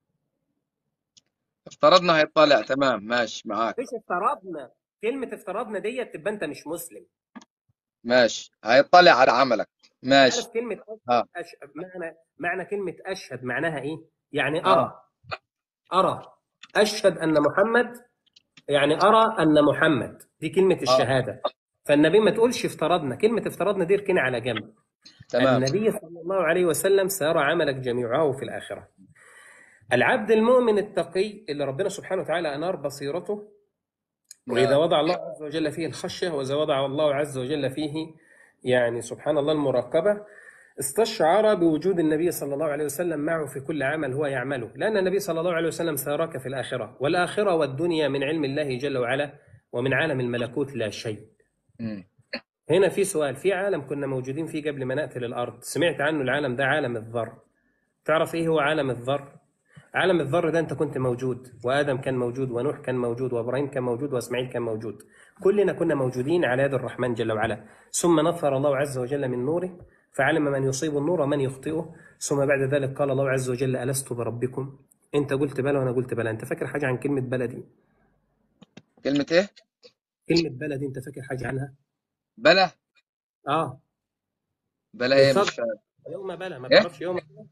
Speaker 2: افترضنا هيطلع تمام ماشي معاك
Speaker 1: مش افترضنا كلمه افترضنا ديت تبقى انت مش مسلم
Speaker 2: ماشي هيطلع على عملك ماشي
Speaker 1: عارف كلمه
Speaker 2: اه
Speaker 1: أش... معنى معنى كلمه اشهد معناها ايه؟ يعني
Speaker 2: اه
Speaker 1: ارى ارى اشهد ان محمد يعني ارى ان محمد دي كلمه
Speaker 2: اه
Speaker 1: الشهاده فالنبي ما تقولش افترضنا كلمه افترضنا دي اركنها على جنب
Speaker 2: تمام
Speaker 1: النبي صلى الله عليه وسلم سيرى عملك جميعه في الآخرة العبد المؤمن التقي اللي ربنا سبحانه وتعالى أنار بصيرته وإذا
Speaker 2: نعم
Speaker 1: وضع الله عز وجل فيه الخشية وإذا وضع الله عز وجل فيه يعني سبحان الله المراقبة استشعر بوجود النبي صلى الله عليه وسلم معه في كل عمل هو يعمله لأن النبي صلى الله عليه وسلم سيراك في الآخرة والآخرة والدنيا من علم الله جل وعلا ومن عالم الملكوت لا شيء
Speaker 2: مم.
Speaker 1: هنا في سؤال في عالم كنا موجودين فيه قبل ما نأتي للأرض سمعت عنه العالم ده عالم الذر تعرف إيه هو عالم الذر عالم الذر ده أنت كنت موجود وآدم كان موجود ونوح كان موجود وإبراهيم كان موجود وإسماعيل كان موجود كلنا كنا موجودين على يد الرحمن جل وعلا ثم نظر الله عز وجل من نوره فعلم من يصيب النور ومن يخطئه ثم بعد ذلك قال الله عز وجل ألست بربكم أنت قلت بلى وأنا قلت بلى أنت فاكر حاجة عن كلمة بلدي
Speaker 2: كلمة ايه
Speaker 1: كلمة بلدي أنت فاكر حاجة عنها
Speaker 2: بلا
Speaker 1: آه
Speaker 2: بلا ايه مش
Speaker 1: ميثاق
Speaker 2: فاهم
Speaker 1: يوم بلى ما
Speaker 2: ايه
Speaker 1: تعرفش يوم بلى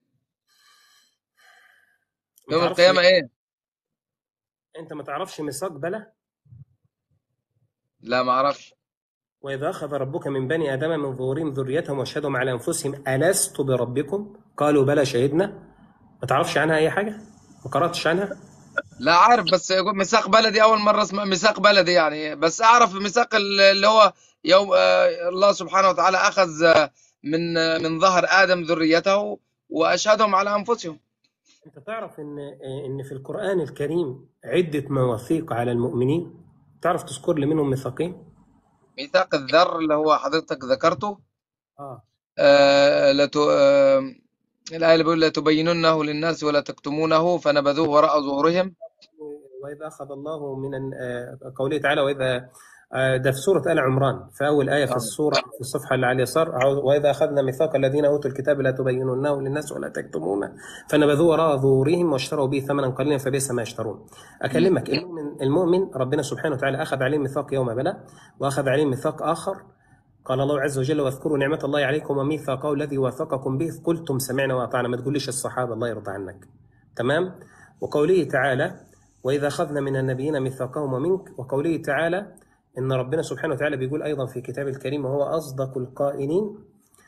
Speaker 1: ما
Speaker 2: يوم
Speaker 1: تعرفش
Speaker 2: القيامة ايه
Speaker 1: انت ما تعرفش ميثاق بلى
Speaker 2: لا ما اعرفش
Speaker 1: واذا اخذ ربك من بني ادم من ظهورهم ذريتهم واشهدهم على انفسهم الست بربكم قالوا بلى شهدنا ما تعرفش عنها اي حاجه ما قراتش عنها
Speaker 2: لا عارف بس يقول ميثاق بلدي اول مرة اسمع ميثاق بلدي يعني بس اعرف ميثاق ال- اللي هو يوم آه، الله سبحانه وتعالى اخذ آه، من آه، من ظهر ادم ذريته واشهدهم على انفسهم
Speaker 1: انت تعرف ان ان في القران الكريم عده مواثيق على المؤمنين تعرف تذكر لي منهم ميثاقين
Speaker 2: ميثاق الذر اللي هو حضرتك ذكرته
Speaker 1: اه
Speaker 2: آه لت... آه الآية اللي بيقول لتبيننه للناس ولا تكتمونه فنبذوه وراء ظهورهم
Speaker 1: واذا اخذ الله من ال- آه، قوله تعالى واذا آه، ده في سورة آل عمران في أول آية في
Speaker 2: آه.
Speaker 1: السورة في الصفحة اللي على اليسار أعوذ- وإذا أخذنا ميثاق الذين أوتوا الكتاب لا تبينونه للناس ولا تكتمونه فنبذوه وراء ظهورهم واشتروا به ثمنا قليلا فبئس ما يشترون أكلمك المؤمن, المؤمن ربنا سبحانه وتعالى أخذ عليه ميثاق يوم بلى وأخذ عليه ميثاق آخر قال الله عز وجل واذكروا نعمة الله عليكم وميثاقه الذي واثقكم به إذ قلتم سمعنا وأطعنا ما تقوليش الصحابة الله يرضى عنك تمام وقوله تعالى وإذا أخذنا من النبيين ميثاقهم ومنك وقوله تعالى إن ربنا سبحانه وتعالى بيقول أيضا في كتاب الكريم وهو أصدق القائلين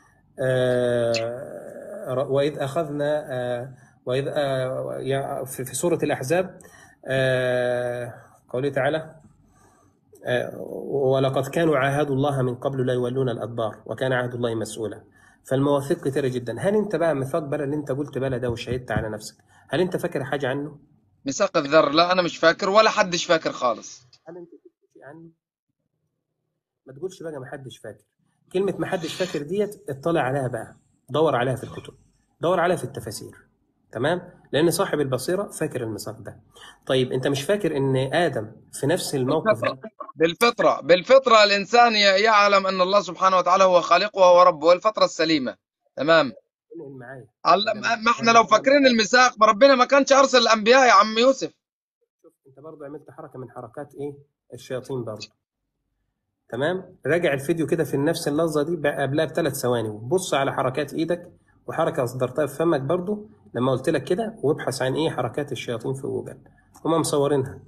Speaker 1: آه، وإذ أخذنا آه، وإذ آه، يا- في في سورة الأحزاب آه، قوله تعالى آه، ولقد كانوا عاهدوا الله من قبل لا يولون الأدبار وكان عهد الله مسؤولا فالمواثيق كتيرة جدا هل أنت بقى ميثاق بلد اللي أنت قلت بلد ده وشهدت على نفسك هل أنت فاكر حاجة عنه؟
Speaker 2: ميثاق الذر لا انا مش فاكر ولا حدش فاكر خالص
Speaker 1: هل أنت فاكر شيء عنه؟ ما تقولش بقى ما حدش فاكر كلمة ما حدش فاكر ديت اطلع عليها بقى دور عليها في الكتب دور عليها في التفاسير تمام لأن صاحب البصيرة فاكر الميثاق ده طيب أنت مش فاكر إن آدم في نفس الموقف ده
Speaker 2: بالفطرة بالفطرة الإنسان ي- يعلم أن الله سبحانه وتعالى هو خالقه وهو ربه والفطرة السليمة تمام
Speaker 1: انقل معايا
Speaker 2: الله- ما ما احنا لو فاكرين الميثاق ما ربنا ما كانش أرسل الأنبياء يا عم يوسف
Speaker 1: شوف انت برضه عملت حركه من حركات ايه الشياطين برضه تمام راجع الفيديو كده في نفس اللحظه دي بقى قبلها بثلاث ثواني وبص على حركات ايدك وحركه اصدرتها في فمك برضه لما قلت لك كده وابحث عن ايه حركات الشياطين في جوجل هما مصورينها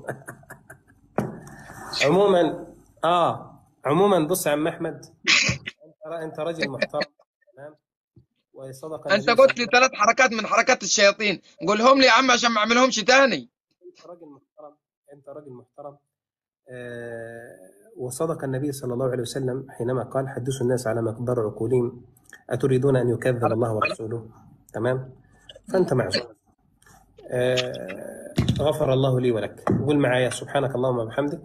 Speaker 1: عموما اه عموما بص يا عم احمد انت انت راجل محترم تمام وصدق
Speaker 2: أنت
Speaker 1: النبي
Speaker 2: قلت
Speaker 1: صلى
Speaker 2: لي ثلاث حركات من حركات الشياطين قولهم لي يا عم عشان ما أعملهمش تاني
Speaker 1: انت راجل محترم انت راجل محترم آه، وصدق النبي صلى الله عليه وسلم حينما قال حدثوا الناس على مقدار عقولهم أتريدون أن يكذب الله ورسوله تمام فأنت معذور آه، غفر الله لي ولك قول معايا سبحانك اللهم وبحمدك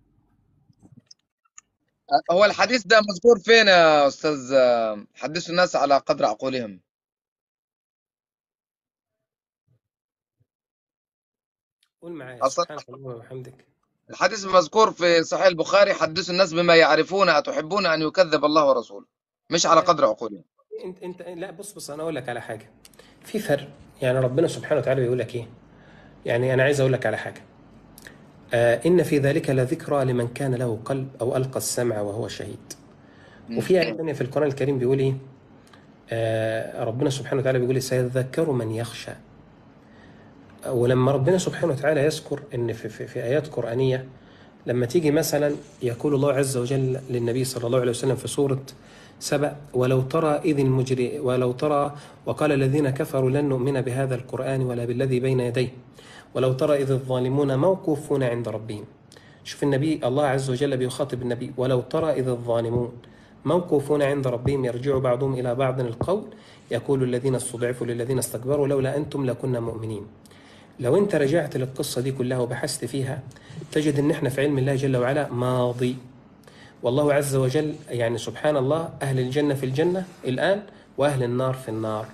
Speaker 2: هو الحديث ده مذكور فين يا أستاذ حدثوا الناس على قدر عقولهم
Speaker 1: قول معايا
Speaker 2: أصلا
Speaker 1: سبحانك اللهم وبحمدك
Speaker 2: الحديث مذكور في صحيح البخاري حدثوا الناس بما يعرفون أتحبون أن يكذب الله ورسوله مش على قدر عقولهم
Speaker 1: انت انت لا بص بص انا اقول لك على حاجه في فرق يعني ربنا سبحانه وتعالى بيقول لك ايه يعني انا عايز اقول لك على حاجه آه ان في ذلك لذكرى لمن كان له قلب او القى السمع وهو شهيد وفي آية تانية في القرآن الكريم بيقول إيه؟ آه ربنا سبحانه وتعالى بيقول إيه؟ سيذكر من يخشى. ولما ربنا سبحانه وتعالى يذكر إن في, في, في آيات قرآنية لما تيجي مثلا يقول الله عز وجل للنبي صلى الله عليه وسلم في سورة سبأ ولو ترى إذ المجري ولو ترى وقال الذين كفروا لن نؤمن بهذا القرآن ولا بالذي بين يديه ولو ترى إذ الظالمون موقوفون عند ربهم شوف النبي الله عز وجل بيخاطب النبي ولو ترى إذ الظالمون موقوفون عند ربهم يرجع بعضهم إلى بعض القول يقول الذين استضعفوا للذين استكبروا لولا أنتم لكنا مؤمنين لو أنت رجعت للقصة دي كلها وبحثت فيها تجد أن احنا في علم الله جل وعلا ماضي والله عز وجل يعني سبحان الله أهل الجنة في الجنة الآن وأهل النار في النار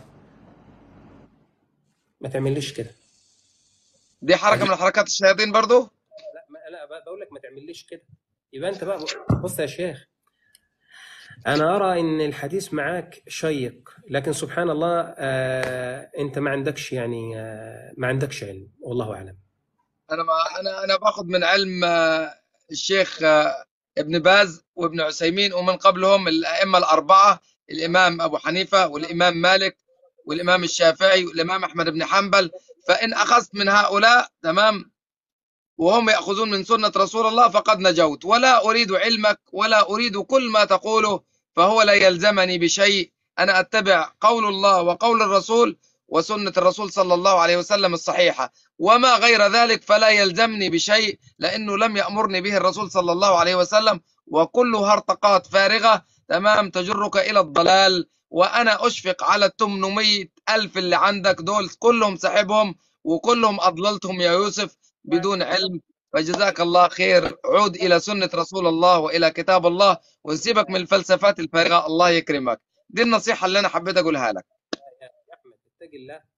Speaker 1: ما تعمليش كده
Speaker 2: دي حركة من حركات الشياطين برضو
Speaker 1: لا ما لا بقول لك ما تعمليش كده يبقى انت بقى بص يا شيخ انا ارى ان الحديث معاك شيق لكن سبحان الله آه انت ما عندكش يعني آه ما عندكش علم والله اعلم
Speaker 2: أنا ما أنا أنا باخذ من علم آه، الشيخ آه، ابن باز وابن عثيمين ومن قبلهم الأئمة الأربعة الإمام أبو حنيفة والإمام مالك والإمام الشافعي والإمام أحمد بن حنبل فإن أخذت من هؤلاء تمام وهم يأخذون من سنة رسول الله فقد نجوت ولا أريد علمك ولا أريد كل ما تقوله فهو لا يلزمني بشيء أنا أتبع قول الله وقول الرسول وسنة الرسول صلى الله عليه وسلم الصحيحة وما غير ذلك فلا يلزمني بشيء لأنه لم يأمرني به الرسول صلى الله عليه وسلم وكله هرطقات فارغة تمام تجرك إلى الضلال وأنا أشفق على التمنمية ألف اللي عندك دول كلهم سحبهم وكلهم أضللتهم يا يوسف بدون علم فجزاك الله خير عود إلى سنة رسول الله وإلى كتاب الله وسيبك من الفلسفات الفارغة الله يكرمك دي النصيحة اللي أنا حبيت أقولها لك
Speaker 1: يا احمد اتق الله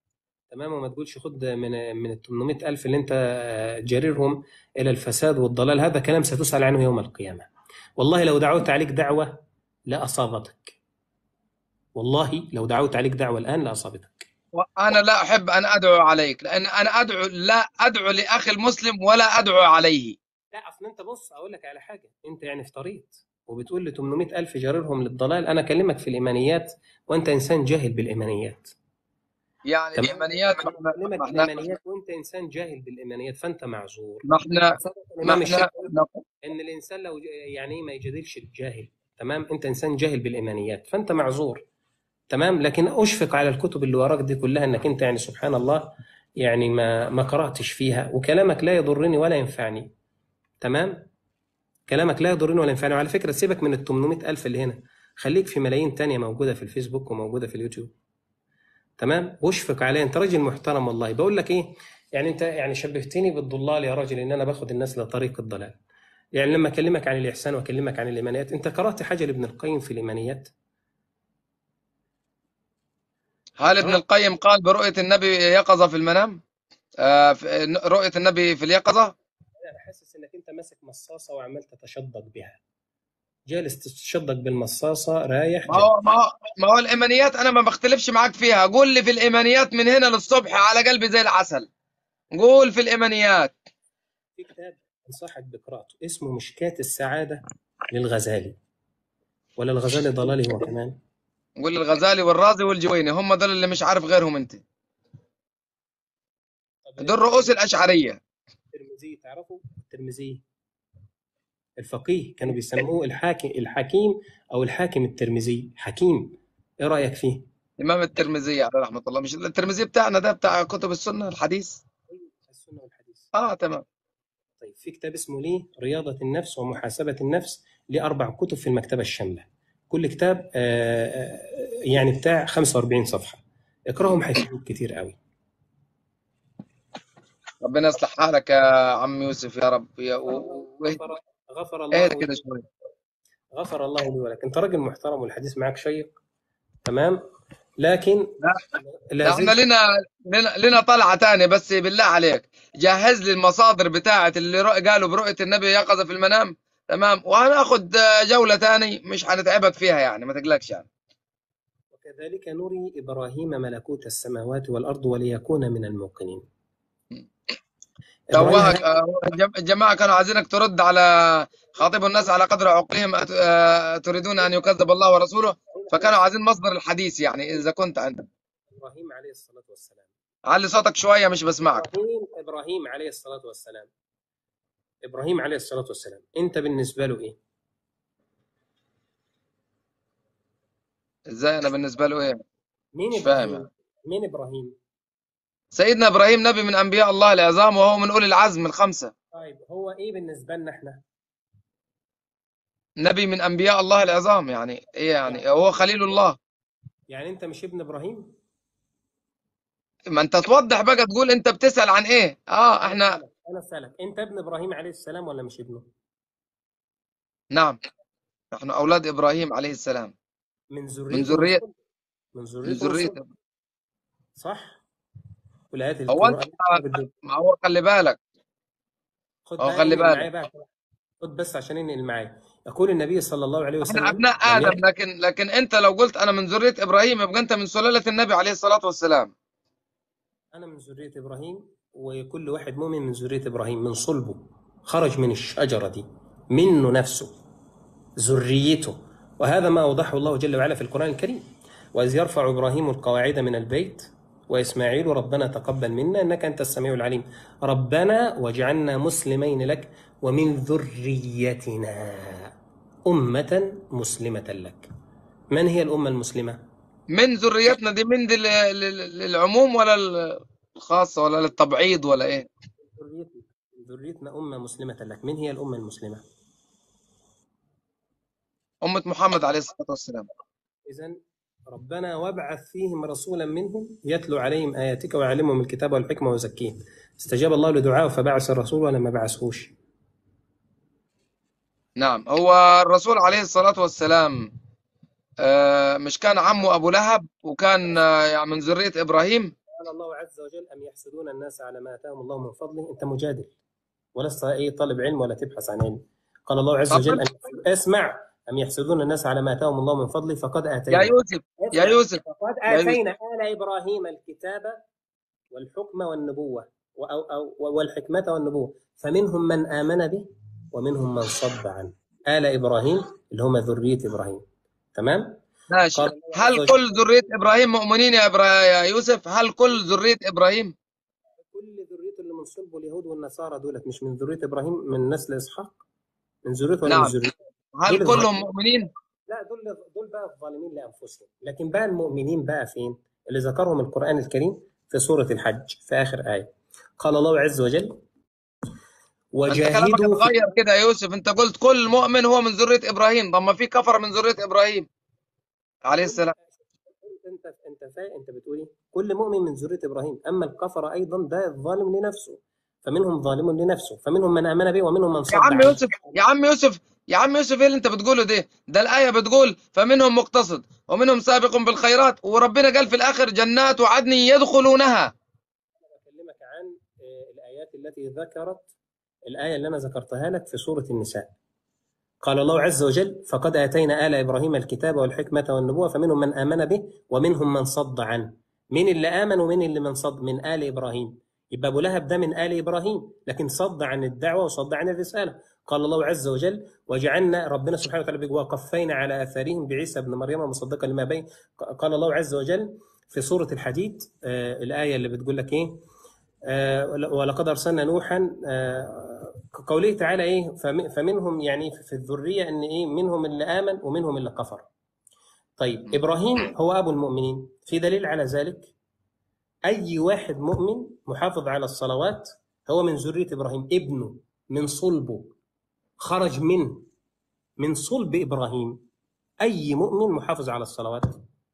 Speaker 1: تمام وما تقولش خد من من ال 800 ألف اللي أنت آه، جريرهم إلى الفساد والضلال هذا كلام ستسأل عنه يوم القيامة والله لو دعوت عليك دعوة لأصابتك والله لو دعوت عليك دعوة الآن لأصابتك
Speaker 2: وأنا لا أحب أن أدعو عليك لأن أنا أدعو لا أدعو لأخي المسلم ولا أدعو عليه
Speaker 1: لا أصل أنت بص أقول لك على حاجة أنت يعني افتريت وبتقول لي 800 ألف جريرهم للضلال أنا أكلمك في الإيمانيات وأنت إنسان جاهل بالإيمانيات
Speaker 2: يعني
Speaker 1: تمام
Speaker 2: الإيمانيات
Speaker 1: أنا
Speaker 2: ما
Speaker 1: بكلمك
Speaker 2: ما احنا
Speaker 1: بالإيمانيات وأنت إنسان جاهل بالإيمانيات فأنت معذور
Speaker 2: ما احنا
Speaker 1: وسبب
Speaker 2: ما
Speaker 1: الإمام
Speaker 2: احنا
Speaker 1: الشافعي
Speaker 2: نقول
Speaker 1: ان الانسان لو ج- يعني إيه ما يجادلش الجاهل تمام انت انسان جاهل بالايمانيات فانت معذور تمام لكن اشفق على الكتب اللي وراك دي كلها انك انت يعني سبحان الله يعني ما ما قراتش فيها وكلامك لا يضرني ولا ينفعني تمام كلامك لا يضرني ولا ينفعني وعلى فكره سيبك من ال 800 الف اللي هنا خليك في ملايين تانية موجوده في الفيسبوك وموجوده في اليوتيوب تمام واشفق عليه انت راجل محترم والله بقول لك ايه يعني انت يعني شبهتني بالضلال يا راجل ان انا باخد الناس لطريق الضلال يعني لما اكلمك عن الاحسان واكلمك عن الايمانيات انت قرات حاجه لابن القيم في الايمانيات
Speaker 2: هل ابن القيم قال برؤية النبي يقظة في المنام؟ آه في- رؤية النبي في اليقظة؟
Speaker 1: انا حاسس انك انت ماسك مصاصه وعمال تتشدق بها جالس تتشدق بالمصاصه رايح
Speaker 2: ما
Speaker 1: جاي
Speaker 2: هو ما هو ما هو الإيمانيات أنا ما بختلفش معاك فيها قول لي في الإيمانيات من هنا للصبح على قلبي زي العسل قول في الإيمانيات
Speaker 1: في كتاب انصحك بقراءته اسمه مشكاة السعاده للغزالي ولا الغزالي ضلالي هو كمان
Speaker 2: قول الغزالي والرازي والجويني هم دول اللي مش عارف غيرهم أنت
Speaker 1: طب
Speaker 2: دول رؤوس الأشعرية
Speaker 1: الترمذي تعرفوا الترمذي الفقيه كانوا بيسموه الحاكم الحكيم او الحاكم الترمذي حكيم ايه رايك فيه
Speaker 2: الإمام الترمذي عليه رحمة الله مش الترمذي بتاعنا ده بتاع كتب السنة الحديث
Speaker 1: السنه والحديث
Speaker 2: آه تمام
Speaker 1: طيب في كتاب اسمه ليه رياضة النفس ومحاسبة النفس لأربع كتب في المكتبة الشاملة كل كتاب آه، آه، يعني بتاع 45 صفحة اقراهم هيفيدوك كتير قوي
Speaker 2: ربنا يصلح حالك يا عم يوسف يا رب يا و... و...
Speaker 1: غفر غفر الله
Speaker 2: اهدى
Speaker 1: لي
Speaker 2: كده شوية
Speaker 1: غفر الله لي ولك انت راجل محترم والحديث معك شيق تمام لكن
Speaker 2: لا
Speaker 1: لا
Speaker 2: لا احنا
Speaker 1: زلت
Speaker 2: لنا لنا لنا طلعة تانية بس بالله عليك جهز لي المصادر بتاعة اللي رأ- قالوا برؤية النبي يقظة في المنام تمام وهناخد آه، جولة تاني مش هنتعبك فيها يعني ما تقلقش يعني
Speaker 1: وكذلك نري إبراهيم ملكوت السماوات والأرض وليكون من الموقنين إبراهيم
Speaker 2: توهك آه، الجم- الجماعة كانوا عايزينك ترد على خاطب الناس على قدر عقلهم أت- آه، تريدون أن يكذب الله ورسوله فكانوا عايزين مصدر الحديث يعني إذا كنت عندك
Speaker 1: إبراهيم عليه الصلاة والسلام
Speaker 2: علي صوتك شوية مش بسمعك
Speaker 1: إبراهيم إبراهيم عليه الصلاة والسلام إبراهيم عليه الصلاة والسلام أنت بالنسبة له إيه؟
Speaker 2: ازاي انا بالنسبة له ايه
Speaker 1: مين
Speaker 2: مش فاهم
Speaker 1: إبراهيم؟
Speaker 2: يعني.
Speaker 1: مين إبراهيم؟
Speaker 2: سيدنا ابراهيم نبي من انبياء الله العظام وهو من اولي العزم الخمسة
Speaker 1: طيب هو إيه بالنسبة لنا إحنا؟
Speaker 2: نبي من انبياء الله العظام يعني ايه يعني هو خليل الله
Speaker 1: يعني أنت مش ابن إبراهيم؟
Speaker 2: ما انت توضح بقى تقول انت بتسأل عن ايه اه
Speaker 1: أنا
Speaker 2: احنا
Speaker 1: أسألك أنا أسألك أنت ابن إبراهيم عليه السلام ولا مش ابنه؟
Speaker 2: نعم نحن اولاد ابراهيم عليه السلام
Speaker 1: من
Speaker 2: من
Speaker 1: ذرية
Speaker 2: ذرية
Speaker 1: الرسول من
Speaker 2: من
Speaker 1: ذرية
Speaker 2: ذرية
Speaker 1: الرسول صح؟ والآيات
Speaker 2: هو انت
Speaker 1: القرآنية بتدل
Speaker 2: ما هو خلي بالك
Speaker 1: خد
Speaker 2: هو
Speaker 1: بقى
Speaker 2: خلي
Speaker 1: انقل معايا
Speaker 2: بالك
Speaker 1: بقى خد بس عشان انقل معايا يقول النبي صلى الله عليه
Speaker 2: احنا
Speaker 1: وسلم
Speaker 2: ابناء
Speaker 1: لم
Speaker 2: ادم
Speaker 1: يكن
Speaker 2: لكن لكن انت لو قلت انا من ذرية ابراهيم يبقى انت من سلالة النبي عليه الصلاة والسلام
Speaker 1: انا من ذرية ابراهيم وكل واحد مؤمن من ذرية ابراهيم من صلبه خرج من الشجرة دي منه نفسه ذريته وهذا ما أوضحه الله جل وعلا في القرآن الكريم وإذ يرفع إبراهيم القواعد من البيت وإسماعيل ربنا تقبل منا إنك أنت السميع العليم ربنا واجعلنا مسلمين لك ومن ذريتنا أمة مسلمة لك من هي الأمة المسلمة؟
Speaker 2: من ذريتنا دي من دي لل- لل- للعموم ولا الخاصة ولا للتبعيض ولا ايه
Speaker 1: ذريتنا ذريتنا أمة مسلمة لك من هي الأمة المسلمة؟
Speaker 2: أمة محمد عليه الصلاة والسلام
Speaker 1: إذا ربنا وابعث فيهم رسولا منهم يتلو عليهم آياتك ويعلمهم الكتاب والحكمة ويزكيهم استجاب الله لدعائه فبعث الرسول ولا ما بعثهوش
Speaker 2: نعم هو الرسول عليه الصلاة والسلام آه، مش كان عمه أبو لهب وكان آه، يعني من ذرية إبراهيم
Speaker 1: قال الله عز وجل أم يحسدون الناس على ما آتاهم الله من فضله أنت مجادل ولست أي طالب علم ولا تبحث عن علم قال الله عز وجل أن اسمع أم يحسدون الناس على ما آتاهم الله من فضله فقد آتينا
Speaker 2: يا يوسف يا يوسف
Speaker 1: فقد
Speaker 2: يا يوسف.
Speaker 1: آتينا آل إبراهيم الكتاب والحكم والنبوة و- أو أو والحكمة والنبوة فمنهم من آمن به ومنهم من صد عنه آل إبراهيم اللي هم ذرية إبراهيم تمام
Speaker 2: ماشي
Speaker 1: قال الله عز
Speaker 2: هل
Speaker 1: وجل
Speaker 2: كل ذرية إبراهيم مؤمنين يا إبرا... يا يوسف هل كل ذرية إبراهيم
Speaker 1: كل ذريته اللي من صلب اليهود والنصارى دولت مش من ذرية إبراهيم من نسل إسحاق من ذريته ولا
Speaker 2: نعم.
Speaker 1: من ذريته
Speaker 2: هل
Speaker 1: دول
Speaker 2: كلهم
Speaker 1: الظالمين.
Speaker 2: مؤمنين
Speaker 1: لا دول دول بقى الظالمين لأنفسهم لكن بقى المؤمنين بقى فين اللي ذكرهم القرآن الكريم في سورة الحج في آخر آية قال الله عز وجل
Speaker 2: انت كلامك
Speaker 1: وجاهدوا في
Speaker 2: اتغير كده يا يوسف انت قلت كل مؤمن هو من ذرية إبراهيم طب ما في كفر من ذرية إبراهيم عليه السلام
Speaker 1: انت انت فا... انت بتقول ايه؟ كل مؤمن من ذريه ابراهيم، اما الكفر ايضا ده الظالم لنفسه، فمنهم ظالم لنفسه، فمنهم من امن به ومنهم من صد
Speaker 2: يا عم
Speaker 1: عنه.
Speaker 2: يوسف يا عم يوسف يا عم يوسف ايه اللي انت بتقوله ده ده الآية بتقول فمنهم مقتصد ومنهم سابق بالخيرات وربنا قال في الآخر جنات وعدن يدخلونها
Speaker 1: بكلمك عن آه، الايات التي ذكرت الايه اللي انا ذكرتها لك في سوره النساء. قال الله عز وجل: فقد اتينا ال ابراهيم الكتاب والحكمه والنبوه فمنهم من امن به ومنهم من صد عنه. مين اللي امن ومين اللي من صد؟ من ال ابراهيم. يبقى ابو لهب ده من ال ابراهيم، لكن صد عن الدعوه وصد عن الرساله. قال الله عز وجل: وجعلنا ربنا سبحانه وتعالى بيقول وقفينا على اثارهم بعيسى ابن مريم مصدقا لما بين قال الله عز وجل في سوره الحديد آه الايه اللي بتقول لك ايه؟ آه، ولقد ارسلنا نوحا آه، قوله تعالى ايه فم- فمنهم يعني في الذريه ان ايه منهم اللي امن ومنهم اللي كفر. طيب ابراهيم هو ابو المؤمنين في دليل على ذلك اي واحد مؤمن محافظ على الصلوات هو من ذريه ابراهيم ابنه من صلبه خرج منه من صلب ابراهيم اي مؤمن محافظ على الصلوات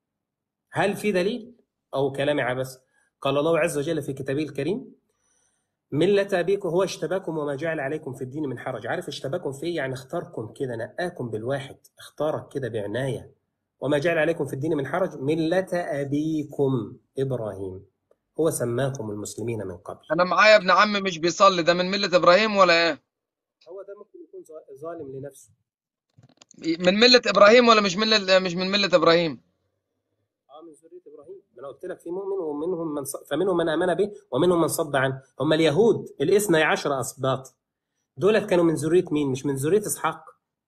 Speaker 1: هل في دليل او كلام عبث قال الله عز وجل في كتابه الكريم ملة أبيكم هو اشتباكم وما جعل عليكم في الدين من حرج عارف اشتباكم في إيه؟ يعني اختاركم كده نقاكم بالواحد اختارك كده بعناية وما جعل عليكم في الدين من حرج ملة أبيكم إبراهيم هو سماكم المسلمين من قبل
Speaker 2: انا معايا ابن عمي مش بيصلي ده من ملة ابراهيم ولا ايه
Speaker 1: هو ده ممكن يكون ظا- ظالم لنفسه
Speaker 2: من ملة ابراهيم ولا مش ملة مش من ملة ابراهيم
Speaker 1: اه من ذرية إبراهيم ما أنا قلت لك في مؤمن ومنهم من ص... فمنهم من آمن به ومنهم من صد عنه هم اليهود الاثنى عشر أسباط دولت كانوا من ذرية مين مش من ذرية إسحاق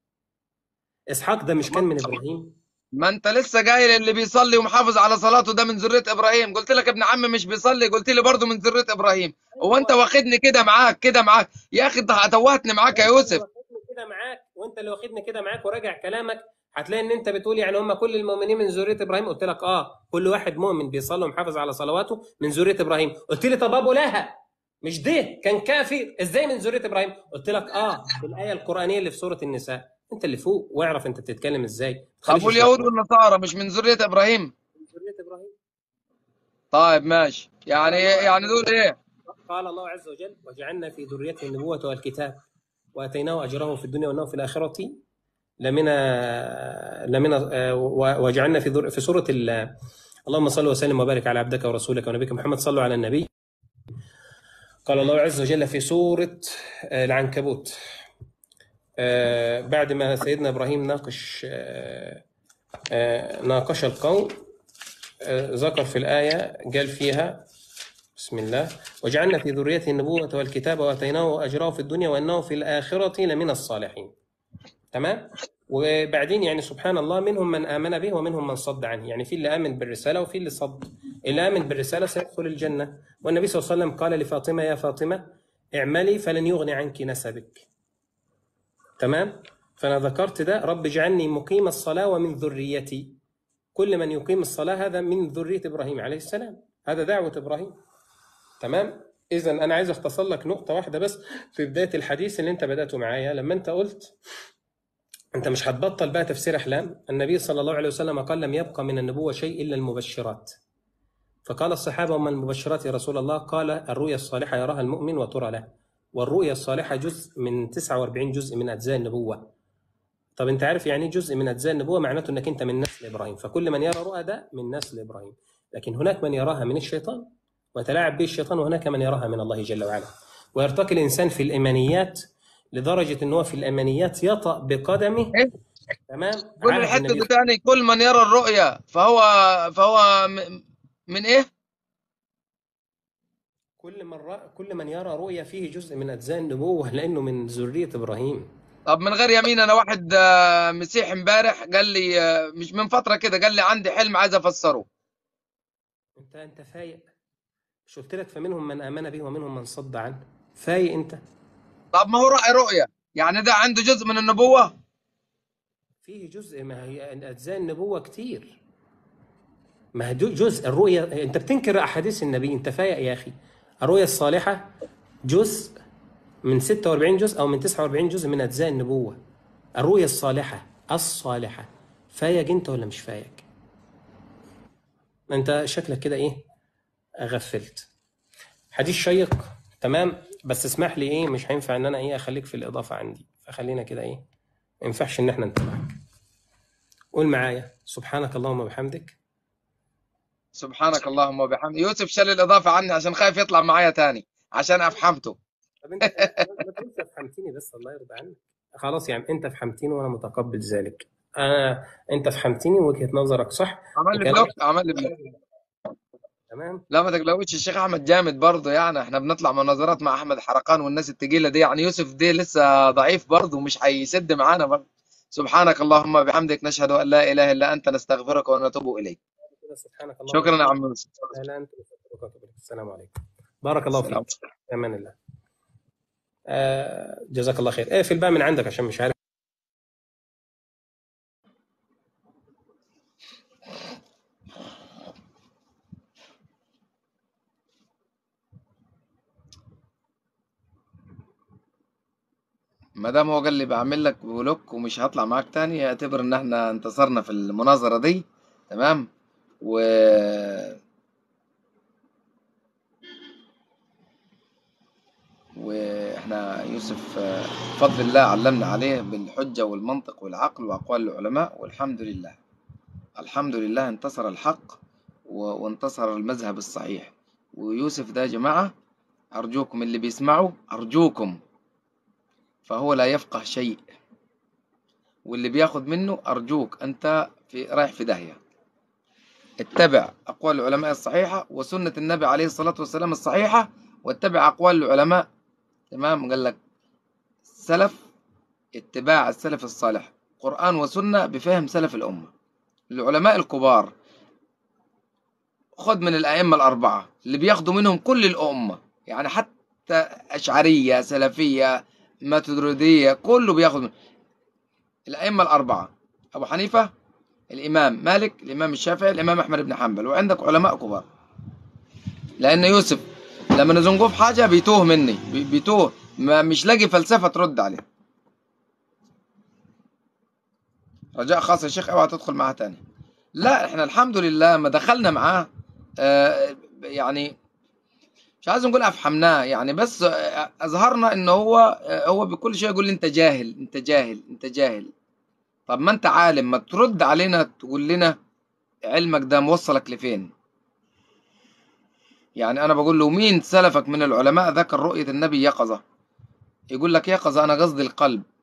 Speaker 1: إسحاق ده مش كان من إبراهيم
Speaker 2: ما انت لسه قايل اللي بيصلي ومحافظ على صلاته ده من ذرية ابراهيم قلت لك ابن عمي مش بيصلي قلت لي برضه من ذرية ابراهيم هو انت واخدني كده معاك كده معاك يا اخي انت توهتني معاك يا يوسف
Speaker 1: واخدني كده معاك وانت اللي واخدني كده معاك وراجع كلامك هتلاقي ان انت بتقول يعني هم كل المؤمنين من ذريه ابراهيم قلت لك اه كل واحد مؤمن بيصلي ومحافظ على صلواته من ذريه ابراهيم قلت لي طب ابو لهب مش ده كان كافر ازاي من ذريه ابراهيم قلت لك اه في الايه القرانيه اللي في سوره النساء انت اللي فوق واعرف انت بتتكلم ازاي ما
Speaker 2: طب
Speaker 1: تخليش
Speaker 2: واليهود
Speaker 1: الشيطان-
Speaker 2: والنصارى مش من ذرية ابراهيم
Speaker 1: من ذريه ابراهيم
Speaker 2: طيب ماشي يعني يعني دول ايه
Speaker 1: قال الله عز وجل وجعلنا في ذريته النبوة والكتاب وآتيناه أجره في الدنيا وأنه في الآخرة لمن لمن آه، وجعلنا في ذر- في سورة ال- اللهم صل وسلم وبارك على عبدك ورسولك ونبيك محمد صلوا على النبي قال الله عز وجل في سورة آه، العنكبوت آه، بعد ما سيدنا إبراهيم ناقش آه، آه، ناقش القوم آه، ذكر في الآية قال فيها بسم الله وجعلنا في ذريته النبوة والكتاب وآتيناه أجره في الدنيا وأنه في الآخرة لمن الصالحين تمام وبعدين يعني سبحان الله منهم من آمن به ومنهم من صد عنه يعني في اللي آمن بالرسالة وفي اللي صد اللي آمن بالرسالة سيدخل الجنة والنبي صلى الله عليه وسلم قال لفاطمة يا فاطمة اعملي فلن يغني عنك نسبك تمام فأنا ذكرت ده رب اجعلني مقيم الصلاة ومن ذريتي كل من يقيم الصلاة هذا من ذرية إبراهيم عليه السلام هذا دعوة إبراهيم تمام إذا أنا عايز أختصر لك نقطة واحدة بس في بداية الحديث اللي أنت بدأته معايا لما أنت قلت أنت مش هتبطل بقى تفسير أحلام النبي صلى الله عليه وسلم قال لم يبقى من النبوة شيء إلا المبشرات فقال الصحابة وما المبشرات يا رسول الله قال الرؤيا الصالحة يراها المؤمن وترى له والرؤيا الصالحة جزء من 49 جزء من أجزاء النبوة طب انت عارف يعني ايه جزء من اجزاء النبوه معناته انك انت من نسل ابراهيم فكل من يرى رؤى ده من نسل ابراهيم لكن هناك من يراها من الشيطان ويتلاعب به الشيطان وهناك من يراها من الله جل وعلا ويرتقي الإنسان في الإيمانيات لدرجة أن هو في الإيمانيات يطأ بقدمه
Speaker 2: إيه؟
Speaker 1: تمام
Speaker 2: كل
Speaker 1: عهد
Speaker 2: الحته
Speaker 1: النبي
Speaker 2: دي تاني كل من يرى الرؤيا فهو فهو م- من ايه؟
Speaker 1: كل من رأى كل من يرى رؤيا فيه جزء من أجزاء النبوة لأنه من ذرية إبراهيم
Speaker 2: طب من غير يمين انا واحد آه، مسيحي امبارح قال لي آه، مش من فتره كده قال لي عندي حلم عايز افسره
Speaker 1: أنت أنت فايق مش قلت لك فمنهم من آمن به ومنهم من صد عنه فايق أنت
Speaker 2: طب ما هو رأي رؤيا يعني ده عنده جزء من النبوه
Speaker 1: فيه جزء ما هي أجزاء النبوة كتير ما هي دو- جزء الرؤيا أنت بتنكر أحاديث النبي أنت فايق يا أخي الرؤيا الصالحة جزء من 46 جزء أو من 49 جزء من أجزاء النبوة الرؤيا الصالحة الصالحة فايق أنت ولا مش فايق أنت شكلك كده إيه غفلت حديث شيق تمام بس اسمح لي إيه مش هينفع إن أنا إيه أخليك في الإضافة عندي فخلينا كده إيه ما ينفعش إن إحنا نتابعك قول معايا سبحانك اللهم وبحمدك
Speaker 2: سبحانك اللهم وبحمدك يوسف شال الاضافه عني عشان خايف يطلع معايا تاني عشان افحمته
Speaker 1: طب انت ما تقولش افهمتني بس الله يرضى عنك خلاص يعني انت فهمتني وانا متقبل ذلك انا انت فهمتني وجهة نظرك صح
Speaker 2: عمل لي
Speaker 1: وكلامك
Speaker 2: بلوك عمل لي بلوك
Speaker 1: تمام
Speaker 2: لا ما تقلقوش الشيخ احمد جامد برضه يعني احنا بنطلع مناظرات مع احمد حرقان والناس التقيله دي يعني يوسف دي لسه ضعيف برضه مش هيسد معانا برضه سبحانك اللهم وبحمدك نشهد ان لا اله الا انت نستغفرك ونتوب اليك
Speaker 1: كده سبحانك اللهم
Speaker 2: شكرا يا
Speaker 1: وبحمدك
Speaker 2: عم يوسف
Speaker 1: لا لا انت نستغفرك ونتوب اليك. السلام عليكم بارك الله
Speaker 2: السلام
Speaker 1: فيك في امان الله آه جزاك الله خير اقفل بقى من عندك عشان مش عارف
Speaker 2: ما دام هو قال لي بعمل لك بلوك ومش هطلع معاك تاني اعتبر ان احنا انتصرنا في المناظره دي تمام و واحنا يوسف آه، بفضل الله علمنا عليه بالحجة والمنطق والعقل وأقوال العلماء والحمد لله الحمد لله انتصر الحق و- وانتصر المذهب الصحيح ويوسف ده يا جماعة أرجوكم اللي بيسمعوا أرجوكم فهو لا يفقه شيء واللي بياخد منه أرجوك أنت في رايح في داهية اتبع أقوال العلماء الصحيحة وسنة النبي عليه الصلاة والسلام الصحيحة واتبع أقوال العلماء تمام قال لك سلف اتباع السلف الصالح قرآن وسنة بفهم سلف الأمة العلماء الكبار خد من الأئمة الأربعة اللي بياخدوا منهم كل الأمة يعني حتى أشعرية سلفية ماتريدية كله بياخد من الأئمة الأربعة أبو حنيفة الإمام مالك الإمام الشافعي الإمام أحمد بن حنبل وعندك علماء كبار لأن يوسف لما نزنقوه في حاجة بيتوه مني بي- بيتوه ما مش لاقي فلسفة ترد عليه رجاء خاص يا شيخ اوعى تدخل معاه تاني لا احنا الحمد لله ما دخلنا معاه آه يعني مش عايز نقول افحمناه يعني بس آه، اظهرنا ان هو آه، هو بكل شيء يقول لي انت جاهل انت جاهل انت جاهل طب ما انت عالم ما ترد علينا تقول لنا علمك ده موصلك لفين يعني انا بقول له مين سلفك من العلماء ذكر رؤية النبي يقظة يقول لك يقظة انا قصدي القلب